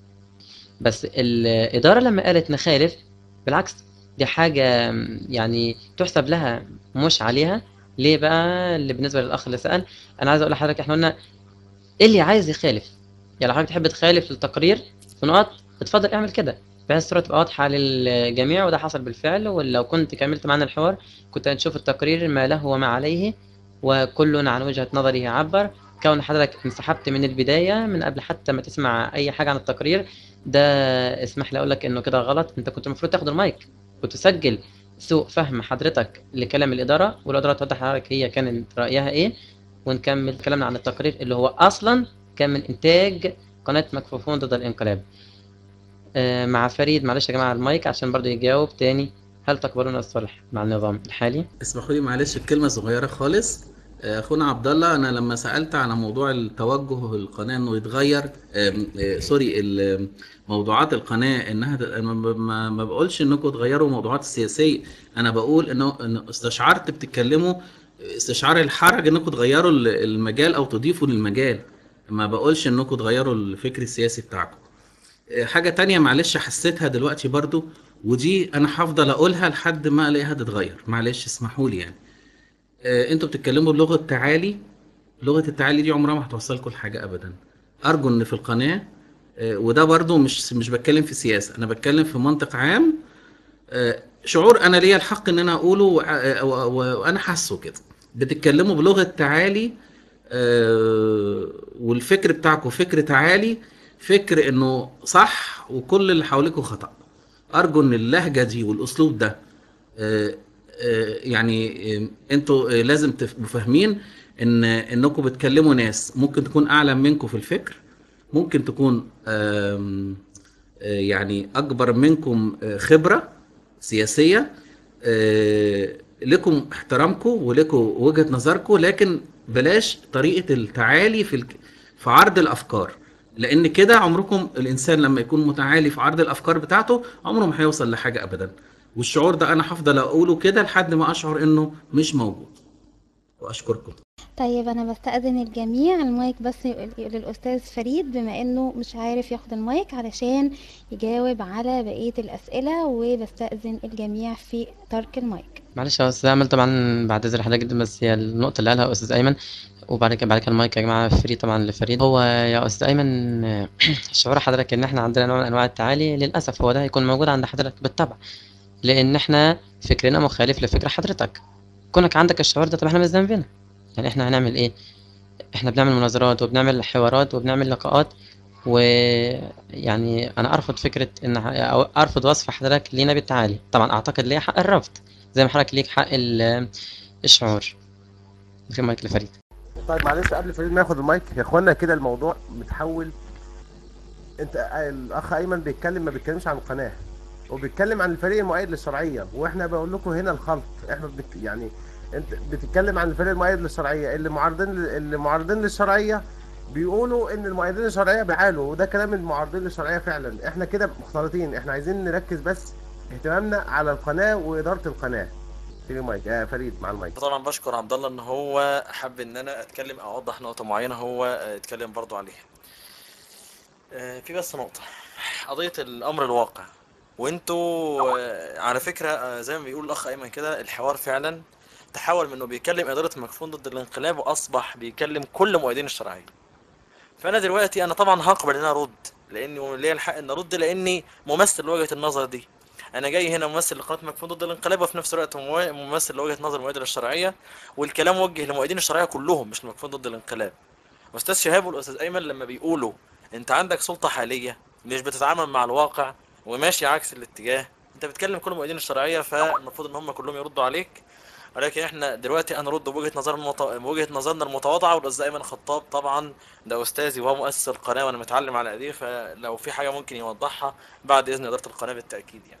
بس الإدارة لما قالت نخالف بالعكس دي حاجة م، يعني تحسب لها مش عليها ليه بقى اللي بالنسبة للأخ اللي سأل أنا عايز أقول لحضرتك إحنا قلنا إيه اللي عايز يخالف يعني لو حضرتك تحب تخالف التقرير في نقط اتفضل اعمل كده بحيث الصورة تبقى واضحة للجميع وده حصل بالفعل ولو كنت كملت معانا الحوار كنت هتشوف التقرير ما له وما عليه وكل عن وجهة نظره عبر كون حضرتك انسحبت من البداية من قبل حتى ما تسمع أي حاجة عن التقرير ده اسمح لي أقول لك إنه كده غلط أنت كنت المفروض تاخد المايك وتسجل سوء فهم حضرتك لكلام الإدارة والإدارة توضح لحضرتك هي كانت رأيها إيه ونكمل كلامنا عن التقرير اللي هو أصلا كان من إنتاج قناة مكفوفون ضد الانقلاب آه، مع فريد معلش يا جماعة المايك عشان برضو يجاوب تاني هل تقبلون الصلح مع النظام الحالي؟ اسمحوا لي معلش بكلمة صغيرة خالص آه، اخونا عبد الله انا لما سألت على موضوع التوجه القناة انه يتغير آم، آه، سوري ال- موضوعات القناة انها ت- أنا ما- ما ما بقولش انكم تغيروا موضوعات السياسية انا بقول انه انه استشعرت بتتكلموا استشعار الحرج انكم تغيروا ال- المجال او تضيفوا للمجال ما بقولش انكم تغيروا الفكر السياسي بتاعكم آه، حاجة تانية معلش حسيتها دلوقتي برضو ودي انا هفضل اقولها لحد ما الاقيها تتغير معلش اسمحوا لي يعني آه، انتوا بتتكلموا بلغة تعالي لغة التعالي دي عمرها ما هتوصلكم لحاجة ابدا ارجو ان في القناة آه، وده برضو مش مش بتكلم في سياسة انا بتكلم في منطق عام آه، شعور انا ليا الحق ان انا اقوله وع- و- و- وانا حاسه كده بتتكلموا بلغة تعالي آه، والفكر بتاعكم فكر تعالي فكر انه صح وكل اللي حواليكم خطأ ارجو ان اللهجة دي والاسلوب ده آه، آه، يعني آه، انتوا آه، لازم تبقوا فاهمين ان انكم بتكلموا ناس ممكن تكون اعلم منكم في الفكر ممكن تكون آم، آه، يعني اكبر منكم آه، خبره سياسيه آه، لكم احترامكم ولكم وجهه نظركم لكن بلاش طريقه التعالي في الك- في عرض الافكار لان كده عمركم الانسان لما يكون متعالي في عرض الافكار بتاعته عمره ما هيوصل لحاجه ابدا والشعور ده انا هفضل اقوله كده لحد ما اشعر انه مش موجود واشكركم طيب انا بستأذن الجميع المايك بس ي- للأستاذ فريد بما انه مش عارف ياخد المايك علشان يجاوب على بقية الأسئلة وبستأذن الجميع في ترك المايك معلش يا استاذ امل طبعا بعتذر لحضرتك جدا بس هي النقطه اللي قالها استاذ ايمن وبعد كده بعد كده المايك يا جماعه فري طبعا لفريد هو يا استاذ ايمن آه، شعور حضرتك ان احنا عندنا نوع من انواع التعالي للاسف هو ده هيكون موجود عند حضرتك بالطبع لان احنا فكرنا مخالف لفكر حضرتك كونك عندك الشعور ده طب احنا مش ذنبنا يعني احنا هنعمل ايه احنا بنعمل مناظرات وبنعمل حوارات وبنعمل لقاءات ويعني انا ارفض فكره ان او ارفض وصف حضرتك لينا بالتعالي طبعا اعتقد ليا حق الرفض زي ما حضرتك ليك حق ال- الشعور في مايك لفريد طيب معلش قبل فريد ما ياخد المايك يا اخوانا كده الموضوع متحول انت الاخ ايمن بيتكلم ما بيتكلمش عن القناه وبيتكلم عن الفريق المؤيد للشرعيه واحنا بقول لكم هنا الخلط احنا بت... يعني انت بتتكلم عن الفريق المؤيد للشرعيه اللي معارضين اللي معارضين للشرعيه بيقولوا ان المؤيدين للشرعيه بيعالوا وده كلام المعارضين للشرعيه فعلا احنا كده مختلطين احنا عايزين نركز بس اهتمامنا على القناه واداره القناه في المايك آه فريد مع المايك طبعا بشكر عبد الله ان هو حب ان انا اتكلم او اوضح نقطه معينه هو آه، اتكلم برضو عليها آه، في بس نقطه قضيه الامر الواقع وانتوا آه، على فكره آه، زي ما بيقول الاخ ايمن كده الحوار فعلا تحول من انه بيكلم اداره مكفون ضد الانقلاب واصبح بيكلم كل مؤيدين الشرعيه فانا دلوقتي انا طبعا هقبل ان انا ارد لاني ليا الحق ان ارد لاني ممثل لوجهه النظر دي انا جاي هنا ممثل لقناه مكفون ضد الانقلاب وفي نفس الوقت ممو- ممثل لوجهه نظر المؤيدين الشرعيه والكلام موجه للمؤيدين الشرعيه كلهم مش لمكفون ضد الانقلاب استاذ شهاب والاستاذ ايمن لما بيقولوا انت عندك سلطه حاليه مش بتتعامل مع الواقع وماشي عكس الاتجاه انت بتكلم كل المؤيدين الشرعيه فالمفروض ان هم كلهم يردوا عليك ولكن احنا دلوقتي هنرد بوجهه نظر المط... بوجهه نظرنا المتواضعه والاستاذ ايمن خطاب طبعا ده استاذي وهو مؤسس القناه وانا متعلم على ايديه فلو في حاجه ممكن يوضحها بعد اذن اداره القناه بالتاكيد يعني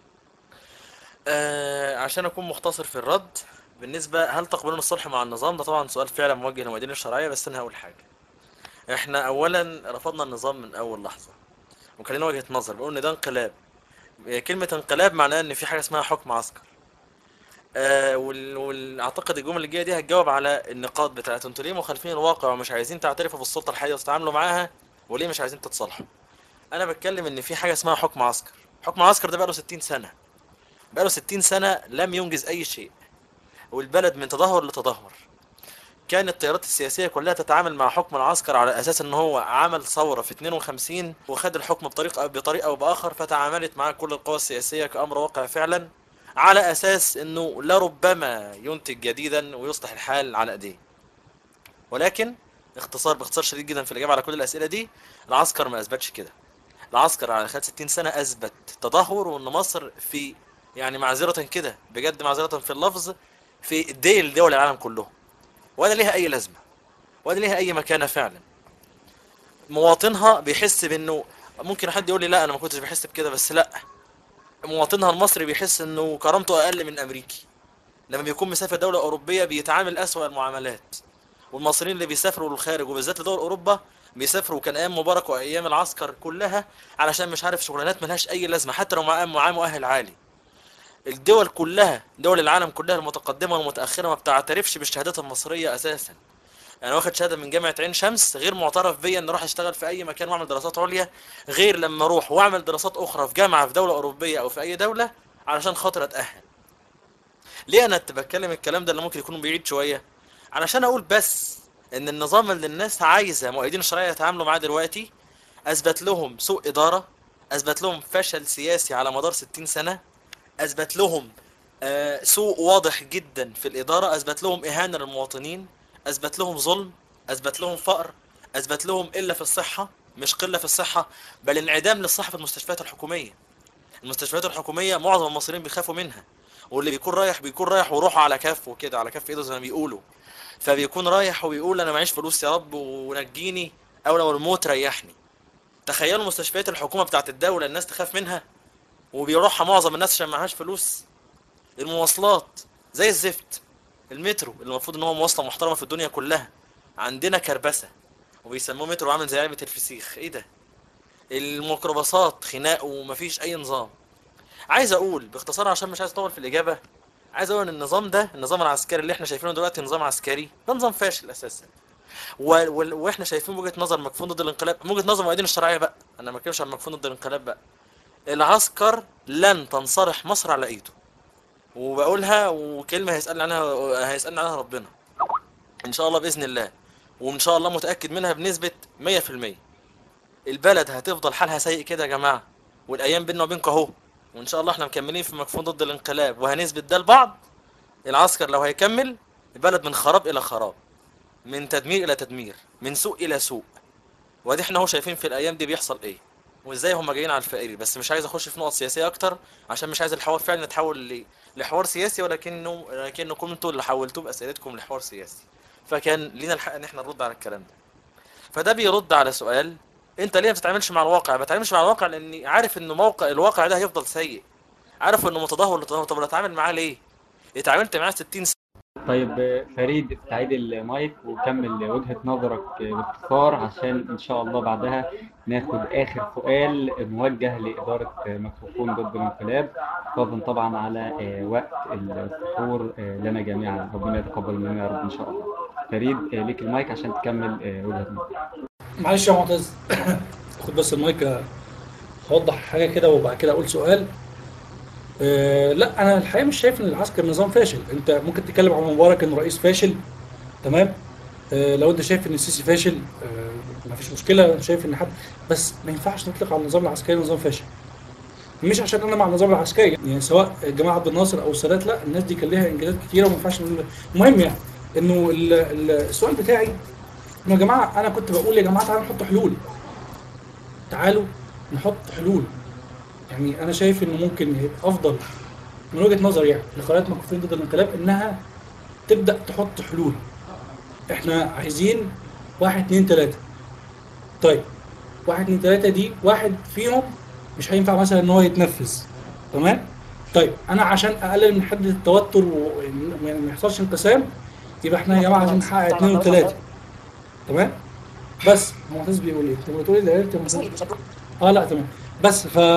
آه عشان اكون مختصر في الرد بالنسبه هل تقبلون الصلح مع النظام ده طبعا سؤال فعلا موجه للمؤيدين الشرعيه بس انا هقول حاجه احنا اولا رفضنا النظام من اول لحظه وكان لنا وجهه نظر بنقول ان ده انقلاب كلمه انقلاب معناها ان في حاجه اسمها حكم عسكر آه وال... وال... اعتقد الجمله اللي جايه دي هتجاوب على النقاط بتاعت انتوا ليه مخالفين الواقع ومش عايزين تعترفوا بالسلطه الحاليه وتتعاملوا معاها وليه مش عايزين تتصالحوا انا بتكلم ان في حاجه اسمها حكم عسكر حكم عسكر ده بقاله 60 سنه بقاله 60 سنه لم ينجز اي شيء والبلد من تدهور لتدهور كانت التيارات السياسية كلها تتعامل مع حكم العسكر على أساس إن هو عمل ثورة في 52 وخد الحكم بطريقة بطريقة أو بآخر فتعاملت مع كل القوى السياسية كأمر واقع فعلا على أساس إنه لربما ينتج جديدا ويصلح الحال على أيديه ولكن اختصار باختصار شديد جدا في الإجابة على كل الأسئلة دي العسكر ما أثبتش كده العسكر على خلال 60 سنة أثبت تدهور وإن مصر في يعني معذرة كده بجد معذرة في اللفظ في ديل دول العالم كلهم ولا ليها اي لازمه ولا ليها اي مكانه فعلا مواطنها بيحس بانه ممكن حد يقول لي لا انا ما كنتش بحس بكده بس لا مواطنها المصري بيحس انه كرامته اقل من امريكي لما بيكون مسافر دوله اوروبيه بيتعامل اسوأ المعاملات والمصريين اللي بيسافروا للخارج وبالذات لدول اوروبا بيسافروا كان ايام مبارك وايام العسكر كلها علشان مش عارف شغلانات ملهاش اي لازمه حتى لو معاه معاه مؤهل عالي الدول كلها دول العالم كلها المتقدمة والمتأخرة ما بتعترفش بالشهادات المصرية أساسا أنا واخد شهادة من جامعة عين شمس غير معترف بيا إن أروح أشتغل في أي مكان وأعمل دراسات عليا غير لما أروح وأعمل دراسات أخرى في جامعة في دولة أوروبية أو في أي دولة علشان خاطر أتأهل ليه أنا بتكلم الكلام ده اللي ممكن يكون بعيد شوية علشان أقول بس إن النظام اللي الناس عايزة مؤيدين الشرعية يتعاملوا معاه دلوقتي أثبت لهم سوء إدارة أثبت لهم فشل سياسي على مدار 60 سنة اثبت لهم آه، سوء واضح جدا في الاداره اثبت لهم اهانه للمواطنين اثبت لهم ظلم اثبت لهم فقر اثبت لهم قله في الصحه مش قله في الصحه بل انعدام للصحه في المستشفيات الحكوميه المستشفيات الحكوميه معظم المصريين بيخافوا منها واللي بيكون رايح بيكون رايح وروحه على كف وكده على كف ايده زي ما بيقولوا فبيكون رايح وبيقول انا معيش فلوس يا رب ونجيني او لو الموت ريحني تخيلوا مستشفيات الحكومه بتاعت الدوله الناس تخاف منها وبيروحها معظم الناس عشان معهاش فلوس المواصلات زي الزفت المترو اللي المفروض ان هو مواصله محترمه في الدنيا كلها عندنا كربسه وبيسموه مترو عامل زي علبه الفسيخ ايه ده الميكروباصات خناق ومفيش اي نظام عايز اقول باختصار عشان مش عايز اطول في الاجابه عايز اقول ان النظام ده النظام العسكري اللي احنا شايفينه دلوقتي نظام عسكري ده نظام فاشل اساسا و... و... واحنا شايفين وجهه نظر مكفون ضد الانقلاب من وجهه نظر المؤيدين الشرعيه بقى انا ما بتكلمش عن مكفون ضد الانقلاب بقى العسكر لن تنصرح مصر على ايده وبقولها وكلمه هيسالني عنها هيسالني عنها ربنا ان شاء الله باذن الله وان شاء الله متاكد منها بنسبه 100% البلد هتفضل حالها سيء كده يا جماعه والايام بينا وبينكم اهو وان شاء الله احنا مكملين في مكفون ضد الانقلاب وهنثبت ده لبعض العسكر لو هيكمل البلد من خراب الى خراب من تدمير الى تدمير من سوء الى سوء وادي احنا اهو شايفين في الايام دي بيحصل ايه وازاي هم جايين على الفقير بس مش عايز اخش في نقط سياسيه اكتر عشان مش عايز الحوار فعلا يتحول ل... لحوار سياسي ولكنه لكنكم انتوا اللي حولتوه باسئلتكم لحوار سياسي فكان لينا الحق ان احنا نرد على الكلام ده فده بيرد على سؤال انت ليه ما بتتعاملش مع الواقع ما بتتعاملش مع الواقع لاني عارف ان موقع الواقع ده هيفضل سيء عارف انه متدهور للتدهور طب اتعامل معاه ليه اتعاملت معاه 60 سنه طيب فريد استعيد المايك وكمل وجهة نظرك باختصار عشان إن شاء الله بعدها ناخد آخر سؤال موجه لإدارة مكفوفون ضد الانقلاب حفاظا طبعا على وقت السحور لنا جميعا ربنا يتقبل منا يا رب إن شاء الله فريد ليك المايك عشان تكمل وجهة نظرك معلش يا معتز خد بس المايك هوضح حاجه كده وبعد كده اقول سؤال أه لا انا الحقيقه مش شايف ان العسكر نظام فاشل انت ممكن تتكلم عن مبارك انه رئيس فاشل تمام أه لو انت شايف ان السيسي فاشل أه ما فيش مشكله انا شايف ان حد بس ما ينفعش نطلق على النظام العسكري نظام فاشل مش عشان انا مع النظام العسكري يعني سواء جمال عبد الناصر او السادات لا الناس دي كان ليها انجازات كتيره وما ينفعش نقول المهم يعني انه السؤال بتاعي انه يا جماعه انا كنت بقول يا جماعه تعالوا نحط حلول تعالوا نحط حلول يعني انا شايف انه ممكن يبقى افضل من وجهه نظري يعني لقناه مكفوفين ضد الانقلاب انها تبدا تحط حلول احنا عايزين واحد اتنين تلاته طيب واحد اتنين تلاته دي واحد فيهم مش هينفع مثلا ان هو يتنفذ تمام طيب انا عشان اقلل من حده التوتر وما يحصلش انقسام يبقى احنا يا جماعه عايزين نحقق اتنين وتلاته تمام بس معتز بيقول ايه؟ انت بتقول ايه اه لا تمام بس ف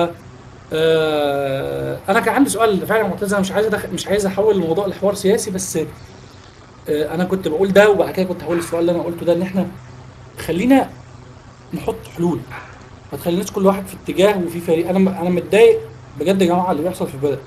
آه انا كان عندي سؤال فعلا معتز انا مش عايز أدخل مش عايز احول الموضوع لحوار سياسي بس آه انا كنت بقول ده وبعد كده كنت هقول السؤال اللي انا قلته ده ان احنا خلينا نحط حلول ما تخليناش كل واحد في اتجاه وفي فريق انا انا متضايق بجد يا جماعه اللي بيحصل في البلد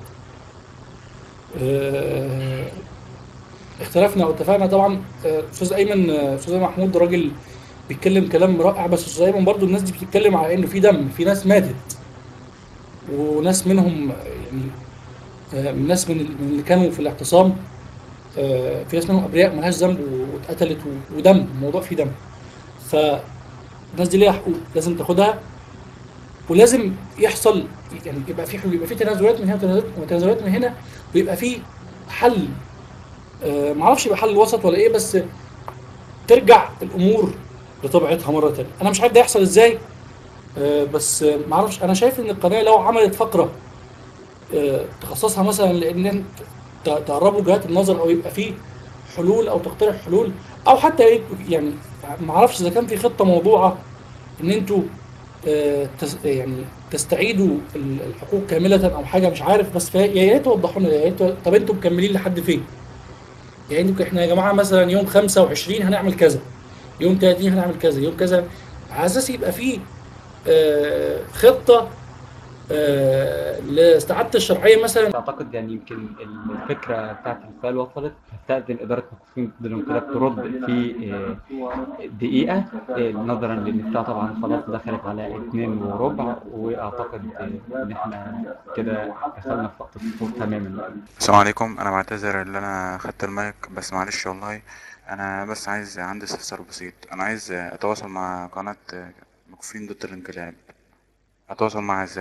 آه اختلفنا واتفقنا طبعا استاذ ايمن استاذ محمود راجل بيتكلم كلام رائع بس استاذ ايمن برضو الناس دي بتتكلم على انه في دم في ناس ماتت وناس منهم يعني ناس من اللي كانوا في الاعتصام في ناس منهم ابرياء ملهاش ذنب واتقتلت ودم الموضوع فيه دم فالناس دي ليها حقوق لازم تاخدها ولازم يحصل يعني يبقى في حلول يبقى في تنازلات من هنا وتنازلات من هنا ويبقى في حل أه معرفش يبقى حل وسط ولا ايه بس ترجع الامور لطبيعتها مره تانية انا مش عارف ده يحصل ازاي أه بس معرفش انا شايف ان القناه لو عملت فقره أه تخصصها مثلا لان تقربوا وجهات النظر او يبقى فيه حلول او تقترح حلول او حتى يعني معرفش اذا كان في خطه موضوعه ان انتوا يعني تستعيدوا الحقوق كامله او حاجه مش عارف بس يا ريت توضحوا لنا يا ريت طب انتوا مكملين لحد فين؟ يعني احنا يا جماعه مثلا يوم 25 هنعمل كذا يوم 30 هنعمل كذا يوم كذا على اساس يبقى فيه آه خطه آه لاستعاده الشرعيه مثلا اعتقد يعني يمكن الفكره بتاعت السؤال وصلت هستاذن اداره مكفوفين ضد الانقلاب ترد في آه دقيقه نظرا لان الساعه طبعا خلاص دخلت على اثنين وربع واعتقد ان احنا كده دخلنا في وقت السحور تماما السلام عليكم انا بعتذر ان انا خدت المايك بس معلش والله انا بس عايز عندي استفسار بسيط انا عايز اتواصل مع قناه مكفوفين ضد الانقلاب اتواصل معاها ازاي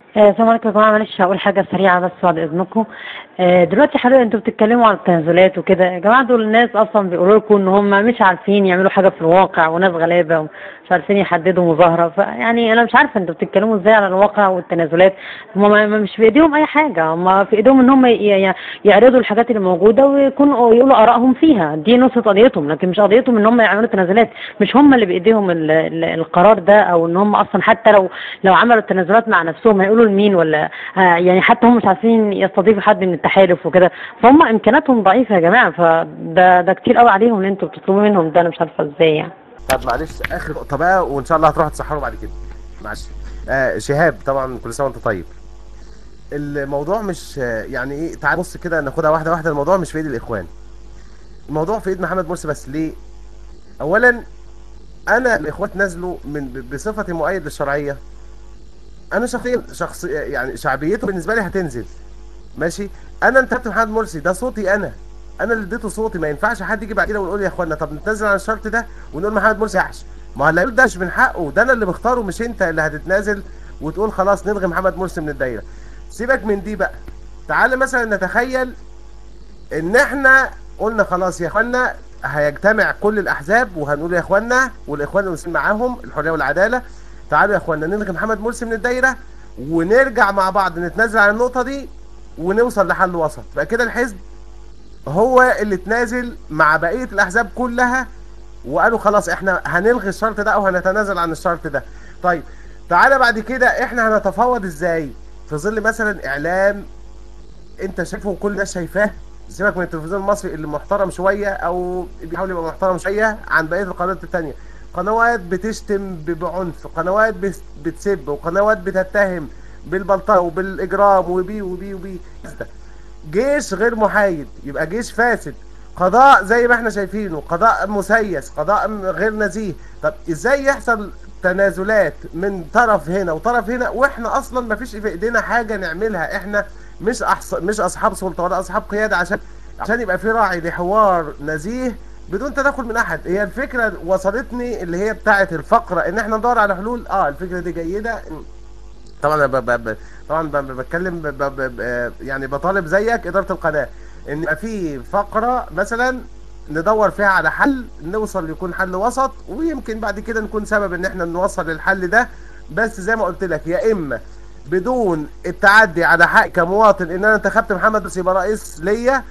آه، السلام عليكم يا جماعة معلش هقول حاجة سريعة بس بعد إذنكم آه، دلوقتي حضرتك انتوا بتتكلموا عن التنازلات وكده يا جماعة دول الناس أصلا بيقولوا لكم إن هم مش عارفين يعملوا حاجة في الواقع وناس غلابة ومش عارفين يحددوا مظاهرة فيعني أنا مش عارفة انتوا بتتكلموا إزاي على الواقع والتنازلات هم ما- ما- مش في إيديهم أي حاجة هم في إيديهم إن هم ي- ي- يعرضوا الحاجات اللي موجودة ويكونوا يقولوا آرائهم فيها دي نص قضيتهم لكن مش قضيتهم إن هم يعملوا تنازلات مش هم اللي بإيديهم ال- ال- القرار ده أو إن هم أصلا حتى لو لو عملوا التنازلات مع نفسهم هيقولوا لمين ولا آه، يعني حتى هم مش عارفين يستضيفوا حد من التحالف وكده فهم امكانياتهم ضعيفه يا جماعه فده ده كتير قوي عليهم اللي انتوا بتطلبوا منهم ده انا مش عارفه ازاي يعني طب معلش اخر نقطه بقى وان شاء الله هتروحوا تسحروا بعد كده معلش آه شهاب طبعا كل سنه وانت طيب الموضوع مش آه، يعني ايه تعال بص كده ناخدها واحده واحده الموضوع مش في ايد الاخوان الموضوع في ايد محمد مرسي بس ليه اولا انا الاخوات نزلوا من ب- بصفتي مؤيد للشرعيه انا شخصيا شخص يعني شعبيته بالنسبه لي هتنزل ماشي انا انتخبت محمد مرسي ده صوتي انا انا اللي اديته صوتي ما ينفعش حد يجي بعد كده ويقول يا اخوانا طب نتنازل عن الشرط ده ونقول محمد مرسي احسن ما هو اللي هيقول ده مش من حقه ده انا اللي بختاره مش انت اللي هتتنازل وتقول خلاص نلغي محمد مرسي من الدايره سيبك من دي بقى تعال مثلا نتخيل ان احنا قلنا خلاص يا اخوانا هيجتمع كل الاحزاب وهنقول يا اخوانا والاخوان المسلمين معاهم الحريه والعداله تعالوا يا اخوانا نلغي محمد مرسي من الدايره ونرجع مع بعض نتنازل عن النقطه دي ونوصل لحل وسط بقى كده الحزب هو اللي تنازل مع بقيه الاحزاب كلها وقالوا خلاص احنا هنلغي الشرط ده او هنتنازل عن الشرط ده طيب تعالى بعد كده احنا هنتفاوض ازاي في ظل مثلا اعلام انت شايفه وكل الناس شايفاه سيبك من التلفزيون المصري اللي محترم شويه او بيحاول يبقى محترم شويه عن بقيه القنوات التانية قنوات بتشتم ب- بعنف قنوات بس- بتسب وقنوات بتتهم بالبلطجه وبالاجرام وبي وبي وبي جيش غير محايد يبقى جيش فاسد قضاء زي ما احنا شايفينه قضاء مسيس قضاء غير نزيه طب ازاي يحصل تنازلات من طرف هنا وطرف هنا واحنا اصلا ما فيش في ايدينا حاجه نعملها احنا مش أحص... مش اصحاب سلطه ولا اصحاب قياده عشان عشان يبقى في راعي لحوار نزيه بدون تدخل من احد هي الفكره وصلتني اللي هي بتاعه الفقره ان احنا ندور على حلول اه الفكره دي جيده طبعا انا ب... ب... ب... طبعا ب... ب... بتكلم ب... ب... ب... ب... يعني بطالب زيك اداره القناه ان يبقى في فقره مثلا ندور فيها على حل نوصل يكون حل وسط ويمكن بعد كده نكون سبب ان احنا نوصل للحل ده بس زي ما قلت لك يا اما بدون التعدي على حق كمواطن ان انا انتخبت محمد مرسي يبقى رئيس ليا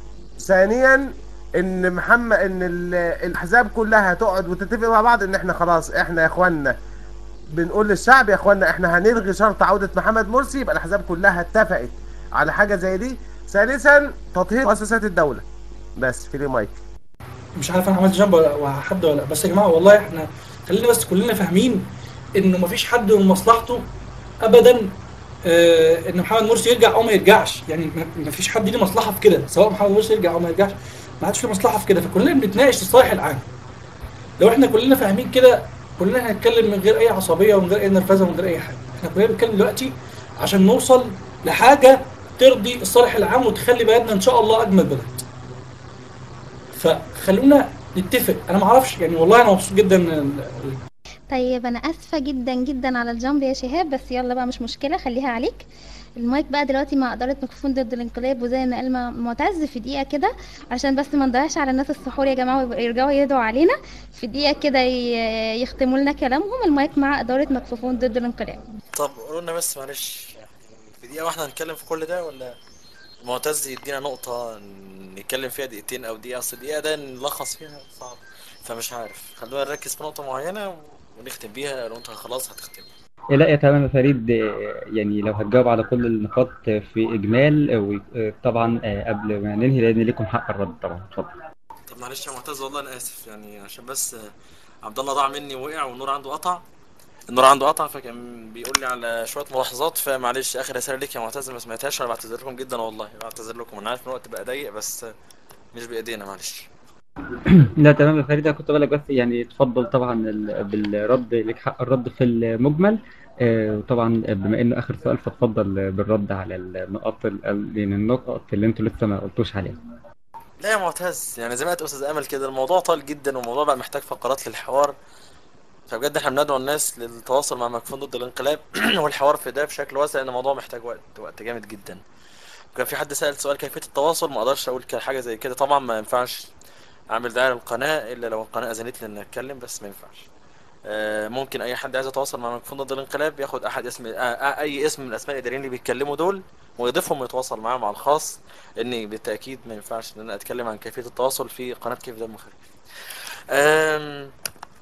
ثانيا ان محمد ان ال- الاحزاب كلها تقعد وتتفق مع بعض ان احنا خلاص احنا يا اخوانا بنقول للشعب يا اخوانا احنا هنلغي شرط عودة محمد مرسي يبقى الاحزاب كلها اتفقت على حاجة زي دي ثالثا تطهير مؤسسات الدولة بس في ليه مايك مش عارف انا عملت جنب ولا ولا حد ولا بس يا جماعه والله احنا خلينا بس كلنا فاهمين انه مفيش حد من مصلحته ابدا آه ان محمد مرسي يرجع او ما يرجعش يعني م- مفيش حد ليه مصلحه في كده سواء محمد مرسي يرجع او ما يرجعش ما حدش له مصلحه في كده فكلنا بنتناقش للصالح العام لو احنا كلنا فاهمين كده كلنا هنتكلم من غير اي عصبيه ومن غير اي نرفزه ومن غير اي حاجه احنا كلنا بنتكلم دلوقتي عشان نوصل لحاجه ترضي الصالح العام وتخلي بلدنا ان شاء الله اجمل بلد فخلونا نتفق انا ما اعرفش يعني والله انا مبسوط جدا من ال- طيب انا اسفه جدا جدا على الجنب يا شهاب بس يلا بقى مش مشكله خليها عليك المايك بقى دلوقتي مع اداره ميكروفون ضد الانقلاب وزي ما قال م- معتز في دقيقه كده عشان بس ما نضيعش على الناس السحور يا جماعه ويرجعوا يدعوا علينا في دقيقه كده ي- يختموا لنا كلامهم المايك مع اداره ميكروفون ضد الانقلاب طب قولوا لنا بس معلش في دقيقة واحدة هنتكلم في كل ده ولا معتز يدينا نقطة نتكلم فيها دقيقتين أو دقيقة أصل الدقيقة ده نلخص فيها صعب فمش عارف خلونا نركز في نقطة معينة ونختم بيها لو أنت خلاص هتختم إيه لا يا تمام يا فريد آه، يعني لو هتجاوب على كل النقاط في إجمال آه، وطبعا آه، قبل ما ننهي لأن ليكم حق الرد طبعا اتفضل طب معلش يا معتز والله أنا آسف يعني عشان بس آه، عبد الله ضاع مني ووقع والنور عنده قطع النور عنده قطع فكان بيقول لي على شوية ملاحظات فمعلش آخر رسالة ليك يا معتز ما سمعتهاش أنا بعتذر لكم جدا والله بعتذر لكم أنا عارف إن الوقت بقى ضيق بس آه، مش بإيدينا معلش لا تمام يا فريد أنا كنت بقول لك بس يعني اتفضل طبعا ال- بالرد لك حق الرد في المجمل آه، وطبعا بما انه اخر سؤال فاتفضل بالرد على النقاط ال- لان النقط اللي انتوا لسه ما قلتوش عليها لا يا معتز يعني زي ما قالت استاذ امل كده الموضوع طال جدا والموضوع بقى محتاج فقرات للحوار فبجد احنا بندعو الناس للتواصل مع مكفون ضد الانقلاب والحوار في ده بشكل واسع لان الموضوع محتاج وقت وقت جامد جدا وكان في حد سأل سؤال كيفية التواصل ما اقدرش اقول ك- حاجة زي كده طبعا ما ينفعش اعمل دعاية للقناة الا لو القناة اذنت لي ان اتكلم بس ما ينفعش آه، ممكن اي حد عايز يتواصل مع مكفون ضد الانقلاب ياخد احد اسم آه، آه، اي اسم من الاسماء الاداريين اللي بيتكلموا دول ويضيفهم ويتواصل معاهم على الخاص اني بالتاكيد ما ينفعش ان انا اتكلم عن كيفيه التواصل في قناه كيف دم خفيف آم،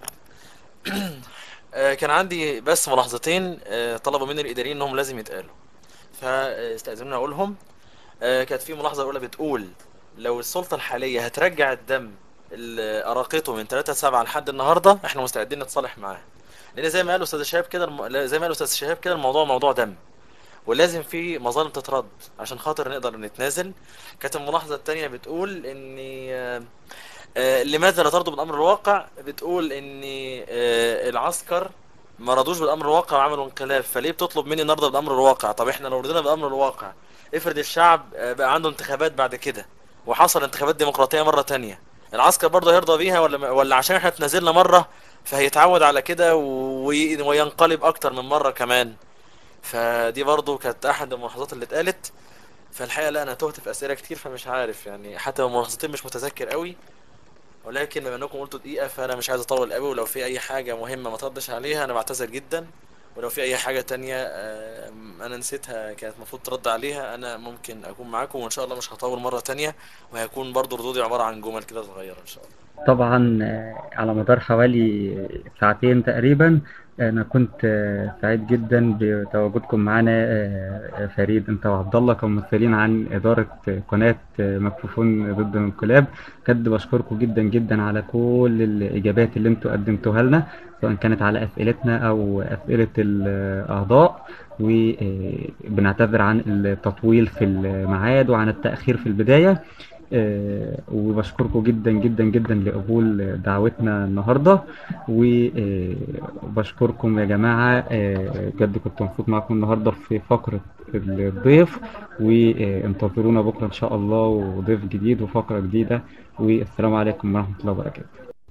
آه، كان عندي بس ملاحظتين آه، طلبوا مني الاداريين انهم لازم يتقالوا فاستاذنوني اقولهم آه، كانت في ملاحظه الاولى بتقول لو السلطه الحاليه هترجع الدم اللي اراقته من 3 7 لحد النهارده احنا مستعدين نتصالح معاه لان زي ما قال استاذ شهاب كده الم... لا، زي ما قال استاذ شهاب كده الموضوع موضوع دم ولازم في مظالم تترد عشان خاطر نقدر نتنازل كانت الملاحظه الثانيه بتقول ان آه، آه، لماذا لا ترضوا بالامر الواقع بتقول ان آه، العسكر ما رضوش بالامر الواقع وعملوا انقلاب فليه بتطلب مني نرضى بالامر الواقع طب احنا لو رضينا بالامر الواقع افرض الشعب آه، بقى عنده انتخابات بعد كده وحصل انتخابات ديمقراطيه مره تانية العسكر برضه هيرضى بيها ولا ولا عشان احنا اتنازلنا مره فهيتعود على كده وي- وينقلب اكتر من مره كمان فدي برضه كانت احد الملاحظات اللي اتقالت فالحقيقه لا انا تهت في اسئله كتير فمش عارف يعني حتى الملاحظتين مش متذكر قوي ولكن بما انكم قلتوا دقيقه فانا مش عايز اطول قوي ولو في اي حاجه مهمه ما تردش عليها انا بعتذر جدا ولو في اي حاجه تانية آم، انا نسيتها كانت المفروض ترد عليها انا ممكن اكون معاكم وان شاء الله مش هطول مره تانية وهيكون برضو ردودي عباره عن جمل كده صغيره ان شاء الله طبعا آه، على مدار حوالي ساعتين تقريبا أنا كنت آه، سعيد جدا بتواجدكم معنا آه، آه، فريد أنت وعبد الله كممثلين عن إدارة قناة آه، مكفوفون ضد الانقلاب بجد بشكركم جدا جدا على كل الإجابات اللي أنتوا قدمتوها لنا سواء كانت على أسئلتنا أو أسئلة الأعضاء وبنعتذر عن التطويل في الميعاد وعن التأخير في البداية آه، وبشكركم جدا جدا جدا لقبول دعوتنا النهارده وبشكركم يا جماعه آه، بجد كنت مبسوط معاكم النهارده في فقره الضيف وانتظرونا بكره ان شاء الله وضيف جديد وفقره جديده والسلام عليكم ورحمه الله وبركاته